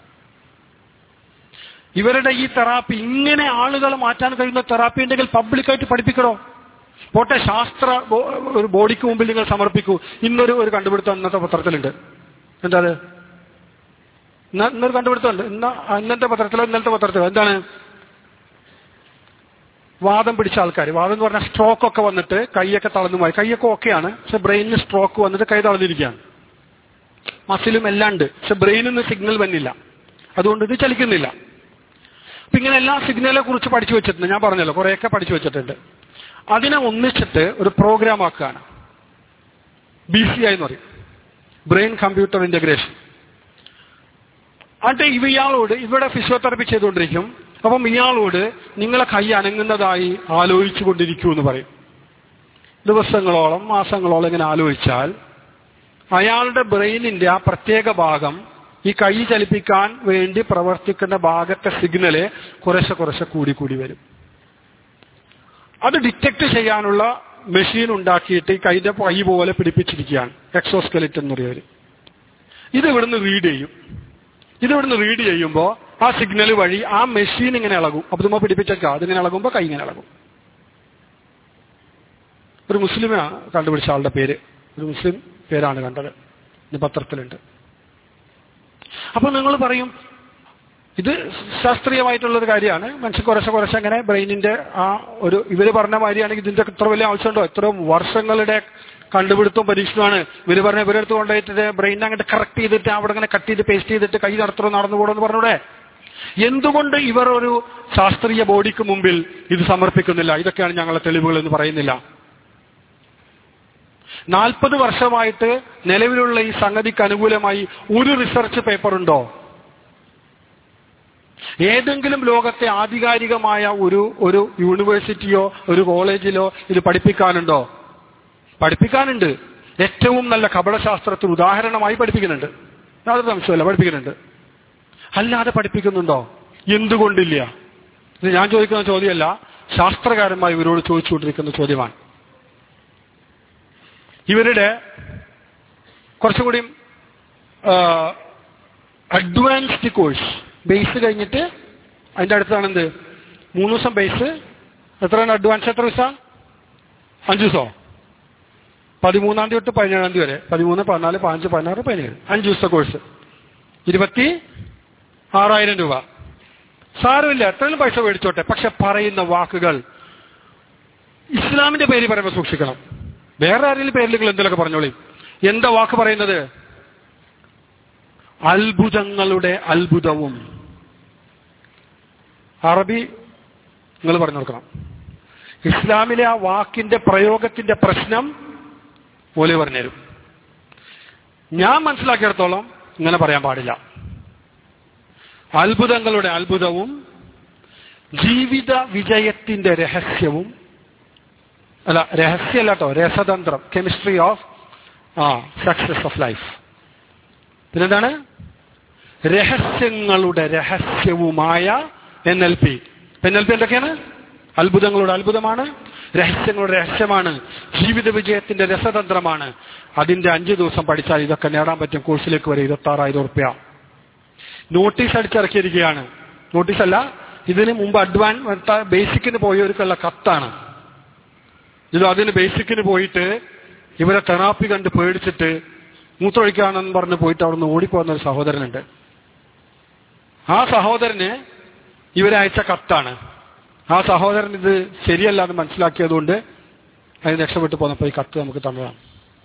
ഇവരുടെ ഈ തെറാപ്പി ഇങ്ങനെ ആളുകൾ മാറ്റാൻ കഴിയുന്ന തെറാപ്പി ഉണ്ടെങ്കിൽ പബ്ലിക്കായിട്ട് പഠിപ്പിക്കണോ പോട്ടെ ശാസ്ത്ര ബോ- ഒരു ബോഡിക്ക് മുമ്പിൽ നിങ്ങൾ സമർപ്പിക്കൂ ഇന്നൊരു ഒരു കണ്ടുപിടുത്തം ഇന്നത്തെ പത്രത്തിലുണ്ട് എന്താ അത് ഇന്ന- ഇന്നൊരു കണ്ടുപിടുത്തമുണ്ട് ഇന്ന ഇന്നത്തെ പത്രത്തിലോ ഇന്നലത്തെ പത്രത്തിലോ എന്താണ് വാദം പിടിച്ച ആൾക്കാർ വാദം എന്ന് പറഞ്ഞാൽ സ്ട്രോക്ക് ഒക്കെ വന്നിട്ട് കൈയൊക്കെ തളർന്നു പോയി കൈയൊക്കെ ഓക്കെയാണ് പക്ഷെ ബ്രെയിനിന് സ്ട്രോക്ക് വന്നിട്ട് കൈ തളർന്നിരിക്കുകയാണ് മസിലും എല്ലാം ഉണ്ട് പക്ഷെ ബ്രെയിനിൽ നിന്ന് സിഗ്നൽ വന്നില്ല അതുകൊണ്ട് ഇത് ചലിക്കുന്നില്ല അപ്പൊ ഇങ്ങനെ എല്ലാ സിഗ്നലെ കുറിച്ച് പഠിച്ചു വെച്ചിട്ടുണ്ട് ഞാൻ പറഞ്ഞല്ലോ കുറെയൊക്കെ പഠിച്ചു വെച്ചിട്ടുണ്ട് അതിനെ ഒന്നിച്ചിട്ട് ഒരു പ്രോഗ്രാം ആക്കുകയാണ് ബി സി ഐ എന്ന് പറയും ബ്രെയിൻ കമ്പ്യൂട്ടർ ഇന്റഗ്രേഷൻ എന്നിട്ട് ഇവ ഇയാളോട് ഇവിടെ ഫിസിയോതെറപ്പി ചെയ്തുകൊണ്ടിരിക്കും അപ്പം ഇയാളോട് നിങ്ങളെ കൈ അനങ്ങുന്നതായി ആലോചിച്ചു കൊണ്ടിരിക്കൂ എന്ന് പറയും ദിവസങ്ങളോളം മാസങ്ങളോളം ഇങ്ങനെ ആലോചിച്ചാൽ അയാളുടെ ബ്രെയിനിന്റെ ആ പ്രത്യേക ഭാഗം ഈ കൈ ചലിപ്പിക്കാൻ വേണ്ടി പ്രവർത്തിക്കുന്ന ഭാഗത്തെ സിഗ്നല് കുറേശ്ശെ കുറേശ്ശെ കൂടി കൂടി വരും അത് ഡിറ്റക്ട് ചെയ്യാനുള്ള മെഷീൻ ഉണ്ടാക്കിയിട്ട് ഈ കൈന്റെ കൈ പോലെ പിടിപ്പിച്ചിരിക്കുകയാണ് എക്സോസ്കെലിറ്റൻ എന്ന് പറയുന്നത് ഇത് ഇവിടുന്ന് റീഡ് ചെയ്യും ഇത് ഇവിടുന്ന് റീഡ് ചെയ്യുമ്പോൾ ആ സിഗ്നൽ വഴി ആ മെഷീൻ ഇങ്ങനെ ഇളകും അപ്പൊ നമ്മൾ പിടിപ്പിച്ചേക്കാം അതിങ്ങനെ ഇളകുമ്പോൾ കൈ ഇങ്ങനെ ഇളകും ഒരു മുസ്ലിമ കണ്ടുപിടിച്ച ആളുടെ പേര് ഒരു മുസ്ലിം പേരാണ് കണ്ടത് ഇത് പത്രത്തിലുണ്ട് അപ്പൊ നിങ്ങൾ പറയും ഇത് ശാസ്ത്രീയമായിട്ടുള്ള ഒരു കാര്യമാണ് മനുഷ്യൻ കുറച്ച് കുറച്ച് അങ്ങനെ ബ്രെയിനിന്റെ ആ ഒരു ഇവര് പറഞ്ഞ മാതിരിയാണെങ്കിൽ ഇതിന്റെ ഇത്ര വലിയ ആവശ്യമുണ്ടോ എത്ര വർഷങ്ങളുടെ കണ്ടുപിടുത്തവും പരീക്ഷണമാണ് ഇവര് പറഞ്ഞ ഇവരെടുത്ത് കൊണ്ടുപോയിട്ട് ബ്രെയിൻ അങ്ങോട്ട് കറക്റ്റ് ചെയ്തിട്ട് അവിടെ അങ്ങനെ കട്ട് ചെയ്ത് പേസ്റ്റ് ചെയ്തിട്ട് കൈ നടത്തണോ നടന്നു പോകണമെന്ന് പറഞ്ഞൂടെ എന്തുകൊണ്ട് ഇവർ ഒരു ശാസ്ത്രീയ ബോഡിക്ക് മുമ്പിൽ ഇത് സമർപ്പിക്കുന്നില്ല ഇതൊക്കെയാണ് ഞങ്ങളെ തെളിവുകൾ എന്ന് പറയുന്നില്ല നാൽപ്പത് വർഷമായിട്ട് നിലവിലുള്ള ഈ സംഗതിക്ക് അനുകൂലമായി ഒരു റിസർച്ച് പേപ്പർ ഉണ്ടോ ഏതെങ്കിലും ലോകത്തെ ആധികാരികമായ ഒരു ഒരു യൂണിവേഴ്സിറ്റിയോ ഒരു കോളേജിലോ ഇത് പഠിപ്പിക്കാനുണ്ടോ പഠിപ്പിക്കാനുണ്ട് ഏറ്റവും നല്ല കപടശാസ്ത്രത്തിൽ ഉദാഹരണമായി പഠിപ്പിക്കുന്നുണ്ട് യാതൊരു സംശയമല്ല പഠിപ്പിക്കുന്നുണ്ട് അല്ലാതെ പഠിപ്പിക്കുന്നുണ്ടോ എന്തുകൊണ്ടില്ല ഇത് ഞാൻ ചോദിക്കുന്ന ചോദ്യമല്ല ശാസ്ത്രകാരന്മാർ ഇവരോട് ചോദിച്ചുകൊണ്ടിരിക്കുന്ന ചോദ്യമാണ് ഇവരുടെ കുറച്ചുകൂടി അഡ്വാൻസ്ഡ് കോഴ്സ് ബേസ് കഴിഞ്ഞിട്ട് അതിന്റെ അടുത്താണ് എന്ത് മൂന്ന് ദിവസം ബേസ് എത്രയാണ് അഡ്വാൻസ് എത്ര ദിവസം അഞ്ചു ദിവസമോ പതിമൂന്നാം തീയതി തൊട്ട് പതിനേഴാം തീയതി വരെ പതിമൂന്ന് പതിനാല് പതിനഞ്ച് പതിനാറ് പതിനേഴ് അഞ്ച് ദിവസത്തെ കോഴ്സ് ഇരുപത്തി ആറായിരം രൂപ സാരമില്ല എത്രയും പൈസ മേടിച്ചോട്ടെ പക്ഷെ പറയുന്ന വാക്കുകൾ ഇസ്ലാമിന്റെ പേര് പറയുമ്പോൾ സൂക്ഷിക്കണം വേറെ ആരെങ്കിലും പേരിൽ നിങ്ങൾ എന്തെങ്കിലുമൊക്കെ പറഞ്ഞോളി എന്താ വാക്ക് പറയുന്നത് അത്ഭുതങ്ങളുടെ അത്ഭുതവും അറബി നിങ്ങൾ പറഞ്ഞു കൊടുക്കണം ഇസ്ലാമിലെ ആ വാക്കിന്റെ പ്രയോഗത്തിന്റെ പ്രശ്നം ഓല് പറഞ്ഞുതരും ഞാൻ മനസ്സിലാക്കിയിടത്തോളം ഇങ്ങനെ പറയാൻ പാടില്ല അത്ഭുതങ്ങളുടെ അത്ഭുതവും ജീവിത വിജയത്തിന്റെ രഹസ്യവും അല്ല രഹസ്യമല്ല കേട്ടോ രസതന്ത്രം കെമിസ്ട്രി ഓഫ് ആ സക്സസ് ഓഫ് ലൈഫ് പിന്നെന്താണ് രഹസ്യങ്ങളുടെ രഹസ്യവുമായ N L P N L P എന്തൊക്കെയാണ് അത്ഭുതങ്ങളുടെ അത്ഭുതമാണ് രഹസ്യങ്ങളുടെ രഹസ്യമാണ് ജീവിത വിജയത്തിന്റെ രസതന്ത്രമാണ് അതിന്റെ അഞ്ചു ദിവസം പഠിച്ചാൽ ഇതൊക്കെ നേടാൻ പറ്റും കോഴ്സിലേക്ക് വരെ ഇരുപത്തി ആറായിരം ഉറുപ്യ നോട്ടീസ് അടിച്ചിറക്കിയിരിക്കുകയാണ് നോട്ടീസ് അല്ല ഇതിന് മുമ്പ് അഡ്വാൻസ് ബേസിക്കിന് പോയവർക്കുള്ള കത്താണ് ഇത് അതിന് ബേസിക്കിന് പോയിട്ട് ഇവരെ തെറാപ്പി കണ്ട് പേടിച്ചിട്ട് മൂത്രമൊഴിക്കാണെന്ന് പറഞ്ഞ് പോയിട്ട് അവിടുന്ന് ഓടിപ്പോകുന്ന ഒരു സഹോദരനുണ്ട് ആ സഹോദരന് ഇവരെ അയച്ച കത്താണ് ആ സഹോദരൻ ഇത് ശരിയല്ല എന്ന് മനസ്സിലാക്കിയതുകൊണ്ട് അതിന് രക്ഷപ്പെട്ടു പോന്നപ്പോൾ ഈ കത്ത് നമുക്ക് തന്നതാണ്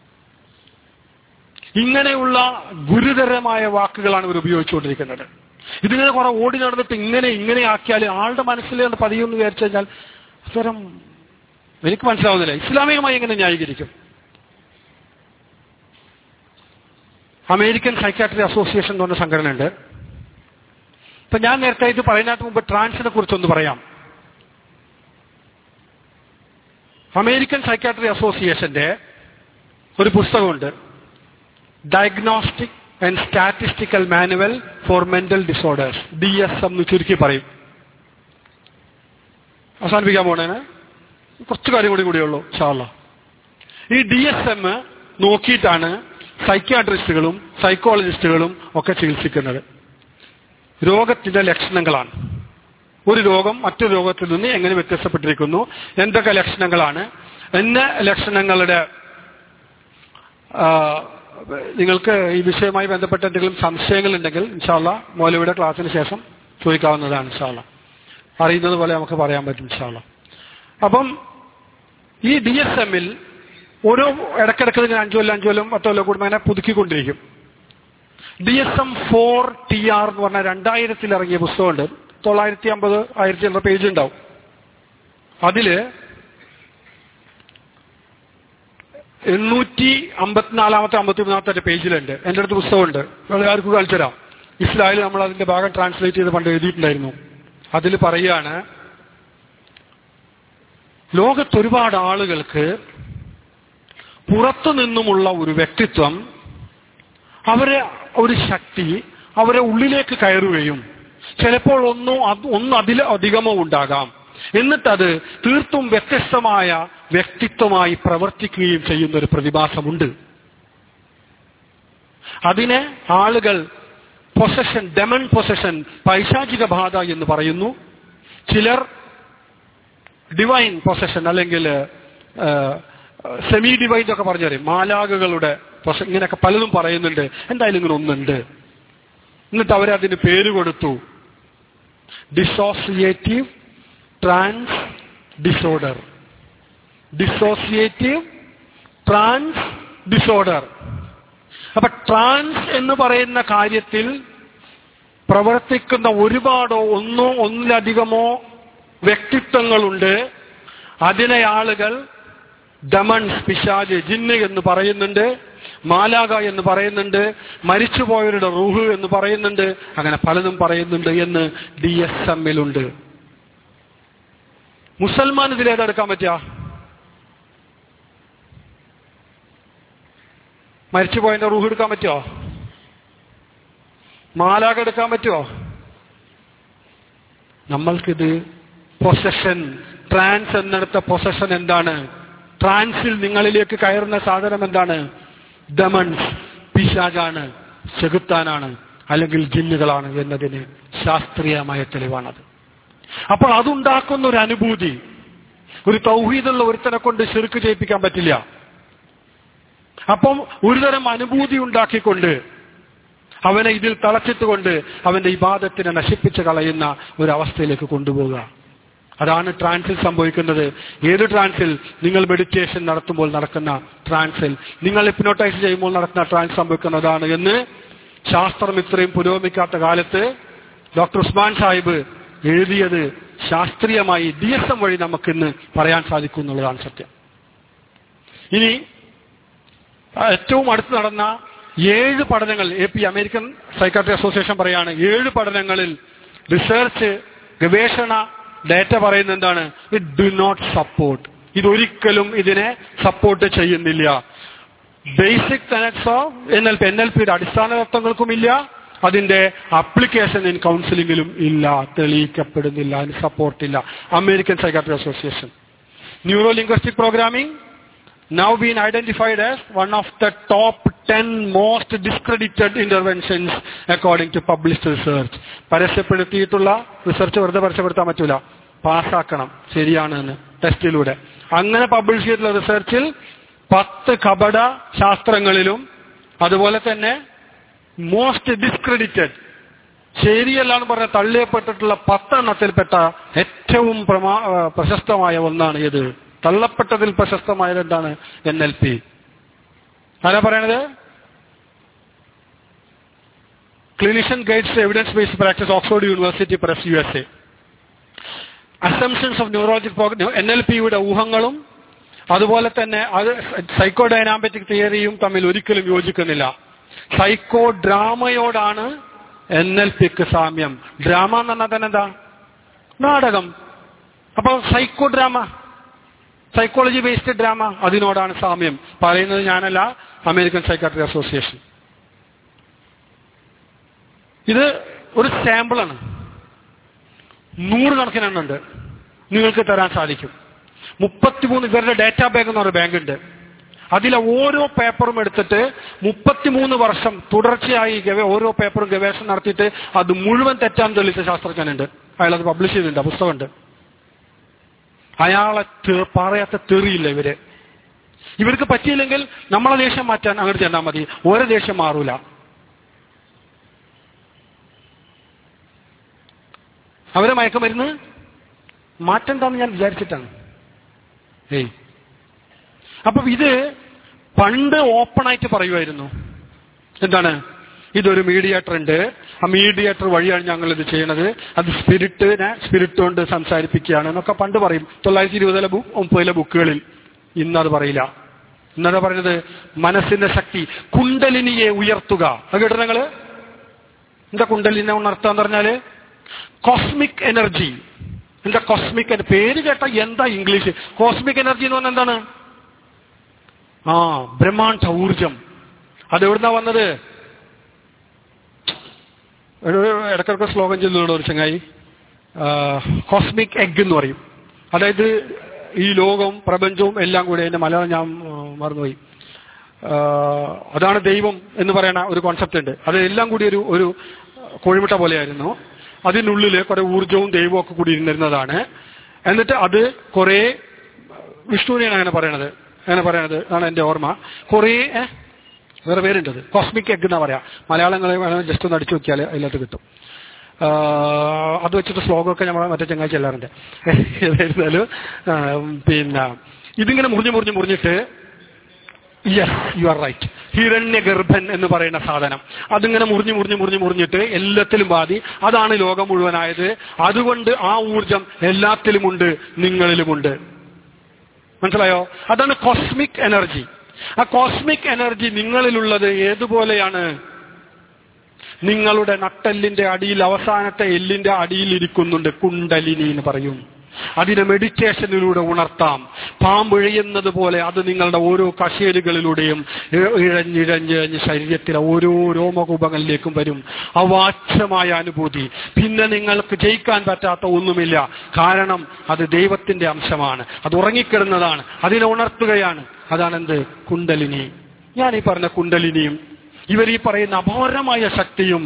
ഇങ്ങനെയുള്ള ഗുരുതരമായ വാക്കുകളാണ് ഇവർ ഉപയോഗിച്ചുകൊണ്ടിരിക്കുന്നത് ഇതിങ്ങനെ കുറെ ഓടി നടന്നിട്ട് ഇങ്ങനെ ഇങ്ങനെ ആക്കിയാൽ ആളുടെ മനസ്സിൽ അത് പതിയെന്ന് വിചാരിച്ചു കഴിഞ്ഞാൽ അത്തരം എനിക്ക് മനസ്സിലാവുന്നില്ല ഇസ്ലാമികമായി എങ്ങനെ ന്യായീകരിക്കും അമേരിക്കൻ സൈക്കാട്രി അസോസിയേഷൻ എന്ന് പറഞ്ഞ സംഘടന ഉണ്ട് ഇപ്പൊ ഞാൻ നേരത്തെ ഇത് പറയുന്നതിന് മുമ്പ് ട്രാൻസിനെ കുറിച്ചൊന്ന് പറയാം അമേരിക്കൻ സൈക്കാട്രി അസോസിയേഷന്റെ ഒരു പുസ്തകമുണ്ട് diagnostic and statistical manual for mental disorders D S M എന്ന് ചുരുക്കി പറയും അവസാനിപ്പിക്കാൻ പോണേന് കുറച്ച് കാര്യം കൂടി കൂടിയുള്ളൂ ഷാള്ള ഈ ഡി എസ് എം നോക്കിയിട്ടാണ് സൈക്യാട്രിസ്റ്റുകളും സൈക്കോളജിസ്റ്റുകളും ഒക്കെ ചികിത്സിക്കുന്നത് രോഗത്തിന്റെ ലക്ഷണങ്ങളാണ് ഒരു രോഗം മറ്റൊരു രോഗത്തിൽ നിന്ന് എങ്ങനെ വ്യത്യസ്തപ്പെട്ടിരിക്കുന്നു എന്തൊക്കെ ലക്ഷണങ്ങളാണ് എന്ന ലക്ഷണങ്ങളുടെ ആ, നിങ്ങൾക്ക് ഈ വിഷയവുമായി ബന്ധപ്പെട്ട എന്തെങ്കിലും സംശയങ്ങൾ ഉണ്ടെങ്കിൽ ഇൻഷാല്ല മൗലവിയുടെ ക്ലാസ്സിന് ശേഷം ചോദിക്കാവുന്നതാണ് ഇൻഷാല്ല അറിയുന്നത് പോലെ നമുക്ക് പറയാൻ പറ്റും ഇൻഷാല്ല അപ്പം ഈ ഡി എസ് എമ്മിൽ ഓരോ ഇടക്കിടക്ക് ഇങ്ങനെ അഞ്ചു കൊല്ലം അഞ്ചു കൊല്ലം പത്ത് കൊല്ലം കൂടുമ്പോൾ അങ്ങനെ പുതുക്കിക്കൊണ്ടിരിക്കും D S M four T R എന്ന് പറഞ്ഞ രണ്ടായിരത്തിൽ ഇറങ്ങിയ പുസ്തകമുണ്ട് തൊള്ളായിരത്തി അമ്പത് ആയിരത്തി അമ്പത് പേജ് ഉണ്ടാവും അതില് എണ്ണൂറ്റി അമ്പത്തിനാലാമത്തെ അമ്പത്തി മൂന്നാമത്തെ പേജിലുണ്ട് എൻ്റെ അടുത്ത് പുസ്തകമുണ്ട് അത് ആർക്കും കളിച്ചരാം ഇസ്രായേൽ നമ്മൾ അതിന്റെ ഭാഗം ട്രാൻസ്ലേറ്റ് ചെയ്ത് പണ്ട് എഴുതിയിട്ടുണ്ടായിരുന്നു അതിൽ പറയാണ് ലോകത്ത് ഒരുപാട് ആളുകൾക്ക് പുറത്തു നിന്നുമുള്ള ഒരു വ്യക്തിത്വം അവരെ ഒരു ശക്തി അവരെ ഉള്ളിലേക്ക് കയറുകയും ചിലപ്പോൾ ഒന്നോ അത് ഒന്ന് അതിൽ അധികമോ ഉണ്ടാകാം എന്നിട്ടത് തീർത്തും വ്യത്യസ്തമായ വ്യക്തിത്വമായി പ്രവർത്തിക്കുകയും ചെയ്യുന്ന ഒരു പ്രതിഭാസമുണ്ട് അതിനെ ആളുകൾ പൊസഷൻ ഡെമൺ പൊസഷൻ പൈശാചിക ബാധ എന്ന് പറയുന്നു ചിലർ ഡിവൈൻ പൊസഷൻ അല്ലെങ്കിൽ സെമി ഡിവൈൻ എന്നൊക്കെ പറഞ്ഞു പറയും മാലാകകളുടെ പൊസ- ഇങ്ങനെയൊക്കെ പലതും പറയുന്നുണ്ട് എന്തായാലും ഇങ്ങനെ ഒന്നുണ്ട് എന്നിട്ട് അവരതിന് പേര് കൊടുത്തു dissociative trance disorder dissociative trance disorder അപ്പൊ ട്രാൻസ് എന്ന് പറയുന്ന കാര്യത്തിൽ പ്രവർത്തിക്കുന്ന ഒരുപാടോ ഒന്നോ ഒന്നിലധികമോ വ്യക്തിത്വങ്ങളുണ്ട് അതിനെ ആളുകൾ ഡമൺസ് പിശാജ് ജിന്ന് എന്ന് പറയുന്നുണ്ട് മാലാക എന്ന് പറയുന്നുണ്ട് മരിച്ചുപോയവരുടെ റൂഹ് എന്ന് പറയുന്നുണ്ട് അങ്ങനെ പലതും പറയുന്നുണ്ട് എന്ന് ഡി എസ് എമ്മിലുണ്ട് മുസൽമാൻ ഇതിൽ ഏതെടുക്കാൻ പറ്റുക മരിച്ചുപോയതിന്റെ റൂഹ് എടുക്കാൻ പറ്റുമോ മാലാക എടുക്കാൻ പറ്റുമോ നമ്മൾക്കിത് പൊസഷൻ ട്രാൻസ് എന്നെടുത്ത പൊസഷൻ എന്താണ് ട്രാൻസിൽ നിങ്ങളിലേക്ക് കയറുന്ന സാധനം എന്താണ് ദമൺസ് പിശാജാണ് ചെകുത്താനാണ് അല്ലെങ്കിൽ ജിന്നുകളാണ് എന്നതിന് ശാസ്ത്രീയമായ തെളിവാണത് അപ്പോൾ അതുണ്ടാക്കുന്ന ഒരു അനുഭൂതി ഒരു തൗഹീദുള്ള ഒരുത്തനെ കൊണ്ട് ശിർക്ക് ചെയ്യിപ്പിക്കാൻ പറ്റില്ല അപ്പം ഒരുതരം അനുഭൂതി ഉണ്ടാക്കിക്കൊണ്ട് അവനെ ഇതിൽ തളച്ചിട്ടുകൊണ്ട് അവന്റെ ഇബാദത്തിനെ നശിപ്പിച്ച് കളയുന്ന ഒരു അവസ്ഥയിലേക്ക് കൊണ്ടുപോവുക അതാണ് ട്രാൻസിൽ സംഭവിക്കുന്നത് ഏത് ട്രാൻസിൽ നിങ്ങൾ മെഡിറ്റേഷൻ നടത്തുമ്പോൾ നടക്കുന്ന ട്രാൻസിൽ നിങ്ങൾ ഹിപ്നോട്ടൈസ് ചെയ്യുമ്പോൾ നടക്കുന്ന ട്രാൻസ് സംഭവിക്കുന്നതാണ് എന്ന് ശാസ്ത്രം ഇത്രയും പുരോഗമിക്കാത്ത കാലത്ത് ഡോക്ടർ ഉസ്മാൻ സാഹിബ് എഴുതിയത് ശാസ്ത്രീയമായി ഡി എസ് എം വഴി നമുക്കിന്ന് പറയാൻ സാധിക്കും എന്നുള്ളതാണ് സത്യം ഇനി ആ, ഏറ്റവും അടുത്ത് നടന്ന ഏഴ് പഠനങ്ങൾ A P American psychiatry association പറയാണ് ഏഴ് പഠനങ്ങളിൽ റിസർച്ച് ഗവേഷണ ഡേറ്റ പറയുന്നത് എന്താണ് ഇറ്റ് ഡു നോട്ട് സപ്പോർട്ട് ഇതൊരിക്കലും ഇതിനെ സപ്പോർട്ട് ചെയ്യുന്നില്ല basic tenets of N L P N L പിയുടെ അടിസ്ഥാന തത്വങ്ങൾക്കും ഇല്ല അതിന്റെ അപ്ലിക്കേഷൻ ഇൻ കൗൺസിലിംഗിലും ഇല്ല തെളിയിക്കപ്പെടുന്നില്ല അതിന് സപ്പോർട്ടില്ല American psychiatry association neuro linguistic programming now been identified as one of the top 10 most discredited interventions according to published research. പരസ്യപ്പെടുത്തിയിട്ടുള്ള research വെറുതെ പരസ്യപ്പെടുത്താൻ പറ്റൂല പാസ്സാക്കണം ശരിയാണ് എന്ന് ടെസ്റ്റിലൂടെ അങ്ങനെ പബ്ലിഷ് ചെയ്തിട്ടുള്ള റിസർച്ചിൽ പത്ത് കപട ശാസ്ത്രങ്ങളിലും അതുപോലെ തന്നെ മോസ്റ്റ് ഡിസ്ക്രെഡിറ്റഡ് ശരിയല്ല എന്ന് പറഞ്ഞ തള്ളിയപ്പെട്ടിട്ടുള്ള പത്തെണ്ണത്തിൽപ്പെട്ട ഏറ്റവും പ്രമാ ആ, പ്രശസ്തമായ ഒന്നാണ് ഇത് തള്ളപ്പെട്ടതിൽ പ്രശസ്തമായത് എന്താണ് എൻ എൽ പി ആരാ പറയണത് clinician guides evidence based practice Oxford University Press U S A assumptions of neurology N L പിയുടെ ഊഹങ്ങളും അതുപോലെ തന്നെ അത് സൈക്കോ ഡൈനാമിക് തിയറിയും തമ്മിൽ ഒരിക്കലും യോജിക്കുന്നില്ല സൈക്കോ ഡ്രാമയോടാണ് എൻ എൽ പിക്ക് സാമ്യം ഡ്രാമ എന്ന് പറഞ്ഞാൽ തന്നെ എന്താ നാടകം അപ്പൊ psycho drama psychology based drama അതിനോടാണ് സാമ്യം പറയുന്നത് ഞാനല്ല അമേരിക്കൻ സൈക്കാട്രി അസോസിയേഷൻ ഇത് ഒരു സാമ്പിളാണ് നൂറുകണക്കിന് എണ്ണുണ്ട് നിങ്ങൾക്ക് തരാൻ സാധിക്കും മുപ്പത്തിമൂന്ന് ഇവരുടെ ഡേറ്റാ ബാങ്ക് എന്ന് പറഞ്ഞ ബാങ്ക് ഉണ്ട് അതിലെ ഓരോ പേപ്പറും എടുത്തിട്ട് മുപ്പത്തിമൂന്ന് വർഷം തുടർച്ചയായി ഗവേ- ഓരോ പേപ്പറും ഗവേഷണം നടത്തിയിട്ട് അത് മുഴുവൻ തെറ്റാൻ തെളിയിച്ച ശാസ്ത്രജ്ഞനുണ്ട് അയാൾ അത് പബ്ലിഷ് ചെയ്തിട്ടുണ്ട് ആ പുസ്തകമുണ്ട് അയാളെ തെ- പറയാത്ത തെറിയില്ല ഇവര് ഇവർക്ക് പറ്റിയില്ലെങ്കിൽ നമ്മളെ ദേഷ്യം മാറ്റാൻ അങ്ങോട്ട് ചെന്നാൽ മതി ഓരോ ദേഷ്യം മാറൂല അവരെ മയക്കമരുന്ന് മാറ്റണ്ടെന്ന് ഞാൻ വിചാരിച്ചിട്ടാണ് ഏയ് അപ്പൊ ഇത് പണ്ട് ഓപ്പണായിട്ട് പറയുമായിരുന്നു എന്താണ് ഇതൊരു മീഡിയേറ്റർ ഉണ്ട് ആ മീഡിയേറ്റർ വഴിയാണ് ഞങ്ങൾ ഇത് ചെയ്യണത് അത് സ്പിരിറ്റിനെ സ്പിരിറ്റ് കൊണ്ട് സംസാരിപ്പിക്കുകയാണ് എന്നൊക്കെ പണ്ട് പറയും തൊള്ളായിരത്തി ഇരുപതിലെ ബുക്ക് മുപ്പതിലെ ബുക്കുകളിൽ ഇന്നത് പറയില്ല ഇന്നതാ പറയുന്നത് മനസ്സിന്റെ ശക്തി കുണ്ടലിനിയെ ഉയർത്തുക അത് കേട്ടോ നിങ്ങള് എന്താ കുണ്ടലിനെ ഉണർത്താന്ന് പറഞ്ഞാല് കോസ്മിക് എനർജി എന്താ കോസ്മിക് പേര് കേട്ട എന്താ ഇംഗ്ലീഷ് കോസ്മിക് എനർജി എന്ന് പറഞ്ഞാൽ എന്താണ് ആ ബ്രഹ്മാണ്ഡ ഊർജം അത് എവിടുന്നാ വന്നത് ഒരു ഇടക്കിടക്ക് ശ്ലോകം ചെല്ലുള്ള ഒരു ചങ്ങായി കോസ്മിക് എഗ് എന്ന് പറയും അതായത് ഈ ലോകവും പ്രപഞ്ചവും എല്ലാം കൂടി എന്റെ മലയാളം ഞാൻ ആ, മറന്നുപോയി ആ, അതാണ് ദൈവം എന്ന് പറയുന്ന ഒരു കോൺസെപ്റ്റ് ഉണ്ട് അത് എല്ലാം കൂടി ഒരു ഒരു കോഴിമുട്ട പോലെയായിരുന്നു അതിനുള്ളിൽ കുറെ ഊർജവും ദൈവവും ഒക്കെ കൂടി ഇരുന്നിരുന്നതാണ് എന്നിട്ട് അത് കുറെ വിഷ്ണുവിനെയാണ് അങ്ങനെ പറയണത് അങ്ങനെ പറയണത് ആണ് എന്റെ ഓർമ്മ കുറേ ഏ, വേറെ പേരുണ്ടത് കോസ്മിക് എഗ് എന്നാ പറയാ മലയാളങ്ങളെ വേണമെങ്കിൽ ജസ്റ്റ് ഒന്ന് അടിച്ചു നോക്കിയാൽ അതിനകത്ത് കിട്ടും ആ, അത് വെച്ചിട്ട് ശ്ലോകമൊക്കെ നമ്മൾ മറ്റേ ചങ്ങാഴ്ച ചെല്ലാറുണ്ട് ഏതായിരുന്നാലും ആ, പിന്നെ ഇതിങ്ങനെ മുറിഞ്ഞു മുറിഞ്ഞു മുറിഞ്ഞിട്ട് യെസ് യു ആർ റൈറ്റ് ഹിരണ്യഗർഭൻ എന്ന് പറയുന്ന സാധനം അതിങ്ങനെ മുറിഞ്ഞു മുറിഞ്ഞു മുറിഞ്ഞു മുറിഞ്ഞിട്ട് എല്ലാത്തിലും ബാധി അതാണ് ലോകം മുഴുവനായത് അതുകൊണ്ട് ആ ഊർജം എല്ലാത്തിലുമുണ്ട് നിങ്ങളിലുമുണ്ട് മനസ്സിലായോ അതാണ് കോസ്മിക് എനർജി ആ കോസ്മിക് എനർജി നിങ്ങളിലുള്ളത് ഏതുപോലെയാണ് നിങ്ങളുടെ നട്ടെല്ലിന്റെ അടിയിൽ അവസാനത്തെ എല്ലിന്റെ അടിയിൽ ഇരിക്കുന്നുണ്ട് കുണ്ടലിനി എന്ന് പറയും അതിനെ മെഡിറ്റേഷനിലൂടെ ഉണർത്താം പാമ്പുഴയുന്നത് പോലെ അത് നിങ്ങളുടെ ഓരോ കശേരുകളിലൂടെയും ഇഴ- ഇഴഞ്ഞിഴഞ്ഞിഴഞ്ഞ് ശരീരത്തിലെ ഓരോ രോമകൂപങ്ങളിലേക്കും വരും അവാച്യമായ അനുഭൂതി പിന്നെ നിങ്ങൾക്ക് ജയിക്കാൻ പറ്റാത്ത ഒന്നുമില്ല കാരണം അത് ദൈവത്തിന്റെ അംശമാണ് അത് ഉറങ്ങിക്കിടുന്നതാണ് അതിനെ ഉണർത്തുകയാണ് അതാണ് എന്ത് കുണ്ടലിനി ഞാൻ ഈ പറഞ്ഞ കുണ്ടലിനിയും ഇവർ ഈ പറയുന്ന അപാരമായ ശക്തിയും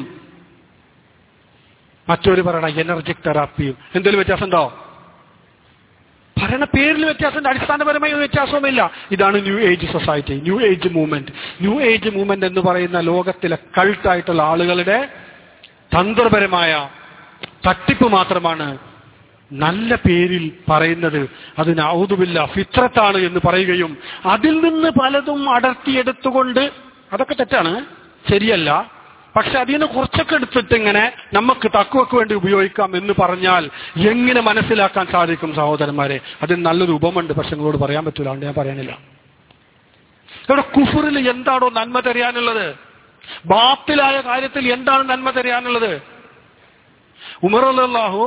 മറ്റൊരു പറയണ എനർജിക് തെറാപ്പിയും എന്തെങ്കിലും വ്യത്യാസം ഉണ്ടോ ഭരണ പേരിൽ വ്യത്യാസമുണ്ട് അടിസ്ഥാനപരമായ ഒരു വ്യത്യാസവുമില്ല ഇതാണ് new age society new age movement new age movement എന്ന് പറയുന്ന ലോകത്തിലെ കൾട്ടായിട്ടുള്ള ആളുകളുടെ തന്ത്രപരമായ തട്ടിപ്പ് മാത്രമാണ് നല്ല പേരിൽ പറയുന്നത് അതിന് ഔതുമില്ല ഫിത്രത്താണ് എന്ന് പറയുകയും അതിൽ നിന്ന് പലതും അടർത്തിയെടുത്തുകൊണ്ട് അതൊക്കെ തെറ്റാണ് ശരിയല്ല പക്ഷെ അതിൽ നിന്ന് കുറച്ചൊക്കെ എടുത്തിട്ട് ഇങ്ങനെ നമുക്ക് തക്കുവക്ക് വേണ്ടി ഉപയോഗിക്കാം എന്ന് പറഞ്ഞാൽ എങ്ങനെ മനസ്സിലാക്കാൻ സാധിക്കും സഹോദരന്മാരെ അതിന് നല്ലൊരു ഉപമുണ്ട് പക്ഷെ നിങ്ങളോട് പറയാൻ പറ്റൂല അതുകൊണ്ട് ഞാൻ പറയാനില്ല ഇവിടെ കുഫറിൽ എന്താണോ നന്മ തരാനുള്ളത് ബാത്തിലായ കാര്യത്തിൽ എന്താണ് നന്മ തരാനുള്ളത് ഉമർ അല്ലാഹു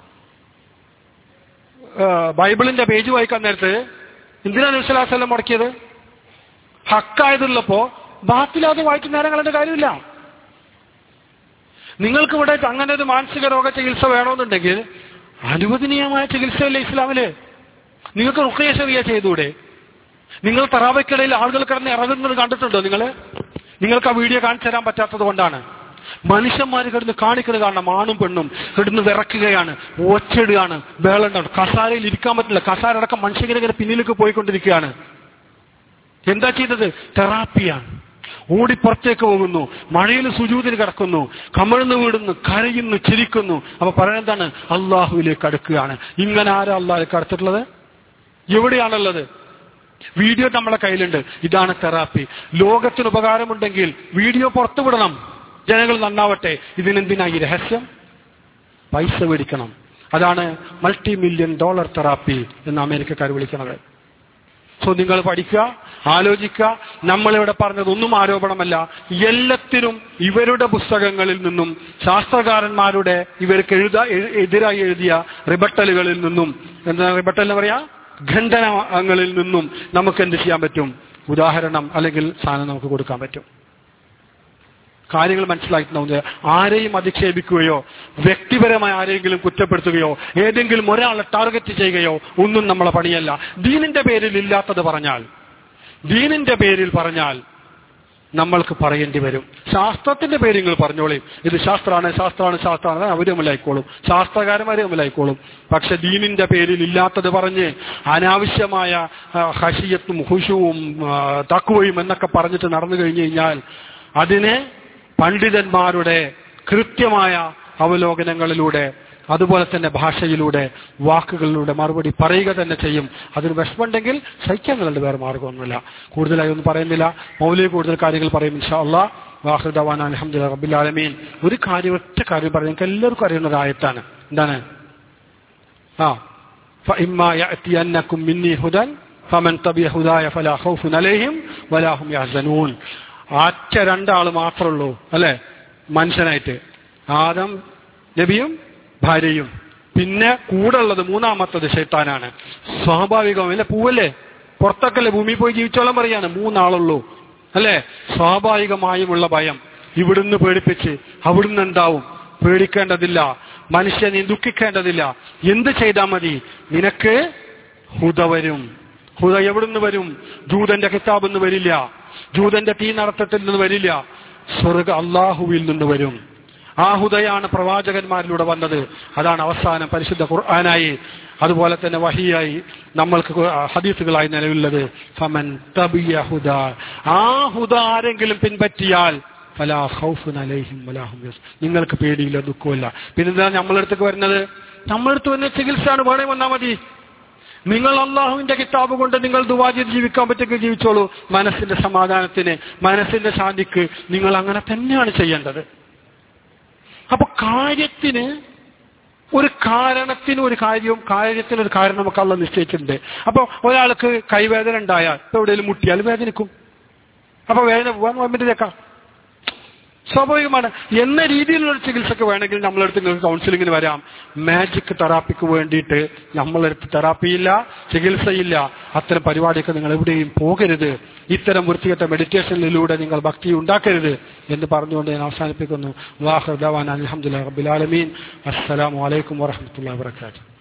ബൈബിളിന്റെ പേജ് വായിക്കാൻ നേരത്ത് എന്തിനാണ് വിശ്വാസം മുടക്കിയത് ഹക്കായതുള്ളപ്പോ ബാത്തിലാതെ വായിക്കുന്ന നേരം കളേണ്ട കാര്യമില്ല നിങ്ങൾക്ക് ഇവിടെ അങ്ങനെ ഒരു മാനസിക രോഗ ചികിത്സ വേണമെന്നുണ്ടെങ്കിൽ അനുവദനീയമായ ചികിത്സയല്ലേ ഇസ്ലാമില് നിങ്ങൾക്ക് റുക്കയ ചെറിയ ചെയ്തൂടെ നിങ്ങൾ തറാവയ്ക്കിടയിൽ ആളുകൾ കിടന്ന് ഇറങ്ങുന്നത് കണ്ടിട്ടുണ്ടോ നിങ്ങൾ നിങ്ങൾക്ക് ആ വീഡിയോ കാണിച്ചു തരാൻ പറ്റാത്തത് കൊണ്ടാണ് മനുഷ്യന്മാർ കിടന്ന് കാണിക്കുന്നത് കാണണം ആണും പെണ്ണും കിടന്ന് വിറക്കുകയാണ് ഒച്ചിടുകയാണ് ബേളുണ്ടാണ് കസാരയിൽ ഇരിക്കാൻ പറ്റില്ല കസാര അടക്കം മനുഷ്യങ്ങനെ പിന്നിലേക്ക് പോയിക്കൊണ്ടിരിക്കുകയാണ് എന്താ ചെയ്തത് തെറാപ്പിയാണ് ഓടി പുറത്തേക്ക് പോകുന്നു മഴയിൽ സുജൂതിന് കിടക്കുന്നു കമിഴ്ന്നു വീടുന്നു കരയുന്നു ചിരിക്കുന്നു അപ്പൊ പറയുന്നതാണ് അള്ളാഹുവിലേക്ക് അടുക്കുകയാണ് ഇങ്ങനെ ആരാ അള്ളാഹിലേക്ക് അടുത്തിട്ടുള്ളത് എവിടെയാണുള്ളത് വീഡിയോ നമ്മളെ കയ്യിലുണ്ട് ഇതാണ് തെറാപ്പി ലോകത്തിന് ഉപകാരമുണ്ടെങ്കിൽ വീഡിയോ പുറത്തുവിടണം ജനങ്ങൾ നന്നാവട്ടെ ഇതിനെന്തിനാ ഈ രഹസ്യം പൈസ മേടിക്കണം അതാണ് മൾട്ടി മില്യൺ ഡോളർ തെറാപ്പി എന്ന് അമേരിക്കക്കാർ വിളിക്കുന്നത് സോ നിങ്ങൾ പഠിക്കുക ആലോചിക്കുക നമ്മളിവിടെ പറഞ്ഞത് ഒന്നും ആരോപണമല്ല എല്ലാത്തിനും ഇവരുടെ പുസ്തകങ്ങളിൽ നിന്നും ശാസ്ത്രകാരന്മാരുടെ ഇവർക്ക് എഴുത എ- എതിരായി എഴുതിയ റിബട്ടലുകളിൽ നിന്നും എന്താ റിബട്ടൽ എന്ന് പറയാ ഖണ്ഡനങ്ങളിൽ നിന്നും നമുക്ക് എന്ത് ചെയ്യാൻ പറ്റും ഉദാഹരണം അല്ലെങ്കിൽ സാധനം നമുക്ക് കൊടുക്കാൻ പറ്റും കാര്യങ്ങൾ മനസ്സിലാക്കുന്നുണ്ട് ആരെയും അധിക്ഷേപിക്കുകയോ വ്യക്തിപരമായി ആരെങ്കിലും കുറ്റപ്പെടുത്തുകയോ ഏതെങ്കിലും ഒരാളെ ടാർഗറ്റ് ചെയ്യുകയോ ഒന്നും നമ്മളെ പണിയല്ല ദീനിന്റെ പേരിൽ ഇല്ലാത്തത് പറഞ്ഞാൽ ദീനിന്റെ പേരിൽ പറഞ്ഞാൽ നമ്മൾക്ക് പറയേണ്ടി വരും ശാസ്ത്രത്തിന്റെ പേര് നിങ്ങൾ പറഞ്ഞോളി ഇത് ശാസ്ത്രമാണ് ശാസ്ത്രമാണ് ശാസ്ത്രമാണ് അവർ തമ്മിലായിക്കോളും ശാസ്ത്രകാരന്മാർ തമ്മിലായിക്കോളും പക്ഷെ ദീനിന്റെ പേരിൽ ഇല്ലാത്തത് പറഞ്ഞ് അനാവശ്യമായ ആ, ഹഷിയത്തും ഹുഷുവും ആ, തക്കുവയും എന്നൊക്കെ പറഞ്ഞിട്ട് നടന്നു കഴിഞ്ഞു കഴിഞ്ഞാൽ അതിനെ പണ്ഡിതന്മാരുടെ കൃത്യമായ അവലോകനങ്ങളിലൂടെ അതുപോലെ തന്നെ ഭാഷയിലൂടെ വാക്കുകളിലൂടെ മറുപടി പറയുക തന്നെ ചെയ്യും അതിന് വിഷമമുണ്ടെങ്കിൽ സഹിക്കാനുള്ളത് വേറെ മാർഗമൊന്നുമില്ല കൂടുതലായി ഒന്നും പറയുന്നില്ല മൗലിക കൂടുതൽ കാര്യങ്ങൾ പറയും ഇൻഷാ അള്ളാഹ് വാഹൃദവാൻ അലഹമ്മദ് റബ്ബിൽ ആലമീൻ ഒരു കാര്യം ഒറ്റ കാര്യം പറയാം നിങ്ങൾക്ക് എല്ലാവർക്കും അറിയുന്ന ഒരു ആയത്താണ് എന്താണ് ആ فإما يأتينكم مني هدى فمن تبع هداي فلا خوف عليهم ولا هم يحزنون ആറ്റ രണ്ടാൾ മാത്രമേ ഉള്ളൂ അല്ലെ മനുഷ്യനായിട്ട് ആദം നബിയും ഭാര്യയും പിന്നെ കൂടെ ഉള്ളത് മൂന്നാമത്തത് ഷെയ്ത്താനാണ് സ്വാഭാവികം അല്ലെ പൂവല്ലേ പുറത്തൊക്കെ ഭൂമി പോയി ജീവിച്ചോളം പറയാണ് മൂന്നാളുള്ളൂ അല്ലെ സ്വാഭാവികമായുമുള്ള ഭയം ഇവിടുന്ന് പേടിപ്പിച്ച് അവിടുന്ന് എന്താവും പേടിക്കേണ്ടതില്ല മനുഷ്യനെ ദുഃഖിക്കേണ്ടതില്ല എന്ത് ചെയ്താൽ മതി നിനക്ക് ഹുദ വരും ഹുദ എവിടുന്ന് വരും ജൂതന്റെ കിതാബ് നിന്ന് വരില്ല ജൂതന്റെ തീ നടത്തത്തിൽ നിന്ന് വരില്ല സ്വർഗ അള്ളാഹുവിൽ നിന്ന് വരും ആ ഹുദയാണ് പ്രവാചകന്മാരിലൂടെ വന്നത് അതാണ് അവസാനം പരിശുദ്ധ ഖുർആനായി അതുപോലെ തന്നെ വഹിയായി നമ്മൾക്ക് ഹദീസുകളായി നിലവിലുള്ളത് ഫമൻ തബിയ ഹുദ ആ ഹുദ ആരെങ്കിലും പിൻപറ്റിയാൽ ഫലാ ഖൗഫുൻ അലൈഹിം വലാ ഹും യസ് നിങ്ങൾക്ക് പേടിയില്ല ദുഃഖമില്ല പിന്നെന്താ നമ്മളടുത്തേക്ക് വരുന്നത് നമ്മളടുത്ത് വരുന്ന ചികിത്സയാണ് വേണേ വന്നാൽ മതി നിങ്ങൾ അള്ളാഹുവിന്റെ കിതാബ് കൊണ്ട് നിങ്ങൾ ദുവാ ചെയ്ത് ജീവിക്കാൻ പറ്റുമെങ്കിൽ ജീവിച്ചോളൂ മനസ്സിന്റെ സമാധാനത്തിന് മനസ്സിന്റെ ശാന്തിക്ക് നിങ്ങൾ അങ്ങനെ തന്നെയാണ് ചെയ്യേണ്ടത് അപ്പൊ കാര്യത്തിന് ഒരു കാരണത്തിന് ഒരു കാര്യവും കാര്യത്തിന് ഒരു കാരണം നമുക്ക് അള്ള നിശ്ചയിച്ചിട്ടുണ്ട് അപ്പൊ ഒരാൾക്ക് കൈവേദന ഉണ്ടായാൽ ഇപ്പൊ എവിടെയെങ്കിലും മുട്ടിയാൽ വേദനിക്കും അപ്പൊ വേദന പോകാൻ ഗവൺമെന്റിലേക്കാം സ്വാഭാവികമാണ് എന്ന രീതിയിലുള്ള ഒരു ചികിത്സക്ക് വേണമെങ്കിൽ നമ്മളെടുത്ത് നിങ്ങൾക്ക് കൗൺസിലിങ്ങിന് വരാം മാജിക് തെറാപ്പിക്ക് വേണ്ടിയിട്ട് നമ്മളെടുത്ത് തെറാപ്പിയില്ല ചികിത്സയില്ല അത്തരം പരിപാടിയൊക്കെ നിങ്ങൾ എവിടെയും പോകരുത് ഇത്തരം വൃത്തികെട്ട മെഡിറ്റേഷനിലൂടെ നിങ്ങൾ ഭക്തി ഉണ്ടാക്കരുത് എന്ന് പറഞ്ഞുകൊണ്ട് ഞാൻ അവസാനിപ്പിക്കുന്നു വാഹുദാൻ അലഹമുല്ലാ റബിലാലമീൻ അസ്സലാമലൈക്കും വാഹമത്തല്ലാ വാത്തു